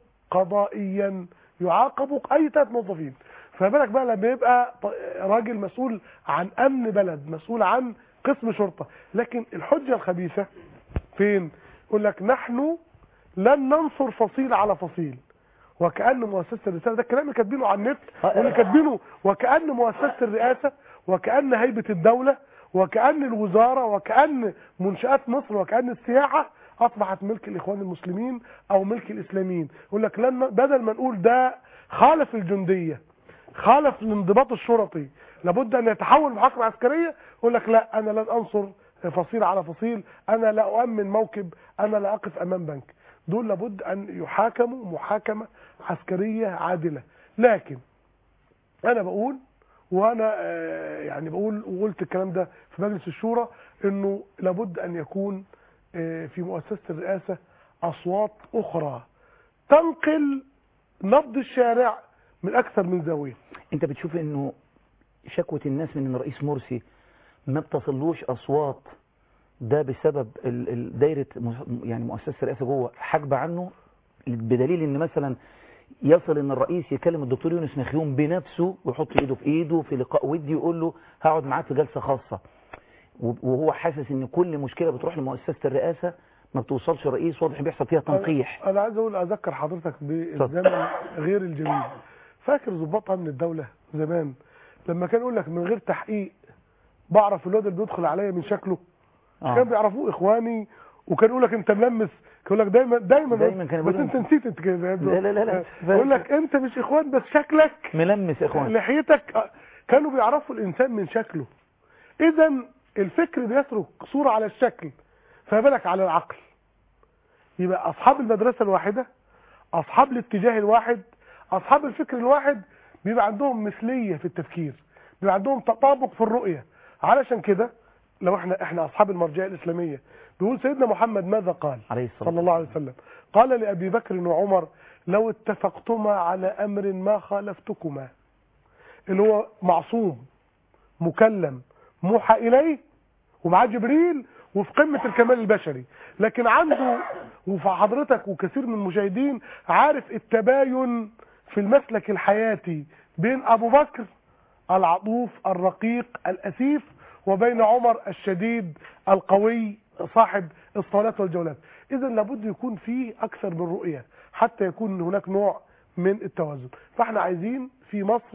قضائيا يعاقبوا اي ثلاث موظفين فما بالك بقى لما يبقى ط- راجل مسؤول عن امن بلد مسؤول عن قسم شرطه لكن الحجه الخبيثه فين يقول لك نحن لن ننصر فصيل على فصيل وكأن مؤسسة الرسالة ده الكلام اللي كاتبينه على النت واللي كاتبينه وكأن مؤسسة الرئاسة وكأن هيبة الدولة وكأن الوزارة وكأن منشآت مصر وكأن السياحة أصبحت ملك الإخوان المسلمين أو ملك الإسلاميين يقول لك لن بدل ما نقول ده خالف الجندية خالف الانضباط الشرطي لابد أن يتحول محاكمة عسكرية يقول لك لا أنا لن أنصر فصيل على فصيل أنا لا أؤمن موكب أنا لا أقف أمام بنك دول لابد أن يحاكموا محاكمة عسكرية عادلة لكن أنا بقول وأنا آه، يعني بقول وقلت الكلام ده في مجلس الشورى إنه لابد أن يكون آه، في مؤسسة الرئاسة أصوات أخرى تنقل نبض الشارع من أكثر من زاوية انت بتشوف انه شكوى الناس من ان الرئيس مرسي ما بتصلوش اصوات ده بسبب ال- ال- دايره مس- يعني مؤسسه الرئاسه جوه حاجبه عنه بدليل ان مثلا يصل ان الرئيس يكلم الدكتور يونس مخيوم بنفسه ويحط ايده في ايده في لقاء ودي يقول له هقعد معاك في جلسه خاصه وهو حاسس ان كل مشكله بتروح لمؤسسه الرئاسه ما بتوصلش الرئيس واضح بيحصل فيها تنقيح انا عايز اقول اذكر حضرتك بالزمن غير الجميل فاكر ضباط امن الدوله زمان لما كان يقول لك من غير تحقيق بعرف الواد اللي بيدخل عليا من شكله آه. كان بيعرفوه اخواني وكان يقول لك انت ملمس كان يقول لك دايما دايما دايما كان بس يقول انت نسيت انت كده يا ابني. لا لا لا لا. يقول لك انت مش اخوان بس شكلك ملمس اخوان لحيتك آه، كانوا بيعرفوا الانسان من شكله اذا الفكر بيترك صوره على الشكل فما بالك على العقل يبقى اصحاب المدرسه الواحده اصحاب الاتجاه الواحد اصحاب الفكر الواحد بيبقى عندهم مثليه في التفكير بيبقى عندهم تطابق في الرؤيه علشان كده لو احنا احنا اصحاب المرجعيه الاسلاميه بيقول سيدنا محمد ماذا قال عليه الصلاه صلى الله عليه وسلم قال لابي بكر وعمر لو اتفقتما على امر ما خالفتكما اللي هو معصوم مكلم موحى اليه ومعاه جبريل وفي قمة الكمال البشري لكن عنده وفي حضرتك وكثير من المشاهدين عارف التباين في المسلك الحياتي بين ابو بكر العطوف الرقيق الاسيف وبين عمر الشديد القوي صاحب الصلاه والجولات اذا لابد يكون فيه اكثر من رؤيه حتى يكون هناك نوع من التوازن فاحنا عايزين في مصر في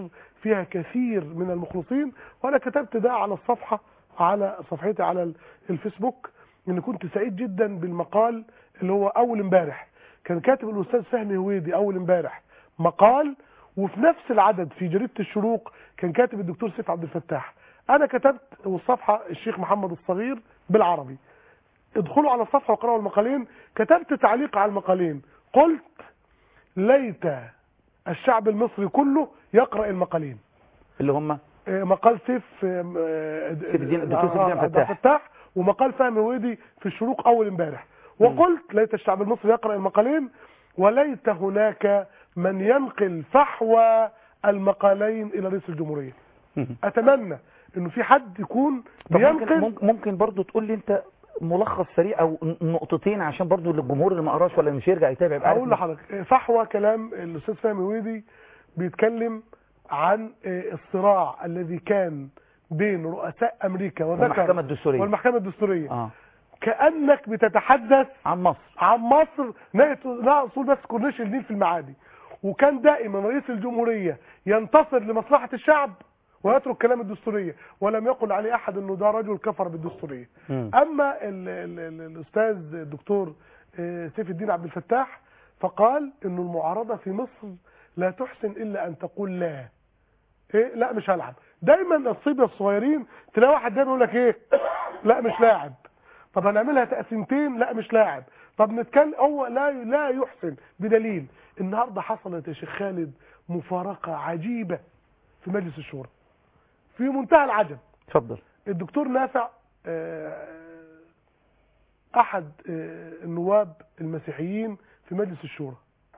فيها كثير من المخلصين وانا كتبت ده على الصفحه على صفحتي على ال- الفيسبوك ان كنت سعيد جدا بالمقال اللي هو اول امبارح كان كاتب الاستاذ فهمي هويدي اول امبارح مقال وفي نفس العدد في جريده الشروق كان كاتب الدكتور سيف عبد الفتاح انا كتبت والصفحه الشيخ محمد الصغير بالعربي ادخلوا على الصفحه وقرأوا المقالين كتبت تعليق على المقالين قلت ليت الشعب المصري كله يقرأ المقالين اللي هم آه، مقال سيف آه، آه، سيف الدين- الدكتور سيف الدين آه، فتاح. فتاح ومقال فهمي ويدي في الشروق اول امبارح وقلت ليت الشعب المصري يقرأ المقالين وليت هناك من ينقل فحوى المقالين الى رئيس الجمهوريه اتمنى انه في حد يكون طب ممكن, بينقل ممكن, ممكن برضو تقول لي انت ملخص سريع او ن- نقطتين عشان برضو للجمهور اللي ما قراش ولا مش يرجع يتابع يبقى عارف اقول لحضرتك فحوى كلام الاستاذ فهمي ويدي بيتكلم عن الصراع الذي كان بين رؤساء امريكا وذكر والمحكمة الدستورية. والمحكمه الدستوريه اه كانك بتتحدث عن مصر عن مصر لا اصول بس كورنيش النيل في المعادي وكان دائما رئيس الجمهوريه ينتصر لمصلحه الشعب ويترك كلام الدستوريه ولم يقل عليه احد انه ده رجل كفر بالدستوريه مم. اما ال ال ال الاستاذ الدكتور آه، سيف الدين عبد الفتاح فقال انه المعارضه في مصر لا تحسن الا ان تقول لا ايه لا مش هلعب دايما الصبيه الصغيرين تلاقي واحد دايما يقول لك ايه لا مش لاعب طب هنعملها تقسيمتين لا مش لاعب طب نتكلم هو لا لا يحسن بدليل النهارده حصلت يا شيخ خالد مفارقه عجيبه في مجلس الشورى في منتهى العجب اتفضل الدكتور نافع آه، احد آه، النواب المسيحيين في مجلس الشورى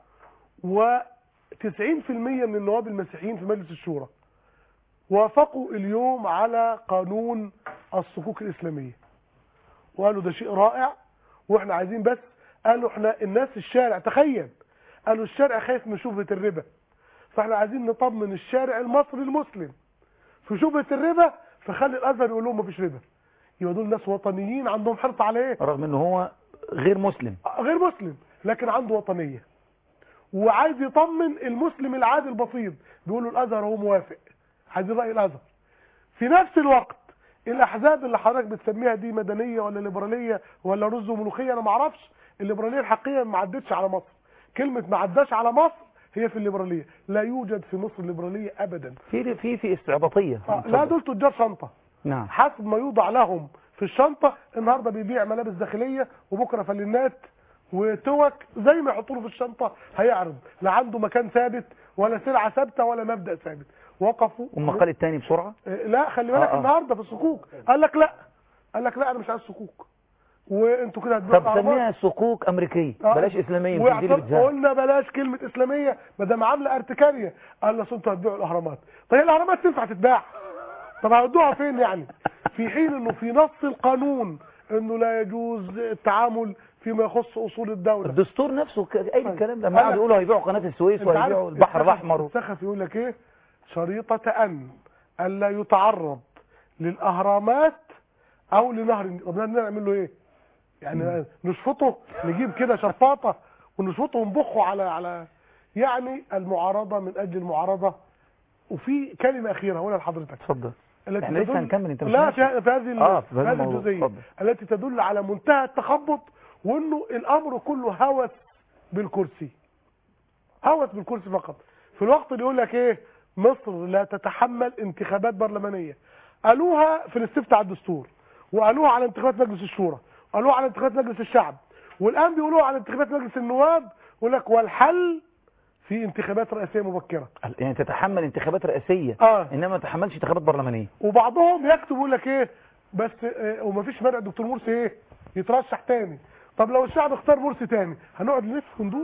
و90% من النواب المسيحيين في مجلس الشورى وافقوا اليوم على قانون الصكوك الإسلامية وقالوا ده شيء رائع واحنا عايزين بس قالوا احنا الناس الشارع تخيل قالوا الشارع خايف من شبهة الربا فاحنا عايزين نطمن الشارع المصري المسلم في شبهة الربا فخلي الازهر يقول لهم مفيش ربا يبقى دول ناس وطنيين عندهم حرص على ايه رغم ان هو غير مسلم غير مسلم لكن عنده وطنية وعايز يطمن المسلم العادي البسيط بيقول له الازهر هو موافق عايزين راي الازهر في نفس الوقت الاحزاب اللي حضرتك بتسميها دي مدنيه ولا ليبراليه ولا رز وملوخيه انا ما اعرفش الليبراليه الحقيقيه ما عدتش على مصر كلمه ما عداش على مصر هي في الليبراليه لا يوجد في مصر ليبراليه ابدا في في في استعباطيه آه، لا دول تجار شنطه نعم حسب ما يوضع لهم في الشنطه النهارده بيبيع ملابس داخليه وبكره فلينات وتوك زي ما يحطوا له في الشنطه هيعرض لا عنده مكان ثابت ولا سلعه ثابته ولا مبدا ثابت وقفوا والمقال الثاني بسرعه آه، لا خلي بالك آه، آه. النهارده في الصكوك قال لك لا قال لك لا انا مش عايز صكوك وانتوا كده هتبيعوا طب أعراض. سميها صكوك امريكيه آه. بلاش اسلاميه مش دي اللي واعتبر- بتزهق قلنا بلاش كلمة إسلامية ما دام عاملة ارتكارية قال لك انتوا هتبيعوا الأهرامات طيب الأهرامات تنفع تتباع طب هيودوها فين يعني في حين انه في نص القانون انه لا يجوز التعامل فيما يخص اصول الدولة الدستور نفسه ك- اي الكلام ده قال ما لك- قعدوا يقولوا هيبيعوا قناه السويس انت عارف وهيبيعوا البحر السخف- الاحمر السخف يقول لك ايه شريطة ان الا يتعرض للاهرامات او لنهر النيل طب نعمل له ايه يعني نشفطه نجيب كده شفاطة ونشفطه ونبخه على على يعني المعارضة من اجل المعارضة وفي كلمة اخيرة هقولها لحضرتك اتفضل التي احنا لسه تدل- هنكمل انت مش لا ماشي. في في هذه ال- اه في في هذا هذه الموضوع الجزئية اتفضل التي تدل على منتهى التخبط وانه الامر كله هوس بالكرسي هوس بالكرسي فقط في الوقت اللي يقول لك ايه مصر لا تتحمل انتخابات برلمانيه قالوها في الاستفتاء على الدستور وقالوها على انتخابات مجلس الشورى قالوها على انتخابات مجلس الشعب والان بيقولوها على انتخابات مجلس النواب يقول لك والحل في انتخابات رئاسيه مبكره يعني تتحمل انتخابات رئاسيه اه انما ما تتحملش انتخابات برلمانيه وبعضهم يكتب يقول لك ايه بس آه، ومفيش مانع الدكتور مرسي ايه يترشح تاني طب لو الشعب اختار مرسي تاني هنقعد نلف وندور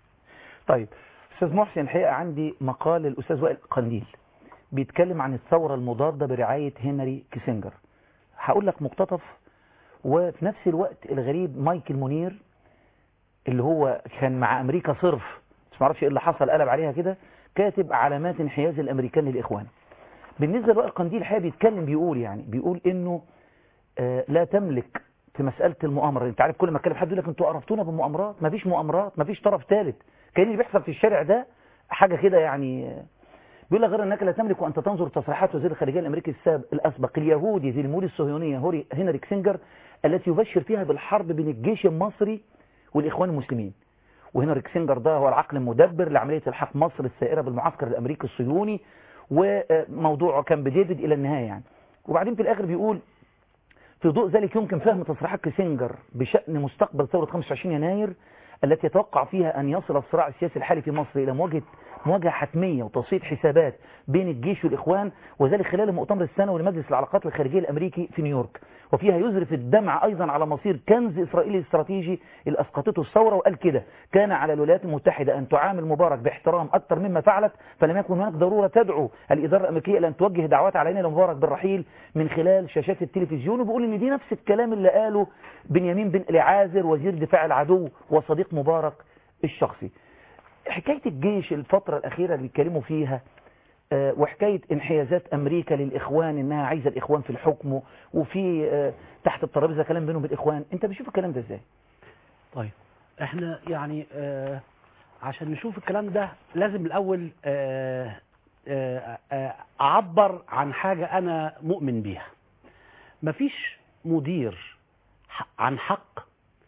طيب استاذ محسن الحقيقه عندي مقال للاستاذ وائل قنديل بيتكلم عن الثوره المضاده برعايه هنري كيسنجر هقول لك مقتطف وفي نفس الوقت الغريب مايكل منير اللي هو كان مع امريكا صرف مش معرفش ايه اللي حصل قلب عليها كده كاتب علامات انحياز الامريكان للاخوان بالنسبه لوائل قنديل الحقيقه بيتكلم بيقول يعني بيقول انه آه لا تملك في مساله المؤامره انت عارف كل ما اتكلم حد يقول لك انتوا عرفتونا بالمؤامرات مفيش مؤامرات مفيش طرف ثالث كان اللي بيحصل في الشارع ده حاجه كده يعني آه، بيقول لك غير انك لا تملك ان تنظر تصريحات وزير الخارجيه الامريكي السابق الاسبق اليهودي ذي المول الصهيونيه هوري هنري كسنجر التي يبشر فيها بالحرب بين الجيش المصري والاخوان المسلمين وهنري كسنجر ده هو العقل المدبر لعمليه الحاق مصر السائره بالمعسكر الامريكي الصهيوني وموضوعه كان بديفيد الى النهايه يعني وبعدين في الاخر بيقول في ضوء ذلك يمكن فهم تصريحات كيسنجر بشأن مستقبل ثورة 25 يناير التي يتوقع فيها أن يصل الصراع السياسي الحالي في مصر إلى مواجهة مواجهة حتمية وتصفية حسابات بين الجيش والإخوان وذلك خلال المؤتمر السنوي لمجلس العلاقات الخارجية الأمريكي في نيويورك وفيها يزرف الدمع أيضا على مصير كنز إسرائيلي استراتيجي اللي أسقطته الثورة وقال كده كان على الولايات المتحدة أن تعامل مبارك باحترام أكثر مما فعلت فلم يكن هناك ضرورة تدعو الإدارة الأمريكية إلى أن توجه دعوات علينا لمبارك بالرحيل من خلال شاشات التلفزيون وبيقول إن دي نفس الكلام اللي قاله بنيامين بن العازر وزير دفاع العدو وصديق مبارك الشخصي حكاية الجيش الفترة الأخيرة اللي بيتكلموا فيها آه، وحكاية انحيازات أمريكا للإخوان إنها عايزة الإخوان في الحكم وفي آه، تحت الترابيزة كلام بينهم بالإخوان أنت بتشوف الكلام ده إزاي؟ طيب احنا يعني آه عشان نشوف الكلام ده لازم الاول آه آه آه اعبر عن حاجة انا مؤمن بيها مفيش مدير ح- عن حق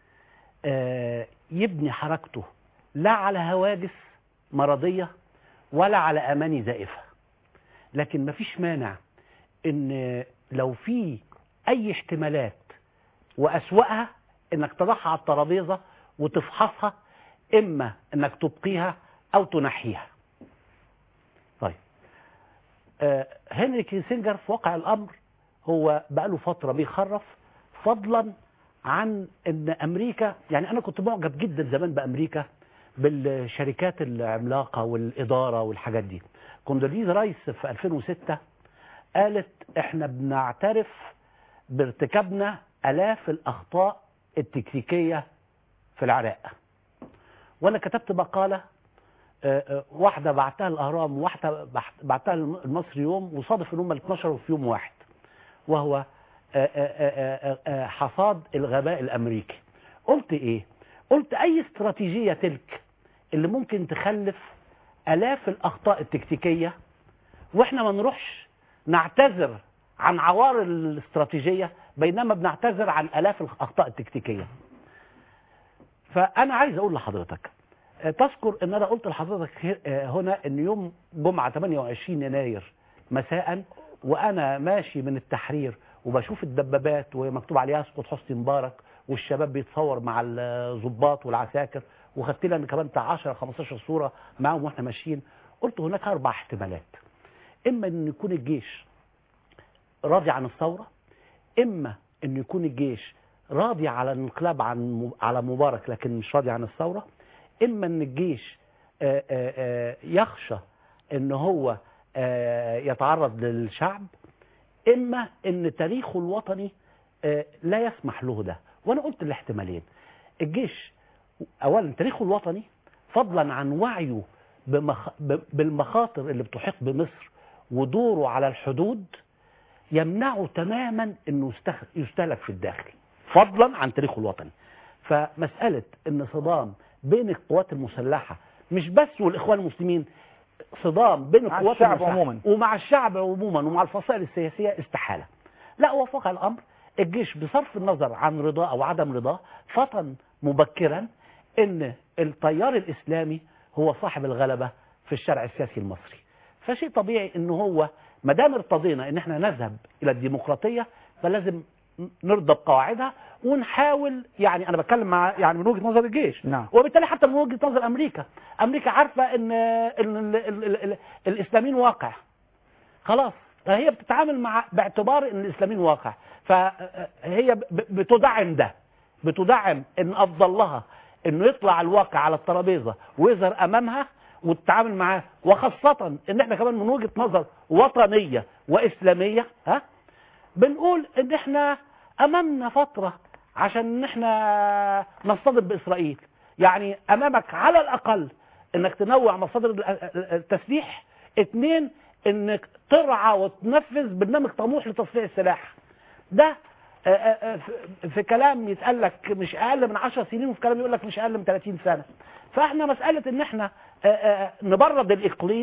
آه يبني حركته لا على هواجس مرضية ولا على اماني زائفة لكن مفيش مانع ان لو في اي احتمالات واسوأها انك تضعها على الترابيزة وتفحصها اما انك تبقيها او تنحيها طيب آه هنري كيسنجر في واقع الامر هو بقاله فترة بيخرف فضلا عن ان امريكا يعني انا كنت معجب جدا زمان بامريكا بالشركات العملاقة والادارة والحاجات دي كوندوليز رايس في 2006 قالت احنا بنعترف بارتكابنا الاف الاخطاء التكتيكية في العراق وانا كتبت مقالة آه، آه، واحدة بعتها الأهرام وواحدة بح- بعتها المصري يوم وصادف ان هم اتنشروا في يوم واحد وهو آه، آه، آه، آه، آه، حصاد الغباء الأمريكي قلت إيه؟ قلت أي استراتيجية تلك اللي ممكن تخلف آلاف الأخطاء التكتيكية وإحنا ما نروحش نعتذر عن عوار الاستراتيجية بينما بنعتذر عن آلاف الأخطاء التكتيكية فأنا عايز أقول لحضرتك آه، تذكر ان انا قلت لحضرتك هي- آه، هنا ان يوم جمعة 28 يناير مساء وانا ماشي من التحرير وبشوف الدبابات ومكتوب عليها اسقط حسني مبارك والشباب بيتصور مع الضباط والعساكر وخدت لنا كمان بتاع 10 15 صورة معاهم واحنا ماشيين قلت هناك اربع احتمالات اما ان يكون الجيش راضي عن الثورة اما ان يكون الجيش راضي على الانقلاب عن على مبارك لكن مش راضي عن الثورة اما ان الجيش آه، آه، آه، يخشى ان هو آه، يتعرض للشعب اما ان تاريخه الوطني آه، لا يسمح له ده وانا قلت الاحتمالين الجيش اولا تاريخه الوطني فضلا عن وعيه بمخ... ب- بالمخاطر اللي بتحيط بمصر ودوره على الحدود يمنعه تماما انه يستخ- يستهلك في الداخل فضلا عن تاريخه الوطني فمسألة ان صدام بين القوات المسلحة مش بس والاخوان المسلمين صدام بين مع القوات الشعب المسلحة عموما. ومع الشعب عموما ومع الفصائل السياسية استحالة لا هو في واقع الامر الجيش بصرف النظر عن رضاه او عدم رضاه فطن مبكرا ان التيار الاسلامي هو صاحب الغلبة في الشارع السياسي المصري فشيء طبيعي ان هو ما دام ارتضينا ان احنا نذهب الى الديمقراطية فلازم نرضى بقواعدها ونحاول يعني انا بتكلم مع يعني من وجهة نظر الجيش نعم. وبالتالي حتى من وجهة نظر امريكا امريكا عارفة ان ال ال ال ال ال الاسلاميين واقع خلاص فهي بتتعامل مع باعتبار ان الاسلاميين واقع فهي ب- بتدعم ده بتدعم ان افضل لها انه يطلع الواقع على الترابيزه ويظهر امامها وتتعامل معاه وخاصه ان احنا كمان من وجهه نظر وطنيه واسلاميه ها بنقول ان احنا امامنا فتره عشان ان احنا نصطدم باسرائيل يعني امامك على الاقل انك تنوع مصادر ال- ال- التسليح اتنين انك ترعى وتنفذ برنامج طموح لتصنيع السلاح ده آه، آه، في- في كلام يتقال لك مش اقل من 10 سنين وفي كلام يقول لك مش اقل من 30 سنه فاحنا مساله ان احنا آه، آه، نبرد الاقليم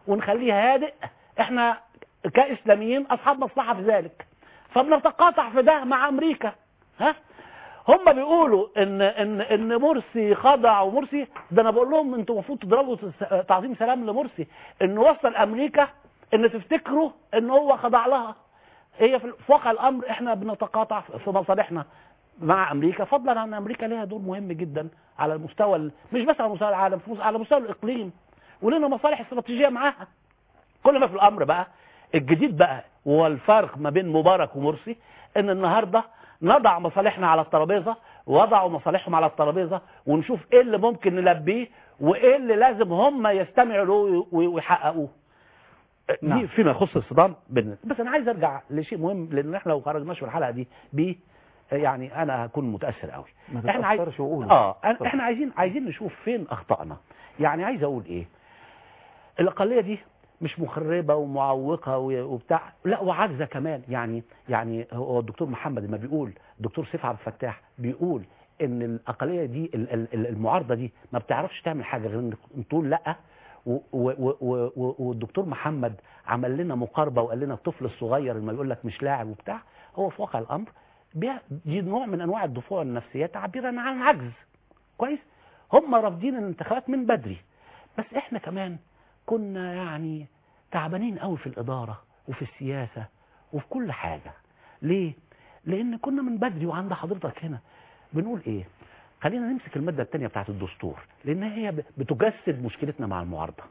ونخليه هادئ احنا كاسلاميين اصحاب مصلحه في ذلك فبنتقاطع في ده مع امريكا ها هم بيقولوا ان ان ان مرسي خضع ومرسي ده انا بقول لهم انتوا المفروض تضربوا تس- تعظيم سلام لمرسي انه وصل امريكا ان تفتكروا ان هو خضع لها هي في في واقع الامر احنا بنتقاطع في مصالحنا مع امريكا فضلا عن امريكا ليها دور مهم جدا على المستوى ال- مش بس على مستوى العالم في مس- على مستوى الاقليم ولنا مصالح استراتيجيه معاها كل ما في الامر بقى الجديد بقى هو الفرق ما بين مبارك ومرسي ان النهارده نضع مصالحنا على الترابيزه وضعوا مصالحهم على الترابيزه ونشوف ايه اللي ممكن نلبيه وايه اللي لازم هم يستمعوا له وي- ويحققوه نعم. دي فيما يخص الصدام بين بس انا عايز ارجع لشيء مهم لان احنا لو خرجناش من الحلقه دي ب يعني انا هكون متاثر قوي ما احنا عايز تتأثرش وقول. اه اتفضل. احنا عايزين عايزين نشوف فين اخطائنا يعني عايز اقول ايه الاقليه دي مش مخربه ومعوقه و- وبتاع لا وعاجزه كمان يعني يعني هو الدكتور محمد لما بيقول الدكتور سيف عبد الفتاح بيقول ان الاقليه دي ال- ال- ال- المعارضه دي ما بتعرفش تعمل حاجه غير ان تقول لا و- و- و- و- والدكتور محمد عمل لنا مقاربه وقال لنا الطفل الصغير لما يقول لك مش لاعب وبتاع هو في واقع الامر بي- دي نوع من انواع الدفوع النفسيه تعبيرا عن العجز كويس هم رافضين الانتخابات من بدري بس احنا كمان كنا يعني تعبانين قوي في الاداره وفي السياسه وفي كل حاجه ليه لان كنا من بدري وعند حضرتك هنا بنقول ايه خلينا نمسك الماده الثانيه بتاعت الدستور لان هي ب- بتجسد مشكلتنا مع المعارضه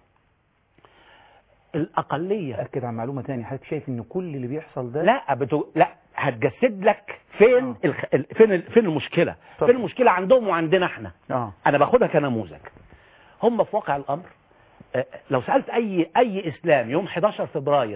الاقليه اكد على معلومه تاني حضرتك شايف ان كل اللي بيحصل ده لا بتو... لا هتجسد لك فين آه. الخ... ال- فين ال... فين المشكله طب. فين المشكله عندهم وعندنا احنا اه انا باخدها كنموذج هم في واقع الامر آه، لو سالت اي اي اسلام يوم 11 فبراير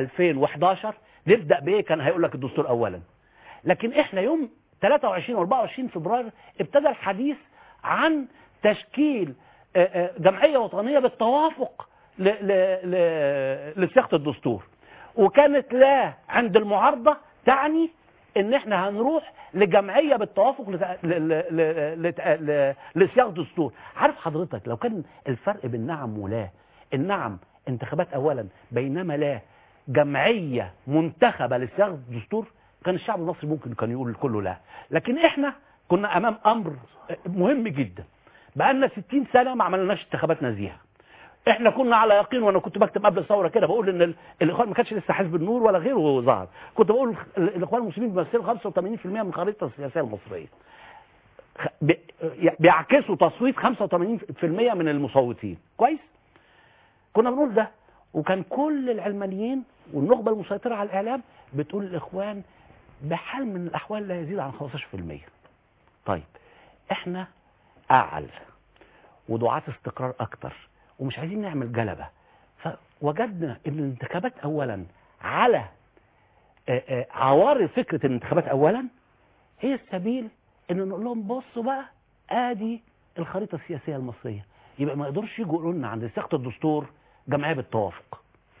2011 نبدا بايه كان هيقول لك الدستور اولا لكن احنا يوم 23 و24 فبراير ابتدى الحديث عن تشكيل آه، آه، جمعيه وطنيه بالتوافق ل- ل- ل- لصياغه الدستور وكانت لا عند المعارضه تعني ان احنا هنروح لجمعيه بالتوافق لت- ل- ل- ل- لت- ل- لصياغه دستور عارف حضرتك لو كان الفرق بين نعم ولا النعم انتخابات اولا بينما لا جمعيه منتخبه لصياغه الدستور كان الشعب المصري ممكن كان يقول كله لا لكن احنا كنا امام امر مهم جدا بقالنا 60 سنه ما عملناش انتخابات نزيهه احنا كنا على يقين وانا كنت بكتب قبل الثوره كده بقول ان ال- الاخوان ما كانش لسه حزب النور ولا غيره ظهر كنت بقول ال- الاخوان المسلمين بيمثلوا 85% من الخريطه السياسيه المصريه خ- بي- بيعكسوا تصويت 85% من المصوتين كويس كنا بنقول ده وكان كل العلمانيين والنخبه المسيطره على الاعلام بتقول الاخوان بحال من الاحوال لا يزيد عن 15% طيب احنا اعل ودعاة استقرار اكتر ومش عايزين نعمل جلبة فوجدنا ان الانتخابات اولا على آه، آه، عوارض فكرة الانتخابات اولا هي السبيل ان نقول لهم بصوا بقى ادي الخريطة السياسية المصرية يبقى ما يقدرش يجوا يقولوا لنا عند صياغة الدستور جمعية بالتوافق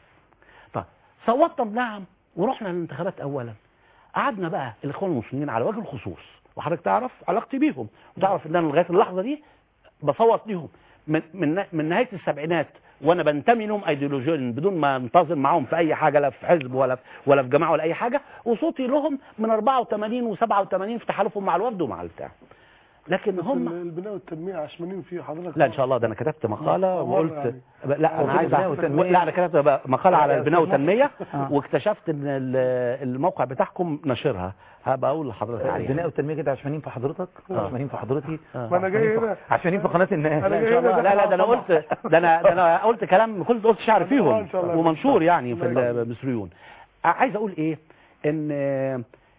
طيب صوتنا بنعم ورحنا للانتخابات اولا قعدنا بقى الاخوان المسلمين على وجه الخصوص وحضرتك تعرف علاقتي بيهم وتعرف ان انا لغايه اللحظه دي بصوت ليهم من من من نهايه السبعينات وانا بنتمي لهم ايديولوجيا بدون ما انتظم معاهم في اي حاجه لا في حزب ولا في ولا في جماعه ولا اي حاجه وصوتي لهم من 84 و87 في تحالفهم مع الوفد ومع البتاع لكن بس هم البناء والتنمية عشمانين فيه حضرتك لا ان شاء الله ده انا كتبت مقاله مرة وقلت يعني. لا هو انا في عايز بناء وتنمية. لا انا كتبت بقى مقاله على يا البناء أستاذ والتنميه آه. واكتشفت ان ال- الموقع بتاعكم نشرها هبقى اقول لحضرتك عليها البناء والتنميه كده عشمانين في حضرتك آه. عشمانين في حضرتي آه. ما انا جاي هنا عشمانين في قناه الناس أنا لا ان جاي شاء هنا الله لا لا ده انا طبعا. قلت ده انا ده انا قلت كلام كنت قلت شعر آه، فيهم إن شاء الله. ومنشور يعني في الله يبارك. المصريون عايز اقول ايه ان آه،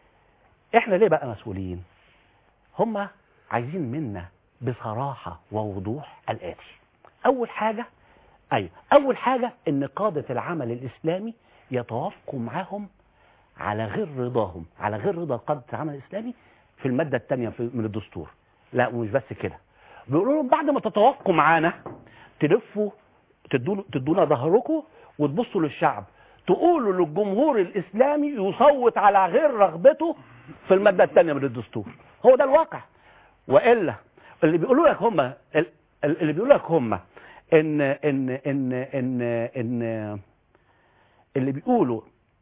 احنا ليه بقى مسؤولين هم عايزين منا بصراحة ووضوح الآتي أول حاجة أيوة أول حاجة إن قادة العمل الإسلامي يتوافقوا معاهم على غير رضاهم على غير رضا قادة العمل الإسلامي في المادة الثانية في- من الدستور لا ومش بس كده بيقولوا لهم بعد ما تتوافقوا معانا تلفوا تدونا تدونا ظهركم وتبصوا للشعب تقولوا للجمهور الإسلامي يصوت على غير رغبته في المادة الثانية من الدستور هو ده الواقع وإلا اللي بيقولوا لك هم ال- اللي بيقولوا لك هم ان ان ان ان ان اللي بيقولوا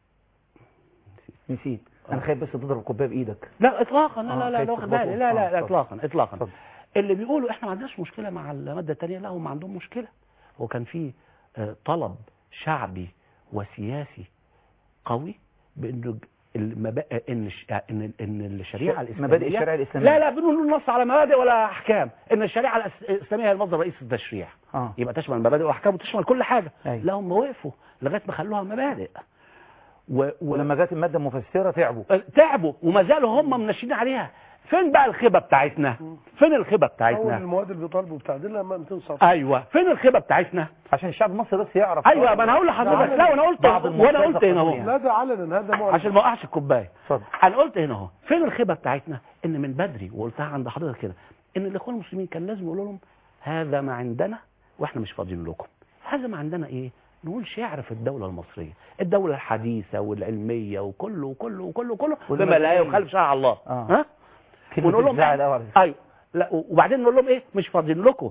نسيت انا خايف بس تضرب الكوبايه بايدك لا اطلاقا لا آه، لا لا خايف لا واخد تخبطه. بالي لا لا, آه، لا اتفضل. اطلاقا اطلاقا اتفضل. اللي بيقولوا احنا ما عندناش مشكله مع الماده الثانيه لا هم عندهم مشكله هو كان في آه، طلب شعبي وسياسي قوي بانه المبا... ان الش... ان ان الشريعه ش- الاسلاميه مبادئ الشريعة الإسلامية. لا لا بدون نص على مبادئ ولا احكام ان الشريعه الأس- الاسلاميه هي المصدر الرئيسي للتشريع اه يبقى تشمل المبادئ والاحكام وتشمل كل حاجه أيوة. لا هم وقفوا لغايه ما خلوها مبادئ و... و... ولما جت الماده المفسره تعبوا تعبوا وما زالوا هم منشدين عليها فين بقى الخبه بتاعتنا فين الخبه اول بتاعتنا المواد اللي بيطالبوا بتعديلها ما 200 صفحه ايوه فين الخبه بتاعتنا عشان الشعب المصري بس يعرف ايوه ما انا هقول لحضرتك لا وانا قلت بعض وانا قلت هنا اهو لا ده علنا هذا معلن عشان ما اوقعش الكوبايه اتفضل انا قلت هنا اهو فين الخبه بتاعتنا ان من بدري وقلتها عند حضرتك كده ان الاخوان المسلمين كان لازم يقولوا لهم هذا ما عندنا واحنا مش فاضيين لكم هذا ما عندنا ايه نقول شعر في الدولة المصرية الدولة الحديثة والعلمية وكله وكله وكله وكله بما لا يخالف شرع الله آه. ها كلمة ونقول لهم الزعل أول على فكرة. ايوه لا وبعدين نقول لهم ايه مش فاضيين لكم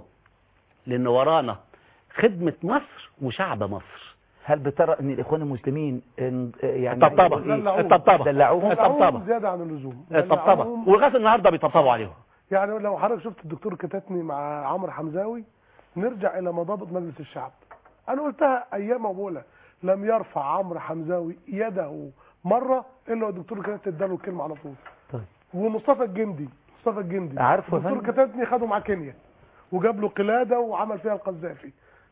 لان ورانا خدمة مصر وشعب مصر هل بترى ان الاخوان المسلمين ان- يعني الطبطبة دلعوهم. الطبطبة دلعوهم الطبطبة دلعوهم زياده عن اللزوم الطبطبة دلعوهم. ولغايه النهارده بيطبطبوا عليهم يعني لو حضرتك شفت الدكتور كتاتني مع عمرو حمزاوي نرجع الى مضابط مجلس الشعب انا قلتها ايام ابولا لم يرفع عمرو حمزاوي يده مره الا والدكتور كتاتني اداله الكلمه على طول طيب. ومصطفى الجندي مصطفى الجندي عارفه يا الدكتور فندم؟ كتاتني خده مع كينيا وجاب له قلاده وعمل فيها القذافي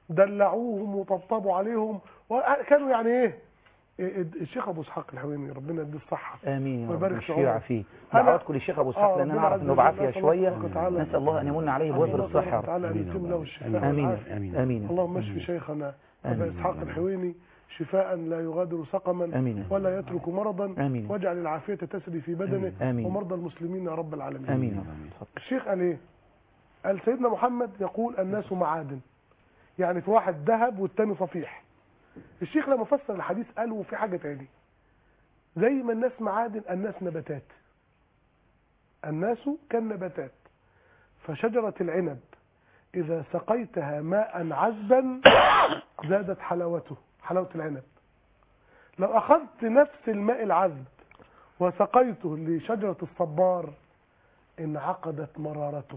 دلعوهم وطبطبوا عليهم وكانوا يعني ايه إيه، الشيخ ابو اسحاق الحويني ربنا يديه الصحه امين يا رب ويبارك مش في في عمره. عافيه أنا- دعواتكم للشيخ ابو اسحاق آه، لان انا ربنا اعرف عز انه وجل بعافيه نسأل شويه الله سبحانه وتعالى نسال الله ان يمن عليه بوفر الله الصحه سبحانه يا وتعالى رب. أن يتم له الشفاء امين والعافية. امين امين اللهم اشف شيخنا آمين. ابا اسحاق الحويني شفاء لا يغادر سقما آمين. ولا يترك مرضا آمين. واجعل العافيه تسري في بدنه آمين. ومرضى المسلمين يا رب العالمين امين يا رب اتفضل. الشيخ قال ايه قال سيدنا محمد يقول الناس معادن يعني في واحد ذهب والتاني صفيح الشيخ لما فسر الحديث قال وفي حاجه تاني زي ما الناس معادن الناس نباتات الناس كالنباتات فشجرة العنب إذا سقيتها ماء عذبا زادت حلاوته حلاوة العنب لو أخذت نفس الماء العذب وسقيته لشجرة الصبار انعقدت مرارته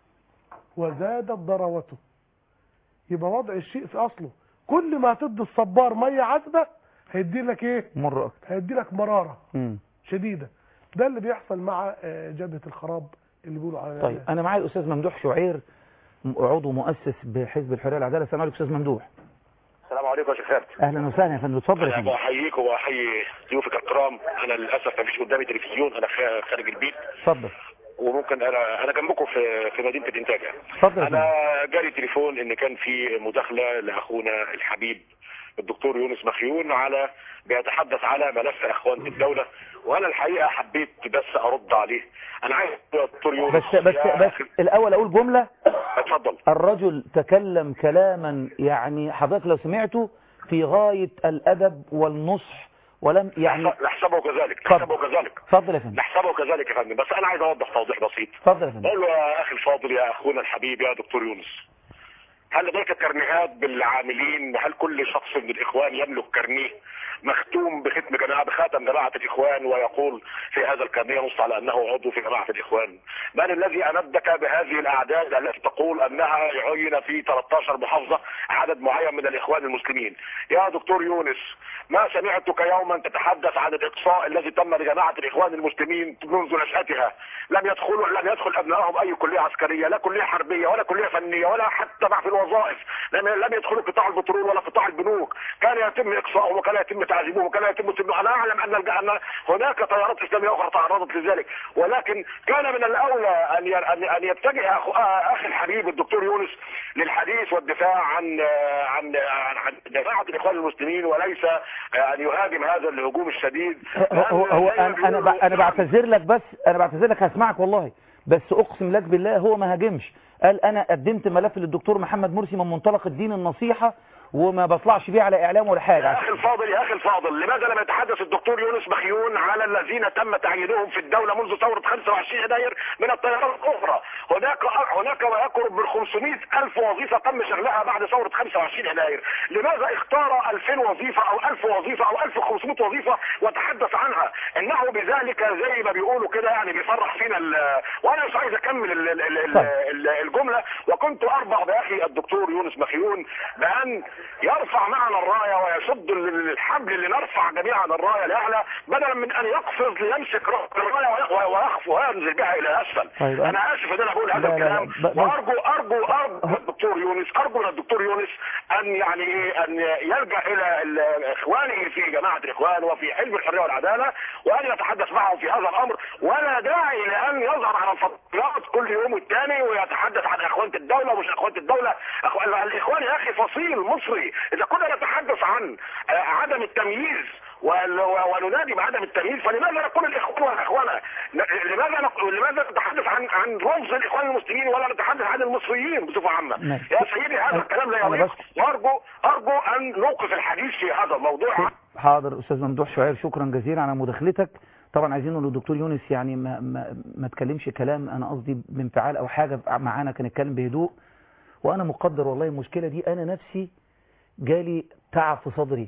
وزادت ضراوته يبقى وضع الشيء في أصله كل ما هتدي الصبار مية عذبة هيدي لك ايه مر اكتر هيدي لك مرارة مم. شديدة ده اللي بيحصل مع آه، جبهة الخراب اللي بيقولوا عليها طيب انا معايا الاستاذ ممدوح شعير م- عضو مؤسس بحزب الحريه والعداله السلام عليكم استاذ ممدوح السلام عليكم يا شيخ خالد اهلا وسهلا يا فندم اتفضل يا انا فندم بحييك وبحيي ضيوفك الكرام انا للاسف ما فيش قدامي تلفزيون انا خ- خارج البيت اتفضل وممكن انا انا جنبكم في في مدينه الانتاج يعني. اتفضل يا انا جالي تليفون ان كان في مداخله لاخونا الحبيب الدكتور يونس مخيون على بيتحدث على ملف اخوان الدوله وانا الحقيقه حبيت بس ارد عليه انا عايز يا دكتور يونس بس بس يا بس أخي- الاول اقول جمله اتفضل الرجل تكلم كلاما يعني حضرتك لو سمعته في غايه الادب والنصح ولم يعني نحسبه كذلك اتفضل. نحسبه كذلك اتفضل يا فندم نحسبه كذلك يا فندم بس انا عايز اوضح توضيح بسيط اتفضل يا فندم بقول له يا اخي الفاضل يا اخونا الحبيب يا دكتور يونس هل لديك كرنيهات بالعاملين هل كل شخص من الاخوان يملك كرنيه مختوم بختم جماعه بخاتم جماعه الاخوان ويقول في هذا الكرنيه نص على انه عضو في جماعه الاخوان من الذي امدك بهذه الاعداد التي تقول انها عين في 13 محافظه عدد معين من الاخوان المسلمين يا دكتور يونس ما سمعتك يوما تتحدث عن الاقصاء الذي تم لجماعه الاخوان المسلمين منذ نشاتها لم يدخلوا لم يدخل ابنائهم اي كليه عسكريه لا كليه حربيه ولا كليه فنيه ولا حتى مع في الوظائف لم لم يدخلوا قطاع البترول ولا قطاع البنوك كان يتم اقصائهم وكان يتم تعذيبهم وكان يتم سجنهم انا اعلم ان الج- ان هناك تيارات اسلاميه اخرى تعرضت لذلك ولكن كان من الاولى ان ي- ان أن يتجه أخو اخي الحبيب الدكتور يونس للحديث والدفاع عن عن عن, عن جماعه الاخوان المسلمين وليس ان يهاجم هذا الهجوم الشديد هو, هو انا انا ب- انا بعتذر لك بس انا بعتذر لك هسمعك والله بس اقسم لك بالله هو ما هاجمش قال انا قدمت ملف للدكتور محمد مرسي من منطلق الدين النصيحه وما بطلعش بيه على اعلام ولا حاجه يا اخي الفاضل يا اخي الفاضل لماذا لم يتحدث الدكتور يونس مخيون على الذين تم تعيينهم في الدولة منذ ثورة 25 يناير من الطيارات الاخرى هناك هناك ما يقرب من 500 الف وظيفة تم شغلها بعد ثورة 25 يناير لماذا اختار 2000 وظيفة او 1000 وظيفة او 1500 وظيفة وتحدث عنها انه بذلك زي ما بيقولوا كده يعني بيفرح فينا ال- وانا مش عايز اكمل ال- ال- ال- ال- الجملة وكنت اربع باخي الدكتور يونس مخيون بان يرفع معنا الراية ويشد ال- الحبل اللي نرفع جميعا الراية الاعلى بدلا من ان يقفز ليمسك رأس الراية وي- ويخفو وينزل بها الى اسفل طيب، انا اسف ان انا بقول هذا لا، لا، لا، الكلام ب- بس- وارجو ارجو ارجو من الدكتور يونس ارجو من الدكتور يونس ان يعني ايه ان يلجا الى ال- اخوانه في جماعه الاخوان وفي حزب الحريه والعداله وان يتحدث معهم في هذا الامر ولا داعي لان يظهر على الفضائيات كل يوم والتاني ويتحدث عن اخوانه الدوله ومش اخوانه الدوله أخو... الاخوان يا اخي فصيل مصري اذا كنا نتحدث عن آه، عدم التمييز ول- وننادي بعدم التمييز فلماذا نقول الاخوان والاخوانه ن- لماذا نق- لماذا نتحدث عن عن رمز الاخوان المسلمين ولا نتحدث عن المصريين بصفه عامه ماشي. يا سيدي هذا الكلام لا أنا يليق بس- وارجو ارجو ان نوقف الحديث في هذا الموضوع حاضر استاذ ممدوح شعيب شكرا جزيلا على مداخلتك طبعا عايزين نقول للدكتور يونس يعني ما ما ما تكلمش كلام انا قصدي بانفعال او حاجه معانا كان يتكلم بهدوء وانا مقدر والله المشكله دي انا نفسي جالي تعب في صدري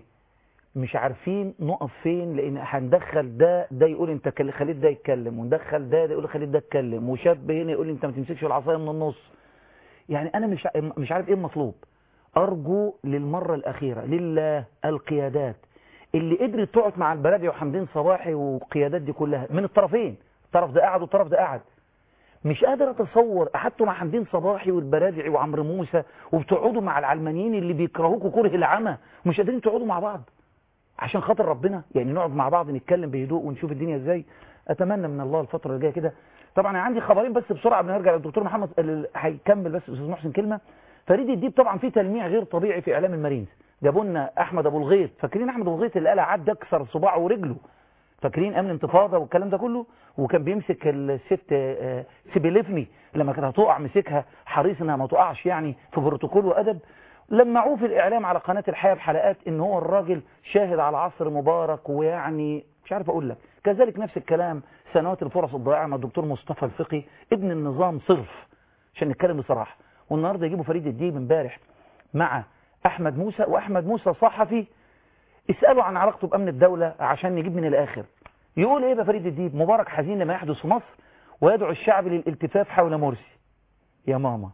مش عارفين نقف فين لان هندخل ده ده يقول انت كل- خليت ده يتكلم وندخل ده ده يقول خليت ده يتكلم وشاب هنا يقول انت ما تمسكش العصايه من النص يعني انا مش ع- مش عارف ايه المطلوب ارجو للمره الاخيره لله القيادات اللي قدرت تقعد مع البلدي وحمدين صباحي والقيادات دي كلها من الطرفين الطرف ده قاعد والطرف ده قاعد مش قادر اتصور قعدتوا مع حمدين صباحي والبرادعي وعمرو موسى وبتقعدوا مع العلمانيين اللي بيكرهوكوا كره العمى ومش قادرين تقعدوا مع بعض عشان خاطر ربنا يعني نقعد مع بعض نتكلم بهدوء ونشوف الدنيا ازاي اتمنى من الله الفتره اللي جايه كده طبعا انا عندي خبرين بس بسرعه قبل ما نرجع للدكتور محمد اللي هيكمل بس استاذ محسن كلمه فريد الديب طبعا في تلميع غير طبيعي في اعلام المارينز جابوا لنا احمد ابو الغيط فاكرين احمد ابو الغيط اللي قال عد اكسر صباعه ورجله فاكرين امن انتفاضه والكلام ده كله وكان بيمسك الست آه، سيبيليفني لما كانت هتقع مسكها حريص انها ما تقعش يعني في بروتوكول وادب لمعوه في الاعلام على قناه الحياه بحلقات ان هو الراجل شاهد على عصر مبارك ويعني مش عارف اقول لك كذلك نفس الكلام سنوات الفرص الضائعه مع الدكتور مصطفى الفقي ابن النظام صرف عشان نتكلم بصراحه والنهارده يجيبوا فريد الديب امبارح مع احمد موسى واحمد موسى صحفي اسالوا عن علاقته بامن الدوله عشان نجيب من الاخر يقول ايه بقى فريد الديب مبارك حزين لما يحدث في مصر ويدعو الشعب للالتفاف حول مرسي يا ماما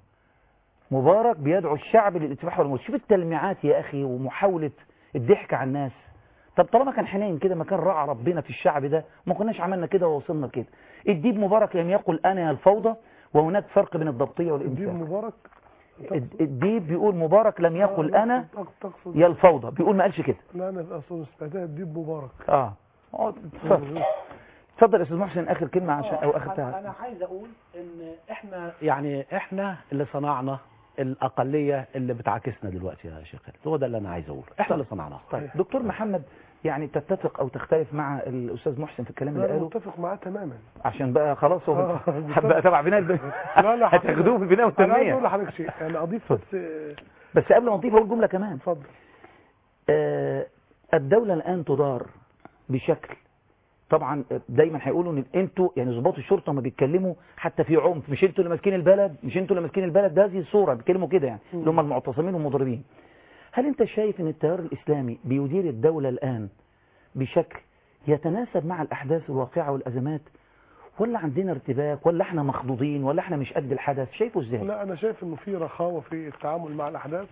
مبارك بيدعو الشعب للالتفاف حول مرسي شوف التلميعات يا اخي ومحاوله الضحك على الناس طب طالما كان حنين كده ما كان راعى ربنا في الشعب ده ما كناش عملنا كده ووصلنا كده الديب مبارك لم يقل انا يا الفوضى وهناك فرق بين الضبطيه والامساك الديب مبارك الد- الديب بيقول مبارك لم يقل آه، انا تقصد يا الفوضى بيقول ما قالش كده لا انا اصلا سمعتها الديب مبارك اه اقعد، اتفضل اتفضل يا استاذ محسن اخر كلمه عشان او اخر أنا- تعب انا عايز اقول ان احنا يعني احنا اللي صنعنا الاقليه اللي بتعاكسنا دلوقتي يا شيخ خالد هو ده اللي انا عايز اقوله احنا اللي صنعناها طيب دكتور محمد يعني تتفق او تختلف مع الاستاذ محسن في الكلام اللي لا انا قاله متفق معاه تماما عشان بقى خلاص هو آه، بقى تبع بناء الب- لا لا حضرتك- هتاخدوه في البناء انا عايز اقول والتنميه لحضرتك شيء انا اضيف بس آه، بس قبل ما نضيف اقول جمله كمان اتفضل آه الدوله الان تدار بشكل طبعا دايما هيقولوا ان انتوا يعني ضباط الشرطه ما بيتكلموا حتى في عنف مش انتوا اللي ماسكين البلد مش انتوا اللي ماسكين البلد ده هذه الصوره بيتكلموا كده يعني اللي هم المعتصمين والمضربين هل انت شايف ان التيار الاسلامي بيدير الدوله الان بشكل يتناسب مع الاحداث الواقعه والازمات ولا عندنا ارتباك ولا احنا مخضوضين ولا احنا مش قد الحدث شايفه ازاي لا انا شايف انه في رخاوه في التعامل مع الاحداث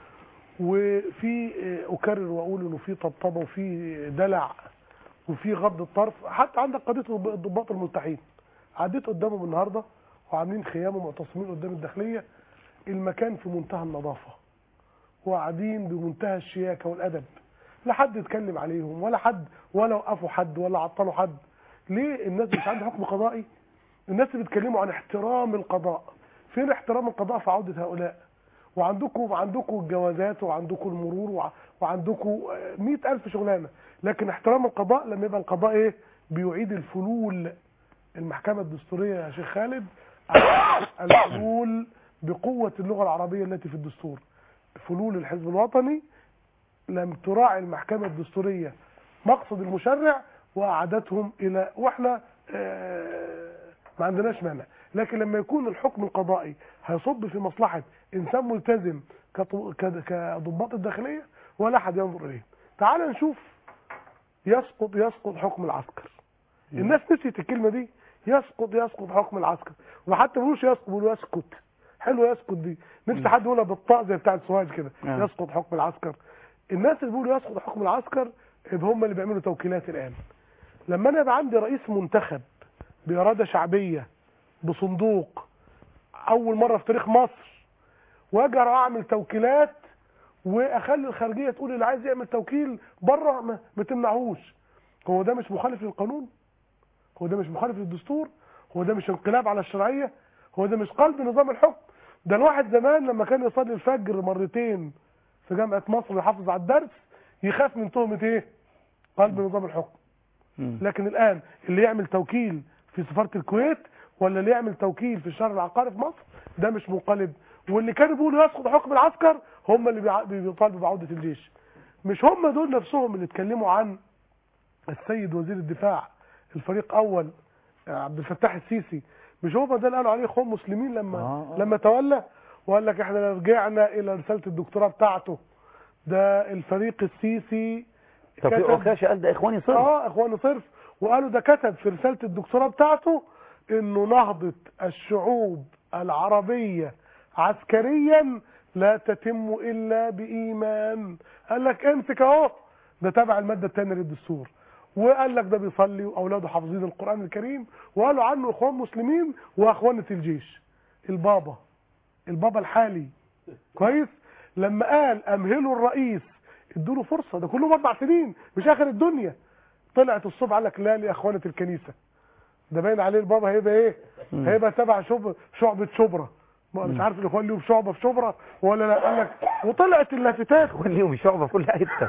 وفي آه، اكرر واقول انه في طبطبه وفي دلع وفي غض الطرف حتى عندك قضيه الضباط الملتحين عديت قدامهم النهارده وعاملين خيام ومعتصمين قدام الداخليه المكان في منتهى النظافه وقاعدين بمنتهى الشياكه والادب لا حد اتكلم عليهم ولا حد ولا وقفوا حد ولا عطلوا حد ليه الناس مش عندها حكم قضائي الناس اللي بيتكلموا عن احترام القضاء فين احترام القضاء في عودة هؤلاء وعندكم عندكم الجوازات وعندكم المرور وع- وعندكم مئة ألف شغلانة لكن احترام القضاء لما يبقى القضاء ايه بيعيد الفلول المحكمة الدستورية يا شيخ خالد الفلول بقوة اللغة العربية التي في الدستور فلول الحزب الوطني لم تراعي المحكمة الدستورية مقصد المشرع وأعادتهم إلى وإحنا آه، ما عندناش مانع لكن لما يكون الحكم القضائي هيصب في مصلحة إنسان ملتزم كطو- ك- كضباط الداخلية ولا أحد ينظر إليه تعال نشوف يسقط يسقط حكم العسكر الناس نسيت الكلمة دي يسقط يسقط حكم العسكر وحتى ما بيقولوش يسقط بيقولوا يسكت حلو يسكت دي نفسي حد يقولها بالطاء زي بتاع السواج كده آه. يسقط حكم العسكر الناس اللي بيقولوا يسقط حكم العسكر يبقى هم اللي بيعملوا توكيلات الان لما انا يبقى عندي رئيس منتخب باراده شعبيه بصندوق اول مره في تاريخ مصر واجي أروح اعمل توكيلات واخلي الخارجيه تقول اللي عايز يعمل توكيل بره ما, ما تمنعهوش هو ده مش مخالف للقانون هو ده مش مخالف للدستور هو ده مش انقلاب على الشرعيه هو ده مش قلب نظام الحكم ده الواحد زمان لما كان يصلي الفجر مرتين في جامعه مصر ويحافظ على الدرس يخاف من تهمه ايه قلب نظام الحكم لكن الان اللي يعمل توكيل في سفاره الكويت ولا اللي يعمل توكيل في الشهر العقاري في مصر ده مش منقلب واللي كانوا بيقولوا يسقط حكم العسكر هم اللي بيع- بيطالبوا بعوده الجيش مش هم دول نفسهم اللي اتكلموا عن السيد وزير الدفاع الفريق اول عبد الفتاح السيسي مش هم ده اللي قالوا عليه اخوان مسلمين لما آه. لما تولى وقال لك احنا رجعنا الى رساله الدكتوراه بتاعته ده الفريق السيسي توفيق كتب- عكاشة قال ده إخواني صرف اه اخواني صرف وقالوا ده كتب في رساله الدكتوراه بتاعته انه نهضه الشعوب العربيه عسكريا لا تتم الا بايمان قال لك امسك اهو ده تبع الماده الثانيه للدستور وقال لك ده بيصلي واولاده حافظين القران الكريم وقالوا عنه اخوان مسلمين واخوانه الجيش البابا البابا الحالي كويس لما قال امهلوا الرئيس ادوا له فرصه ده كلهم اربع سنين مش اخر الدنيا طلعت الصبح قال لك لا لاخوانه الكنيسه ده باين عليه البابا هيبقى ايه مم. هيبقى تبع شب... شعبه شبرا ما مش عارف الاخوان ليهم شعبه في شبرا ولا لا قال لك وطلعت اللافتات إخوان ليهم شعبة في كل حتة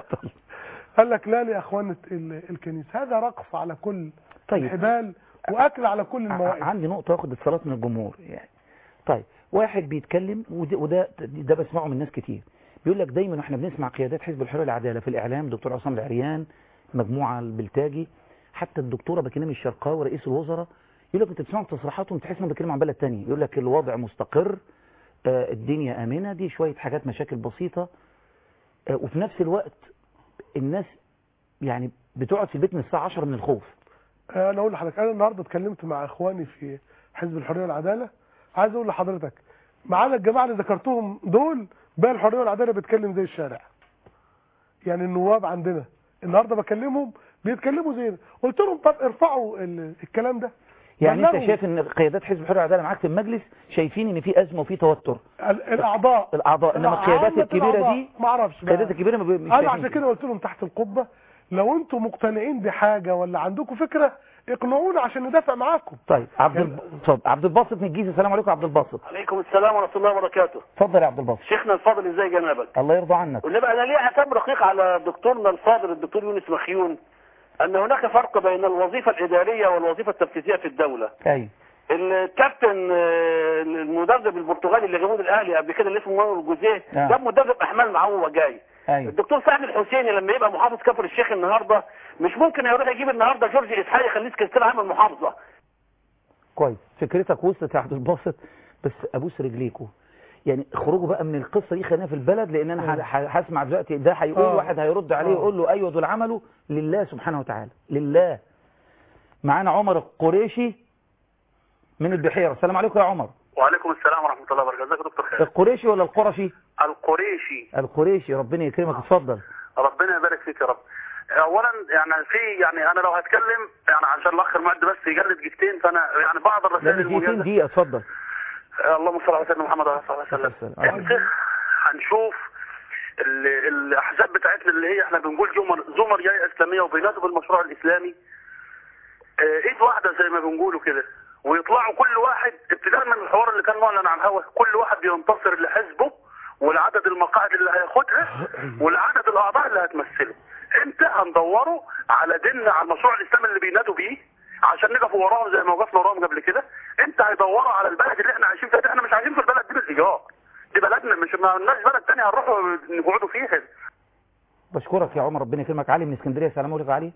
قال لك لا لاخوانه ال- الكنيسه هذا رقص على كل طيب. الحبال واكل على كل المواقف ع- عندي نقطة واخد اتصالات من الجمهور يعني طيب واحد بيتكلم وده, وده ده بسمعه من ناس كتير بيقول لك دايما احنا بنسمع قيادات حزب الحرية والعدالة في الإعلام دكتور عصام العريان مجموعة البلتاجي حتى الدكتورة بكنام الشرقاوي رئيس الوزراء يقول لك انت بتسمعوا تصريحاتهم تحس انهم بيتكلموا عن بلد تاني يقول لك الوضع مستقر آه، الدنيا آمنة دي شوية حاجات مشاكل بسيطة آه، وفي نفس الوقت الناس يعني بتقعد في البيت من الساعة 10 من الخوف انا اقول لحضرتك انا النهارده اتكلمت مع اخواني في حزب الحريه والعداله عايز اقول لحضرتك معانا الجماعه اللي ذكرتهم دول بقى الحريه والعداله بيتكلم زي الشارع يعني النواب عندنا النهارده بكلمهم بيتكلموا زي قلت لهم طب ارفعوا ال- الكلام ده يعني انت بلغوا شايف ان قيادات حزب الحرية والعدالة معاك في المجلس شايفين ان في ازمة وفي توتر ال- الاعضاء الاعضاء انما القيادات عامة الكبيرة الأعضاء. دي ما اعرفش بقى. القيادات الكبيرة ما بي- مش انا شايفين عشان كده قلت لهم تحت القبه لو انتم مقتنعين بحاجه ولا عندكم فكره اقنعونا عشان ندافع معاكم طيب عبد الب... اتفضل عبد الباسط من الجيزه السلام عليكم يا عبد الباسط عليكم السلام ورحمة الله وبركاته اتفضل يا عبد الباسط شيخنا الفاضل ازاي جنابك الله يرضى عنك ونبقى انا ليه عتاب رقيق على دكتورنا الفاضل الدكتور يونس مخيون ان هناك فرق بين الوظيفة الادارية والوظيفة التنفيذية في الدولة ايوه الكابتن آه، المدرب البرتغالي اللي جابوه الاهلي قبل كده اللي اسمه مانويل الجوزيه آه. جاب مدرب احمال معاه وهو جاي ايوه الدكتور سعد الحسيني لما يبقى محافظ كفر الشيخ النهارده مش ممكن يروح يجيب النهارده جورج اسحاق يخليه سكرتير عام المحافظه كويس فكرتك وصلت يا عبد الباسط بس ابوس رجليكوا يعني خروجوا بقى من القصه دي خلينا في البلد لان انا ه- ه- هسمع دلوقتي ده هيقول آه. واحد هيرد عليه آه. يقول له ايوه دول عملوا لله سبحانه وتعالى لله معانا عمر القريشي من البحيره السلام عليكم يا عمر وعليكم السلام ورحمة الله وبركاته ازيك يا دكتور خالد القريشي ولا القرشي القريشي القريشي ربنا يكرمك اتفضل ربنا يبارك فيك يا رب اولا يعني في يعني انا لو هتكلم يعني عشان الاخ المعد بس يجلد دقيقتين فانا يعني بعض لا الرسائل مش دقيقتين الموجزه دقيقه اتفضل آه، اللهم صل على سيدنا محمد وعلى اله وصحبه وسلم الفقه هنشوف ال- الاحزاب بتاعتنا اللي هي احنا بنقول زمر زمر جايه اسلاميه وبينادوا بالمشروع الاسلامي آه، ايد واحده زي ما بنقولوا كده ويطلعوا كل واحد ابتداء من الحوار اللي كان معلن عن الهوا كل واحد بينتصر لحزبه والعدد المقاعد اللي هياخدها والعدد الاعضاء اللي هتمثله امتى هندوروا على ديننا على المشروع الاسلامي اللي بينادوا بيه عشان نقف وراهم زي ما وقفنا وراهم قبل كده امتى هيدوروا على البلد اللي احنا عايشين فيها دي؟ احنا مش عايشين في البلد دي بالايجار دي بلدنا مش ما لناش بلد تاني هنروحوا نقعدوا فيها بشكرك يا عمر ربنا يكرمك علي من اسكندريه السلام عليكم علي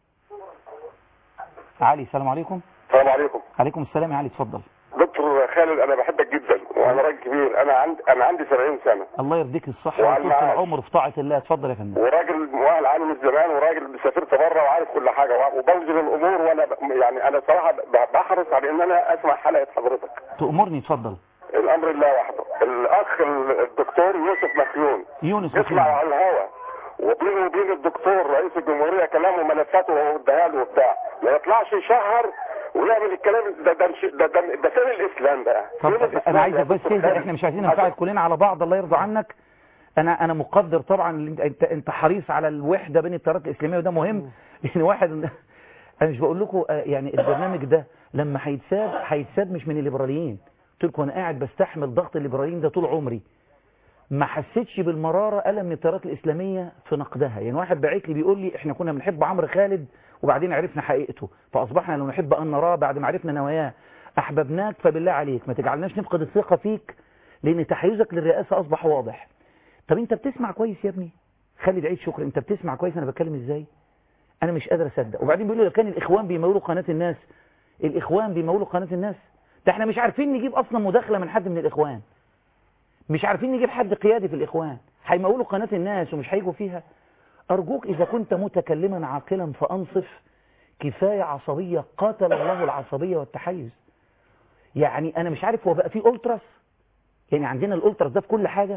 علي السلام عليكم السلام عليكم عليكم السلام يا علي اتفضل دكتور خالد انا بحبك جدا وانا راجل كبير انا عندي انا عندي 70 سنه الله يرضيك الصحه وعلى وطول المعاش. العمر في طاعه الله اتفضل يا فندم وراجل مؤهل عالي من زمان وراجل سافرت بره وعارف كل حاجه وبوزن الامور وانا ب- يعني انا صراحه ب- بحرص على ان انا اسمع حلقه حضرتك تأمرني اتفضل الامر لله وحده الاخ الدكتور يوسف مخيون يونس يطلع مخيون. على الهوا وبينه وبين الدكتور رئيس الجمهوريه كلام وملفاته وهو اداها له وبتاع ما يطلعش يشهر ويعمل الكلام ده ده ده, ده, ده فين الاسلام بقى؟ طب فين الإسلام انا عايزك يا بس دكتور تهدى خالد؟ احنا مش عايزين ننفعل كلنا على بعض الله يرضى عنك انا انا مقدر طبعا اللي انت انت, انت حريص على الوحده بين التيارات الاسلاميه وده مهم يعني واحد انا مش بقول لكم آه، يعني البرنامج ده لما هيتساب هيتساب مش من الليبراليين قلت لكم انا قاعد بستحمل ضغط الليبراليين ده طول عمري ما حسيتش بالمراره الم من التيارات الاسلاميه في نقدها يعني واحد باعت لي بيقول لي احنا كنا بنحب عمرو خالد وبعدين عرفنا حقيقته فاصبحنا لو نحب ان نراه بعد ما عرفنا نواياه احببناك فبالله عليك ما تجعلناش نفقد الثقه فيك لان تحيزك للرئاسه اصبح واضح طب انت بتسمع كويس يا ابني خالد عيد شكر انت بتسمع كويس انا بتكلم ازاي انا مش قادر اصدق وبعدين بيقولوا لو كان الاخوان بيمولوا قناه الناس الاخوان بيمولوا قناه الناس ده احنا مش عارفين نجيب اصلا مداخله من حد من الاخوان مش عارفين نجيب حد قيادي في الاخوان هيمولوا قناه الناس ومش هيجوا فيها ارجوك اذا كنت متكلما عاقلا فانصف كفايه عصبيه قاتل الله العصبيه والتحيز يعني انا مش عارف هو بقى في التراس يعني عندنا الالتراس ده في كل حاجه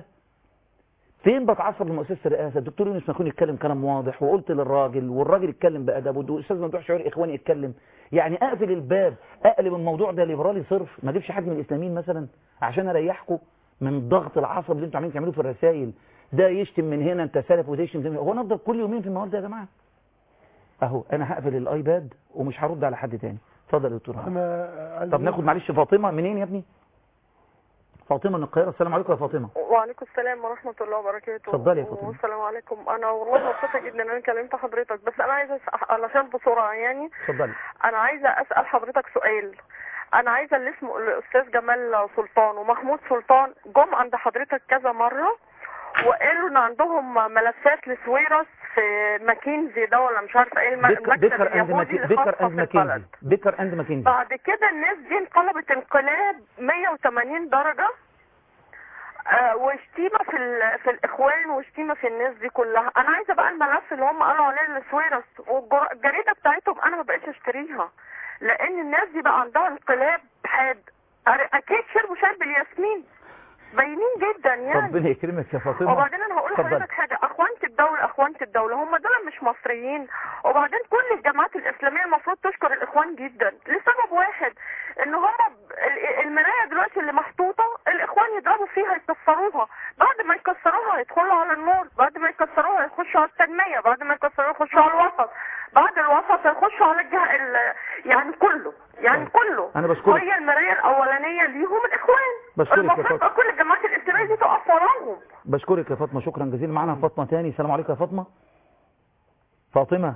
فين بتعصب لمؤسسه الرئاسه الدكتور يونس مكون يتكلم كلام واضح وقلت للراجل والراجل يتكلم بادب والاستاذ ممدوح شعور اخواني يتكلم يعني اقفل الباب اقلب الموضوع ده ليبرالي صرف ما اجيبش حد من الاسلاميين مثلا عشان اريحكم من ضغط العصب اللي انتوا عاملين تعملوه في الرسائل ده يشتم من هنا انت سلف وده يشتم من هنا هو نفضل كل يومين في المواد ده يا جماعه اهو انا هقفل الايباد ومش هرد على حد تاني اتفضل يا دكتور محمد. انا عايز طب ناخد معلش فاطمه منين يا ابني فاطمه من القاهره السلام عليكم يا فاطمه وعليكم السلام ورحمة الله وبركاته اتفضلي يا فاطمة. والسلام عليكم أنا والله مبسوطة جدا إن أنا كلمت حضرتك بس أنا عايزة أسأل علشان بسرعة يعني اتفضلي أنا عايزة أسأل حضرتك سؤال أنا عايزة اللي اسمه الأستاذ جمال سلطان ومحمود سلطان جم عند حضرتك كذا مرة وقالوا إن عندهم ملفات لسويرس في ماكنزي ده ولا مش عارفة إيه الم- بيكر المكتب بيكر اند اليهودي ماكي- اللي بيكر خاصة اند في البلد ماكنزي بيكر اند ماكنزي بعد كده الناس دي انقلبت انقلاب 180 درجة آه، وشتيمة في ال- في الاخوان وشتيمة في الناس دي كلها انا عايزة بقى الملف اللي هم قالوا عليه السويرس والجريدة بتاعتهم انا ما بقتش اشتريها لان الناس دي بقى عندها انقلاب حاد أر- اكيد شربوا شاي بالياسمين باينين جدا يعني ربنا يكرمك يا فاطمه وبعدين انا هقول اتفضلي. لحضرتك حاجه اخوانة الدوله اخوانة الدوله هم دول مش مصريين وبعدين كل الجامعات الاسلاميه المفروض تشكر الاخوان جدا لسبب واحد ان هم ب- ال- المرايه دلوقتي اللي محطوطه الاخوان يضربوا فيها يكسروها بعد ما يكسروها يدخلوا على النور بعد ما يكسروها يخشوا على التنميه بعد ما يكسروها يخشوا على الوسط بعد الوسط يخشوا على الجهه ال- يعني كله يعني كله أنا بشكرك. هي المرايه الاولانيه ليهم الاخوان بشكرك يا المفروض فاطمة. بقى كل الجامعات الاسلاميه دي تقف وراهم بشكرك يا فاطمه شكرا جزيلا معانا فاطمه تاني السلام عليكم يا فاطمه فاطمه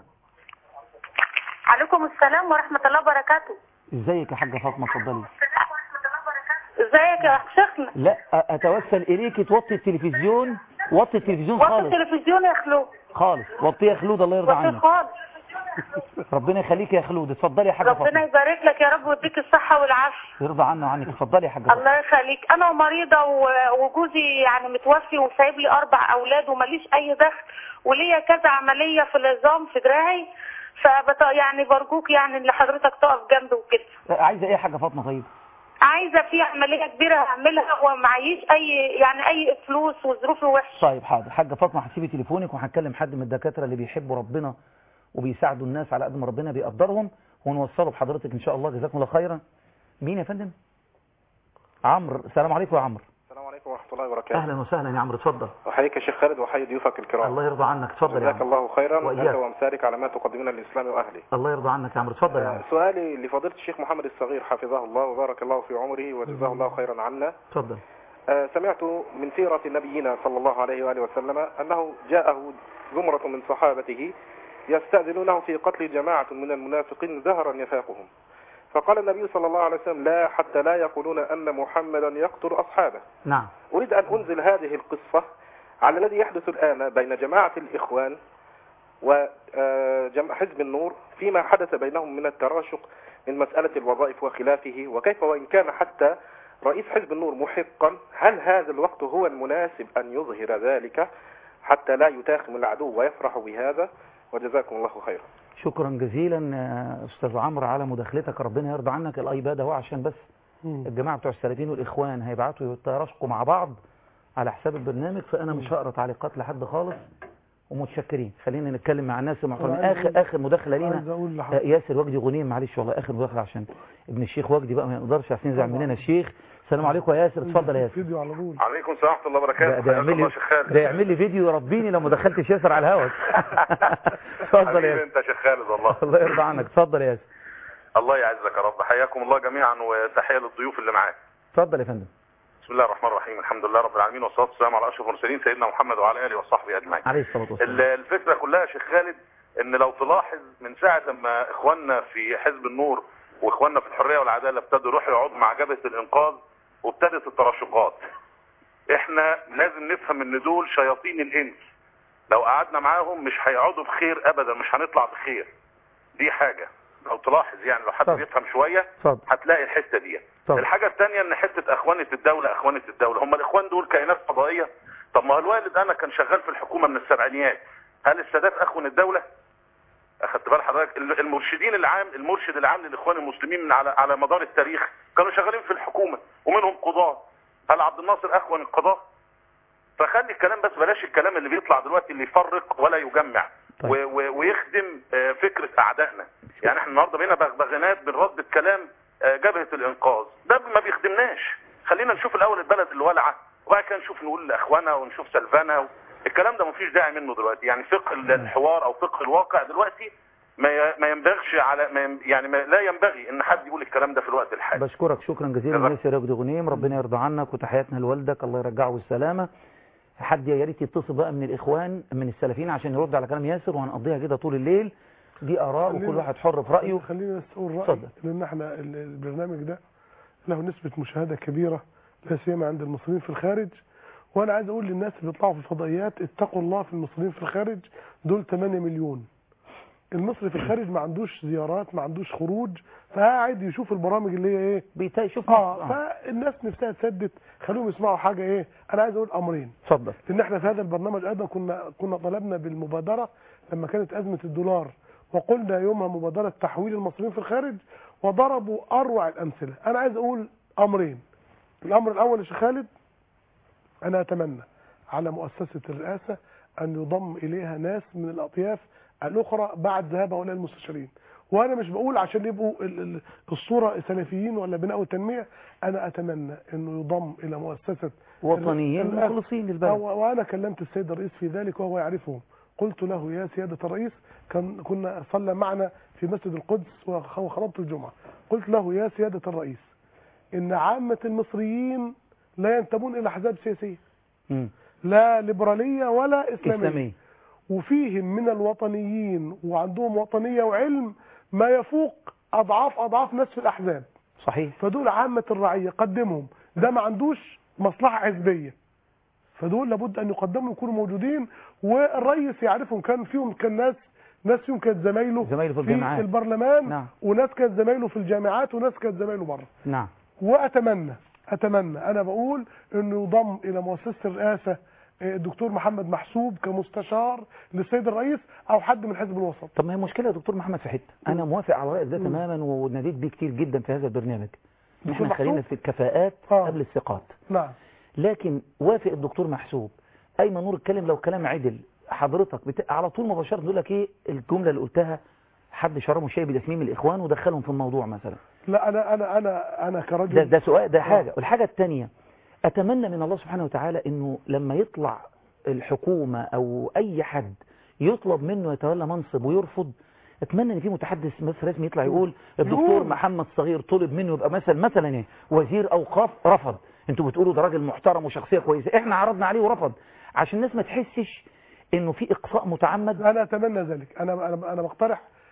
عليكم السلام ورحمة الله وبركاته ازيك يا حاجه فاطمه اتفضلي ازيك يا شيخنا لا أ- اتوسل اليك توطي التلفزيون وطي التلفزيون وقت خالص التلفزيون يا خلود خالص وطيه يا خلود الله يرضى وقت عنك خالص ربنا يخليك يا خلود اتفضلي يا حاجه ربنا فاطمه يبارك لك يا رب ويديك الصحة والعافية يرضى عنا وعنك اتفضلي يا حاجه فاطمه الله يخليك انا مريضة و- وجوزي يعني متوفي وسايب لي اربع اولاد وماليش اي دخل وليا كذا عملية في العظام في دراعي فبت يعني برجوك يعني ان حضرتك تقف جنبي وكده عايزه ايه يا حاجه فاطمه طيب عايزة في عملية كبيرة هعملها ومعيش اي يعني اي فلوس وظروفي وحشة طيب حاضر حاجه فاطمه هتسيبي تليفونك وهنكلم حد من الدكاتره اللي بيحبوا ربنا وبيساعدوا الناس على قد ما ربنا بيقدرهم ونوصله بحضرتك ان شاء الله جزاكم الله خيرا مين يا فندم عمرو السلام عليكم يا عمرو السلام عليكم ورحمة الله وبركاته اهلا وسهلا يا عمرو اتفضل أحييك يا شيخ خالد وأحيي ضيوفك الكرام الله يرضى عنك اتفضل يا جزاك عمرو الله خيرا وإياك. أنت وأمثالك على ما تقدمون للإسلام وأهله الله يرضى عنك يا عمرو اتفضل يا عمرو سؤالي لفضيلة الشيخ محمد الصغير حفظه الله وبارك الله في عمره وجزاه الله خيرا عنا اتفضل آه، سمعت من سيرة نبينا صلى الله عليه وآله وسلم أنه جاءه زمرة من صحابته يستأذنونه في قتل جماعة من المنافقين ظهرا نفاقهم فقال النبي صلى الله عليه وسلم لا حتى لا يقولون أن محمدا يقتل أصحابه نعم أريد أن أنزل هذه القصة على الذي يحدث الآن بين جماعة الإخوان وحزب النور فيما حدث بينهم من التراشق من مسألة الوظائف وخلافه وكيف وإن كان حتى رئيس حزب النور محقا هل هذا الوقت هو المناسب أن يظهر ذلك حتى لا يتاخم العدو ويفرح بهذا وجزاكم الله خيرا شكرا جزيلا آه، استاذ عمرو على مداخلتك ربنا يرضى عنك الايباد اهو عشان بس الجماعه بتوع السلاطين والاخوان هيبعتوا يتراشقوا مع بعض على حساب البرنامج فانا مش هقرا تعليقات لحد خالص ومتشكرين خلينا نتكلم مع الناس المحترمين أنا عايز اخر أقول- اخر مداخله عايز لينا أقول آه، لحضرتك ياسر وجدي غنيم معلش والله اخر مداخله عشان ابن الشيخ وجدي بقى ما يقدرش عشان يزعل مننا الشيخ السلام عليكم يا ياسر اتفضل يا ياسر فيديو على طول عليكم السلام ورحمه الله ده, وبركاته ده حياك يعمل الله لي شيخ خالد ده يعمل لي فيديو يربيني لو ما دخلتش ياسر على الهوا اتفضل يا حبيبي ياسر انت يا شيخ خالد والله الله يرضى عنك اتفضل يا ياسر الله يعزك يا رب حياكم الله جميعا وتحيه للضيوف اللي معاك اتفضل يا فندم بسم الله الرحمن الرحيم الحمد لله رب العالمين والصلاه والسلام على اشرف المرسلين سيدنا محمد وعلى اله وصحبه اجمعين عليه الصلاه والسلام ال- الفكره كلها يا شيخ خالد ان لو تلاحظ من ساعه ما اخواننا في حزب النور واخواننا في الحريه والعداله ابتدوا يروحوا يقعدوا مع جبهه الانقاذ وابتدت التراشقات احنا لازم نفهم ان دول شياطين الانس لو قعدنا معاهم مش هيقعدوا بخير ابدا مش هنطلع بخير دي حاجه لو تلاحظ يعني لو حد اتفضل. بيفهم شويه اتفضل هتلاقي الحته دي اتفضل. الحاجه الثانيه ان حته اخوانه الدوله اخوانه الدوله هم الاخوان دول كائنات فضائيه طب ما هو الوالد انا كان شغال في الحكومه من السبعينيات هل السادات اخون الدوله اخدت بال حضرتك ال- المرشدين العام المرشد العام للاخوان المسلمين من على على مدار التاريخ كانوا شغالين في الحكومه ومنهم قضاه هل عبد الناصر اخون القضاه فخلي الكلام بس بلاش الكلام اللي بيطلع دلوقتي اللي يفرق ولا يجمع طيب. و- و- ويخدم آه، فكره اعدائنا يعني احنا النهارده بقينا بغبغانات بنرد الكلام آه، جبهه الانقاذ ده ما بيخدمناش خلينا نشوف الاول البلد اللي والعه وبعد كده نشوف نقول لاخوانا ونشوف سلفانا و... الكلام ده مفيش داعي منه دلوقتي يعني فقه ال- الحوار او فقه الواقع دلوقتي ما ي- ما ينبغيش على ما ين- يعني ما لا ينبغي ان حد يقول الكلام ده في الوقت الحالي بشكرك شكرا جزيلا ياسر يجدي غنيم ربنا يرضى عنك وتحياتنا لوالدك الله يرجعه بالسلامه حد يا ريت يتصل بقى من الاخوان من السلفيين عشان يرد على كلام ياسر وهنقضيها كده طول الليل دي اراء وكل خلينا- واحد حر في رايه خلينا بس اقول رايي اتفضل. لان احنا ال- البرنامج ده له نسبه مشاهده كبيره لا سيما عند المصريين في الخارج وانا عايز اقول للناس اللي بيطلعوا في الفضائيات اتقوا الله في المصريين في الخارج دول 8 مليون المصري في الخارج ما عندوش زيارات ما عندوش خروج فقاعد يشوف البرامج اللي هي ايه بيتا يشوف اه مصر. فالناس نفسها تسدد خلوهم يسمعوا حاجه ايه انا عايز اقول امرين اتفضل لان احنا في هذا البرنامج ايضا كنا كنا طلبنا بالمبادره لما كانت ازمه الدولار وقلنا يومها مبادره تحويل المصريين في الخارج وضربوا اروع الامثله انا عايز اقول امرين الامر الاول يا شيخ خالد انا اتمنى على مؤسسه الرئاسه ان يضم اليها ناس من الاطياف الاخرى بعد ذهاب هؤلاء المستشارين وانا مش بقول عشان يبقوا ال- ال- الصوره سلفيين ولا بناء وتنميه انا اتمنى انه يضم الى مؤسسه وطنيين الرئاسة. مخلصين للبلد. أو- وانا كلمت السيد الرئيس في ذلك وهو يعرفهم قلت له يا سياده الرئيس كان كنا صلى معنا في مسجد القدس وخ- وخطبت الجمعه قلت له يا سياده الرئيس ان عامه المصريين لا ينتمون الى احزاب سياسيه مم. لا ليبراليه ولا اسلاميه اسلامي وفيهم من الوطنيين وعندهم وطنيه وعلم ما يفوق اضعاف اضعاف ناس في الاحزاب صحيح فدول عامه الرعيه قدمهم ده ما عندوش مصلحه حزبيه فدول لابد ان يقدموا يكونوا موجودين والرئيس يعرفهم كان فيهم كان ناس ناس فيهم كانت زمايله زمايله في في الجامعات. البرلمان نعم. وناس كانت زمايله في الجامعات وناس كانت زمايله بره نعم واتمنى اتمنى انا بقول انه يضم الى مؤسسه الرئاسه آه، الدكتور محمد محسوب كمستشار للسيد الرئيس او حد من حزب الوسط طب ما هي مشكله يا دكتور محمد في حته انا موافق على رايك ده مم. تماما وناديت بيه كتير جدا في هذا البرنامج دكتور احنا خلينا محسوب؟ في الكفاءات آه. قبل الثقات نعم لكن وافق الدكتور محسوب ايمن نور اتكلم لو كلام عدل حضرتك بت... على طول مباشره تقول لك ايه الجمله اللي قلتها حد شربوا شاي بالياسمين من الاخوان ودخلهم في الموضوع مثلا لا انا انا انا انا كرجل ده ده سؤال ده حاجه آه. والحاجه الثانيه اتمنى من الله سبحانه وتعالى انه لما يطلع الحكومه او اي حد يطلب منه يتولى منصب ويرفض اتمنى ان في متحدث مصر رسمي يطلع يقول الدكتور يقول. محمد صغير طلب منه يبقى مثلا مثلا ايه وزير اوقاف رفض انتوا بتقولوا ده راجل محترم وشخصيه كويسه احنا عرضنا عليه ورفض عشان الناس ما تحسش انه في اقصاء متعمد انا اتمنى ذلك انا انا انا بقترح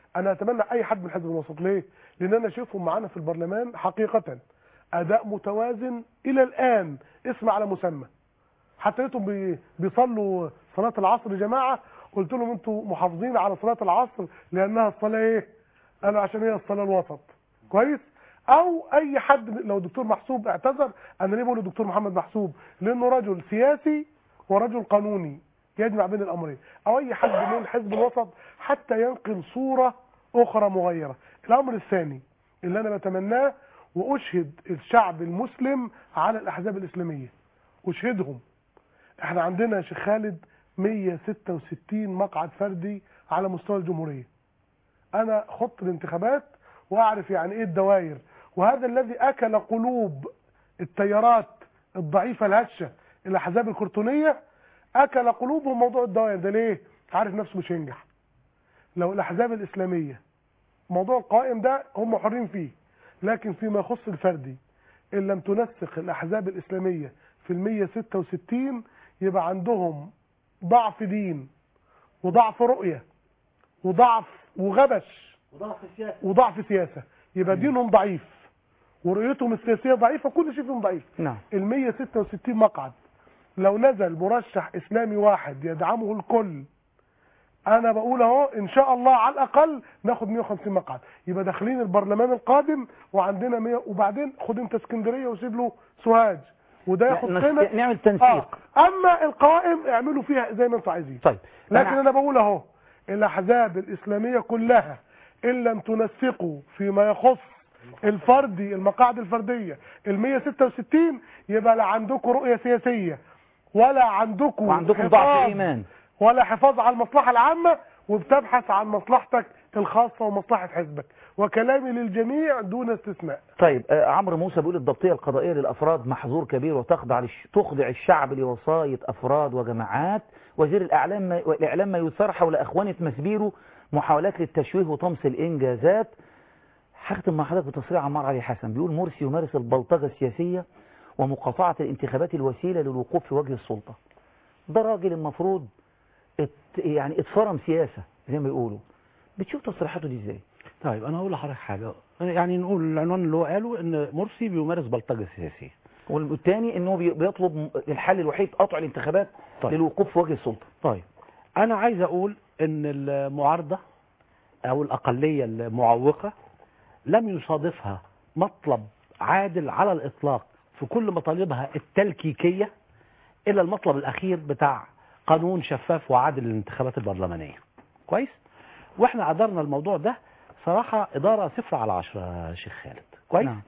انا اتمنى اي حد من حزب الوسط ليه لان انا شايفهم معانا في البرلمان حقيقه اداء متوازن الى الان اسم على مسمى حتى لقيتهم بي- بيصلوا صلاه العصر جماعه قلت لهم انتوا محافظين على صلاه العصر لانها الصلاه ايه قالوا عشان هي الصلاه الوسط كويس او اي حد لو الدكتور محسوب اعتذر انا ليه بقول الدكتور محمد محسوب لانه رجل سياسي ورجل قانوني يجمع بين الامرين او اي حد من حزب الوسط حتى ينقل صوره اخرى مغيره الامر الثاني اللي انا بتمناه واشهد الشعب المسلم على الاحزاب الاسلاميه اشهدهم احنا عندنا يا شيخ خالد 166 مقعد فردي على مستوى الجمهوريه انا خط الانتخابات واعرف يعني ايه الدوائر وهذا الذي اكل قلوب التيارات الضعيفه الهشه الاحزاب الكرتونيه اكل قلوبهم موضوع الدوائر ده ليه عارف نفسه مش هينجح لو الاحزاب الاسلاميه موضوع القائم ده هم حرين فيه لكن فيما يخص الفردي ان لم تنسق الاحزاب الاسلاميه في ال 166 يبقى عندهم ضعف دين وضعف رؤيه وضعف وغبش وضعف السياسه وضعف سياسه يبقى دينهم ضعيف ورؤيتهم السياسيه ضعيفه كل شيء فيهم ضعيف نعم ال 166 مقعد لو نزل مرشح اسلامي واحد يدعمه الكل انا بقول اهو ان شاء الله على الاقل ناخد 150 مقعد يبقى داخلين البرلمان القادم وعندنا 100 وبعدين خد انت اسكندريه وسيب له سوهاج وده ياخد نس- قيمه نعمل تنسيق. آه. اما القوائم اعملوا فيها زي ما انتم عايزين طيب لكن أنا- انا بقول اهو الاحزاب الاسلاميه كلها ان لم تنسقوا فيما يخص الفردي المقاعد الفرديه ال 166 يبقى لا عندكم رؤيه سياسيه ولا عندكم وعندكم ضعف حفاظ ايمان ولا حفاظ على المصلحه العامه وبتبحث عن مصلحتك الخاصه ومصلحه حزبك وكلامي للجميع دون استثناء طيب آه، عمرو موسى بيقول الضبطيه القضائيه للافراد محظور كبير وتخضع للش... تخضع الشعب لوصايه افراد وجماعات وزير الاعلام ما... الاعلام ما يثار حول اخوانه مسبيرو محاولات للتشويه وطمس الانجازات هختم مع حضرتك بتصريح عمار علي حسن بيقول مرسي يمارس البلطجه السياسيه ومقاطعه الانتخابات الوسيله للوقوف في وجه السلطه ده راجل المفروض ات... يعني اتفرم سياسه زي ما بيقولوا بتشوف تصريحاته دي ازاي طيب انا هقول لحضرتك حاجه يعني نقول العنوان اللي هو قاله ان مرسي بيمارس بلطجه سياسيه والتاني انه بي- بيطلب م- الحل الوحيد قطع الانتخابات طيب. للوقوف في وجه السلطه طيب انا عايز اقول ان المعارضه او الاقليه المعوقه لم يصادفها مطلب عادل على الاطلاق في كل مطالبها التلكيكيه الا المطلب الاخير بتاع قانون شفاف وعادل للانتخابات البرلمانيه كويس واحنا ادارنا الموضوع ده صراحه اداره صفر على عشرة يا شيخ خالد كويس نعم.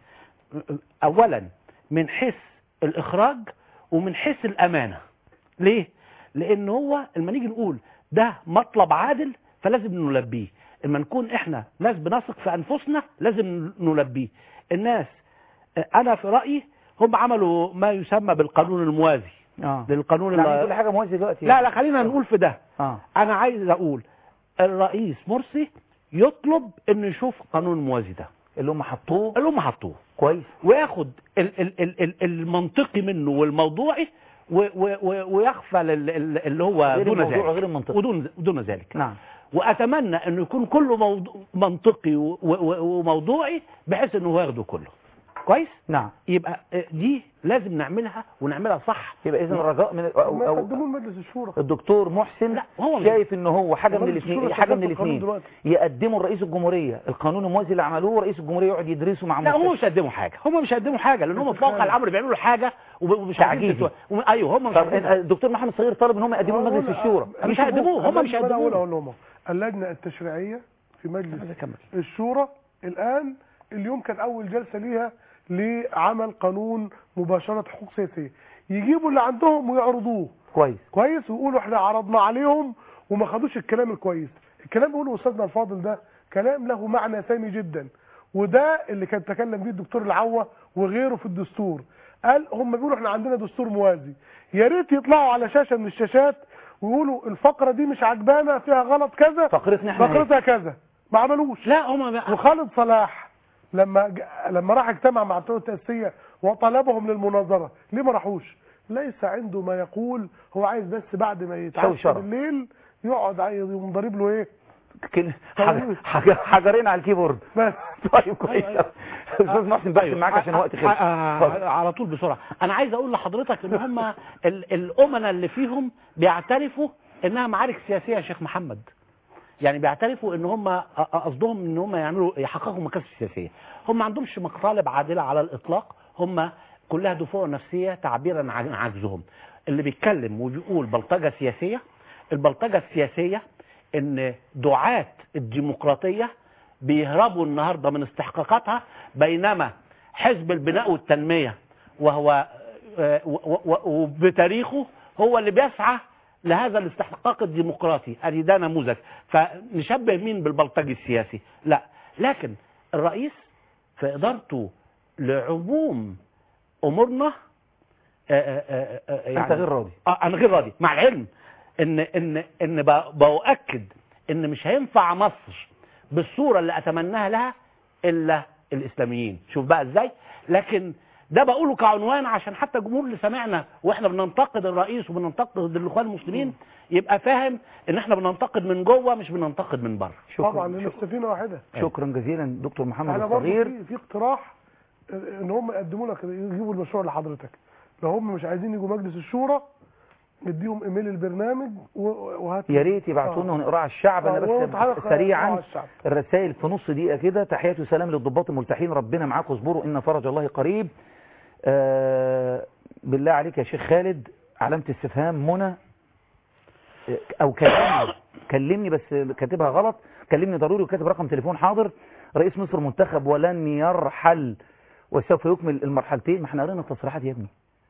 اولا من حيث الاخراج ومن حيث الامانه ليه لان هو لما نيجي نقول ده مطلب عادل فلازم نلبيه لما نكون احنا ناس بنثق في انفسنا لازم نلبيه الناس انا في رايي هم عملوا ما يسمى بالقانون الموازي اه للقانون يعني اللي- كل حاجه موازيه دلوقتي لا لا خلينا نقول في ده اه انا عايز اقول الرئيس مرسي يطلب انه يشوف قانون الموازي ده اللي هم حطوه اللي هم حطوه كويس وياخد ال ال ال ال المنطقي منه والموضوعي و و و ويغفل ال- ال- اللي هو غير دون الموضوع ذلك وغير المنطقي. ودون دون ذلك نعم واتمنى انه يكون كله موضوع منطقي و- و- وموضوعي بحيث انه ياخده كله كويس نعم يبقى آه، دي لازم نعملها ونعملها صح يبقى اذا الرجاء من أو ما أو يقدموه لمجلس الشورى الدكتور محسن هو شايف ان هو حاجه من مجلس الشورى الاثنين حاجه من شغال في القانون الاثنين دلوقتي. يقدموا لرئيس الجمهوريه القانون الموازي اللي عملوه ورئيس الجمهوريه يقعد يدرسه مع لا هم مستشفى. مش هيقدموا حاجه هم مش هيقدموا حاجه لان هم في موقع الامر بيعملوا حاجه وب- ومش عارفين تعجيزي. تسوى- وم- ايوه هم مش طب عارفين- الدكتور محمد صغير طلب ان هم يقدموه لمجلس الشورى مش هيقدموه هم مش أنا أقول هيقدموه أقول لهم اللجنة التشريعية في مجلس الشورى الآن اليوم كان أول جلسة ليها لعمل قانون مباشرة حقوق سياسية يجيبوا اللي عندهم ويعرضوه كويس كويس ويقولوا احنا عرضنا عليهم وما خدوش الكلام الكويس الكلام اللي بيقوله استاذنا الفاضل ده كلام له معنى سامي جدا وده اللي كان تكلم بيه الدكتور العوة وغيره في الدستور قال هم بيقولوا احنا عندنا دستور موازي يا ريت يطلعوا على شاشة من الشاشات ويقولوا الفقرة دي مش عجبانا فيها غلط كذا فقرتنا احنا فقرتها كذا ما عملوش لا هم بقى وخالد صلاح لما ج... لما راح اجتمع مع بتوع التأسيسية وطلبهم للمناظرة ليه ما راحوش ليس عنده ما يقول هو عايز بس بعد ما يتعشى شوشرة. بالليل يقعد عايز يقوم ضارب له ايه كل- حج- حج- حجرين على الكيبورد طيب كويس استاذ محسن بس معاك عشان وقت خلص آه، اتفضل. على طول بسرعه انا عايز اقول لحضرتك ان هم ال- الامنا اللي فيهم بيعترفوا انها معارك سياسيه يا شيخ محمد يعني بيعترفوا ان هم أ- أ- قصدهم ان هم يعملوا يحققوا مكاسب سياسيه هم ما عندهمش مطالب عادله على الاطلاق هم كلها دفوع نفسيه تعبيرا عن عجزهم اللي بيتكلم وبيقول بلطجه سياسيه البلطجه السياسيه ان دعاة الديمقراطيه بيهربوا النهارده من استحقاقاتها بينما حزب البناء والتنميه وهو آه، و- و- وبتاريخه هو اللي بيسعى لهذا الاستحقاق الديمقراطي ادي ده نموذج فنشبه مين بالبلطجي السياسي لا لكن الرئيس في ادارته لعموم امورنا آه، آه، آه، آه، يعني انت غير راضي اه انا غير راضي مع العلم ان ان ان ب- باؤكد ان مش هينفع مصر بالصوره اللي اتمناها لها الا الاسلاميين شوف بقى ازاي لكن ده بقوله كعنوان عشان حتى الجمهور اللي سمعنا واحنا بننتقد الرئيس وبننتقد الاخوان المسلمين يبقى فاهم ان احنا بننتقد من جوه مش بننتقد من بره طبعا لان السفينه واحده شكرا جزيلا دكتور محمد احنا برضه الصغير في, في اقتراح ان هم يقدموا لك يجيبوا المشروع لحضرتك لو هم مش عايزين يجوا مجلس الشورى نديهم ايميل البرنامج و- وهات يا ريت يبعتوا لنا ونقرا على الشعب انا آه، بس ونتحرك على سريعا الشعب. الرسائل في نص دقيقه كده تحيات وسلام للضباط الملتحين ربنا معاكم اصبروا ان فرج الله قريب آه بالله عليك يا شيخ خالد علامه استفهام منى آه، او كلمني كلمني بس كاتبها غلط كلمني ضروري وكاتب رقم تليفون حاضر رئيس مصر منتخب ولن يرحل وسوف يكمل المرحلتين ما احنا قرينا التصريحات يا ابني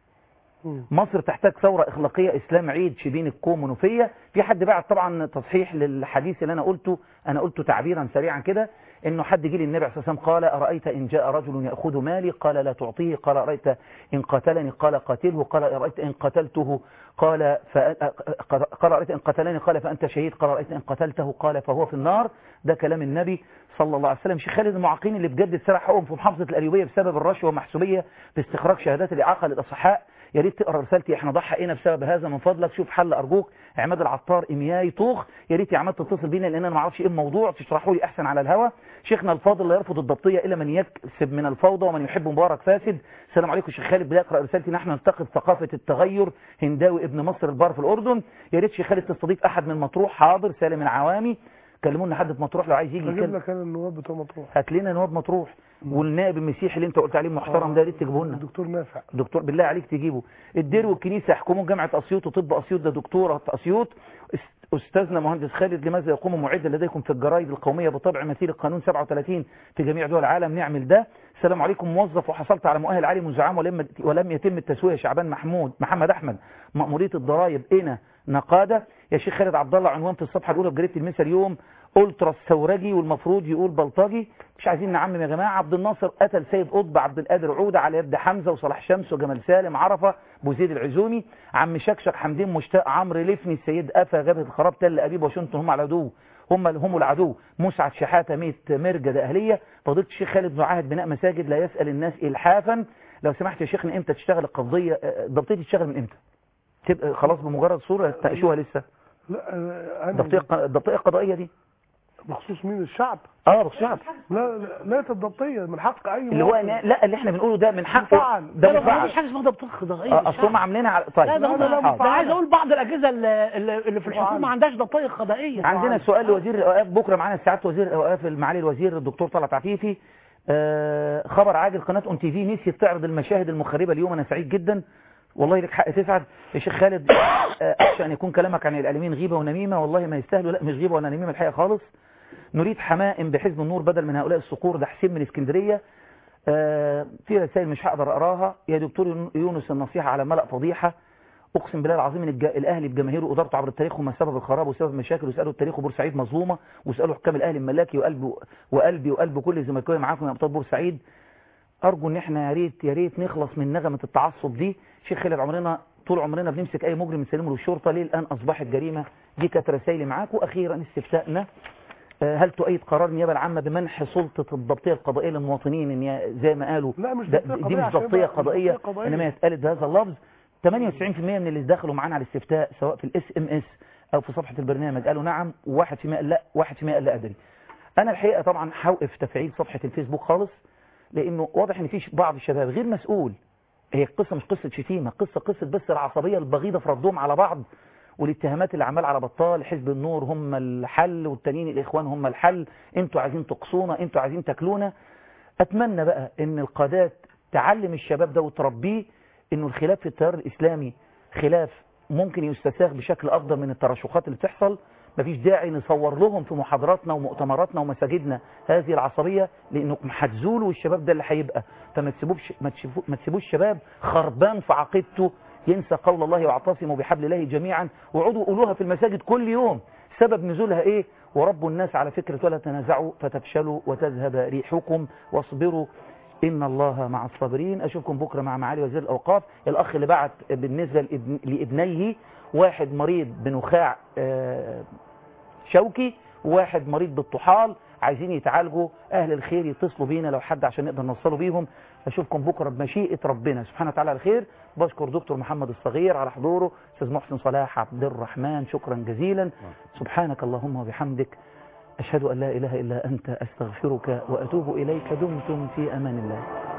مصر تحتاج ثورة إخلاقية إسلام عيد شبين الكوم منوفية في حد بعت طبعا تصحيح للحديث اللي أنا قلته أنا قلته تعبيرا سريعا كده إنه حد جه للنبي عليه الصلاة والسلام قال أرأيت إن جاء رجل يأخذ مالي قال لا تعطيه قال أرأيت إن قتلني قال قاتله قال أرأيت إن قتلته قال فأ... قال أرأيت إن قتلني قال فأنت شهيد قال أرأيت إن قتلته قال فهو في النار ده كلام النبي صلى الله عليه وسلم شيخ خالد المعاقين اللي بجد سرح حقهم في محافظة القليوبية بسبب الرشوة ومحسوبية في استخراج شهادات الإعاقة للأصحاء يا ريت تقرا رسالتي احنا ضحينا بسبب هذا من فضلك شوف حل ارجوك عماد العطار امياي طوخ يا ريت يا عماد تتصل بينا لان انا ما اعرفش ايه الموضوع تشرحوا لي احسن على الهوا شيخنا الفاضل لا يرفض الضبطيه الا من يكسب من الفوضى ومن يحب مبارك فاسد السلام عليكم شيخ خالد بدي اقرا رسالتي نحن ننتقد ثقافه التغير هنداوي ابن مصر البار في الاردن يا ريت شيخ خالد تستضيف احد من مطروح حاضر سالم العوامي كلمونا حد في مطروح لو عايز يجي اجيب يتكلم لك انا النواب بتوع مطروح هات لنا نواب مطروح والنائب المسيحي اللي انت قلت عليه محترم ده يا ريت تجيبه لنا الدكتور نافع دكتور بالله عليك تجيبه الدير والكنيسة يحكموا جامعة أسيوط وطب أسيوط ده دكتورة أسيوط است- أستاذنا مهندس خالد لماذا يقوم معدا لديكم في الجرايد القومية بطبع مثيل القانون 37 في جميع دول العالم نعمل ده السلام عليكم موظف وحصلت على مؤهل عالي منذ عام ولم ولم يتم التسوية شعبان محمود محمد أحمد مأمورية الضرائب إنا نقادة يا شيخ خالد عبد الله عنوان في الصفحة الأولى في جريدة المسا اليوم ألترا الثورجي والمفروض يقول بلطجي مش عايزين نعمم يا جماعة عبد الناصر قتل سيد قطب عبد القادر عودة على يد حمزة وصلاح شمس وجمال سالم عرفة بوزيد العزومي عم شكشك حمدين مشتاق عمرو لفني السيد قفا غابة الخراب تل أبيب واشنطن هم العدو هم هم العدو مسعد شحاتة ميت مرجة ده أهلية فضيلة الشيخ خالد معاهد بناء مساجد لا يسأل الناس إلحافا لو سمحت يا شيخنا امتى تشتغل القضية آه، ضبطية تشتغل من امتى تبقى خلاص بمجرد صورة تناقشوها لسه لا آه، أنا الضبطية الضبطية القضائية دي بخصوص مين الشعب اه بخصوص الشعب لا لا ليست الضبطيه من حق اي اللي هو مواطن. لا اللي احنا بنقوله ده من حقه مفعل. ده لا، لا، مفعل مفيش حاجه اسمها ضبط قضائيه آه، اصل هم عاملينها على طيب لا ده حاضر. هم ده عايز اقول بعض الاجهزه اللي, اللي اللي في الحكومه ما عندهاش ضبطيه قضائيه عندنا سؤال لوزير الاوقاف بكره معانا سعاده وزير الاوقاف معالي الوزير الدكتور طلعت عفيفي آه خبر عاجل قناه اون تي في نسيت تعرض المشاهد المخربه اليوم انا سعيد جدا والله لك حق تسعد يا شيخ خالد آه، اخشى ان يكون كلامك عن الاعلاميين غيبه ونميمه والله ما يستاهلوا لا مش غيبه ولا نميمه الحقيقه خالص نريد حمائم بحزب النور بدل من هؤلاء الصقور ده حسين من اسكندريه آه، في رسائل مش هقدر اقراها يا دكتور يونس النصيحه على ملأ فضيحه اقسم بالله العظيم ان الج- الاهلي بجماهيره وادارته عبر التاريخ هم سبب الخراب وسبب مشاكل واسالوا التاريخ وبورسعيد مظلومه واسالوا حكام الاهلي الملاكي وقلبي وقلبي وقلب كل الزملكاويه معاكم يا ابطال بورسعيد ارجو ان احنا يا ريت يا ريت نخلص من نغمه التعصب دي شيخ خالد عمرنا طول عمرنا بنمسك اي مجرم نسلمه للشرطه ليه الان اصبحت جريمه دي كانت رسائلي معاكم واخيرا استفتائنا آه، هل تؤيد قرار النيابه العامه بمنح سلطه الضبطيه القضائيه للمواطنين ان ي- زي ما قالوا لا مش ده- ضبطية دي قضائية مش عشان ضبطيه بقى- مش قضائيه ضبطية قضائية. انما هي اتقالت بهذا اللفظ 98% من اللي دخلوا معانا على الاستفتاء سواء في الاس ام اس او في صفحة البرنامج قالوا نعم وواحد في مئة قال لا واحد في مئة قال لا ادري انا الحقيقة طبعا هوقف تفعيل صفحة الفيسبوك خالص لانه واضح ان في بعض الشباب غير مسؤول هي القصة مش قصة شتيمة قصة قصة بس العصبية البغيضة في ردهم على بعض والاتهامات اللي عمال على بطال حزب النور هم الحل والتانيين الاخوان هم الحل انتوا عايزين تقصونا انتوا عايزين تاكلونا اتمنى بقى ان القادات تعلم الشباب ده وتربيه انه الخلاف في التيار الاسلامي خلاف ممكن يستساغ بشكل افضل من التراشقات اللي بتحصل مفيش داعي نصور لهم في محاضراتنا ومؤتمراتنا ومساجدنا هذه العصبية لانكم هتزولوا الشباب ده اللي هيبقى فما تسيبوش ما تسيبوش ما تسيبوش الشباب خربان في عقيدته ينسى قول الله واعتصموا بحبل الله جميعا وقعدوا قولوها في المساجد كل يوم سبب نزولها ايه ورب الناس على فكرة ولا تنازعوا فتفشلوا وتذهب ريحكم واصبروا إن الله مع الصابرين أشوفكم بكرة مع معالي وزير الأوقاف الأخ اللي بعت بالنسبة لابن- لابنيه واحد مريض بنخاع آه، شوكي وواحد مريض بالطحال عايزين يتعالجوا أهل الخير يتصلوا بينا لو حد عشان نقدر نوصله بيهم أشوفكم بكرة بمشيئة ربنا سبحانه وتعالى على خير بشكر دكتور محمد الصغير على حضوره أستاذ محسن صلاح عبد الرحمن شكرا جزيلا سبحانك اللهم وبحمدك أشهد أن لا إله إلا أنت أستغفرك وأتوب إليك دمتم في أمان الله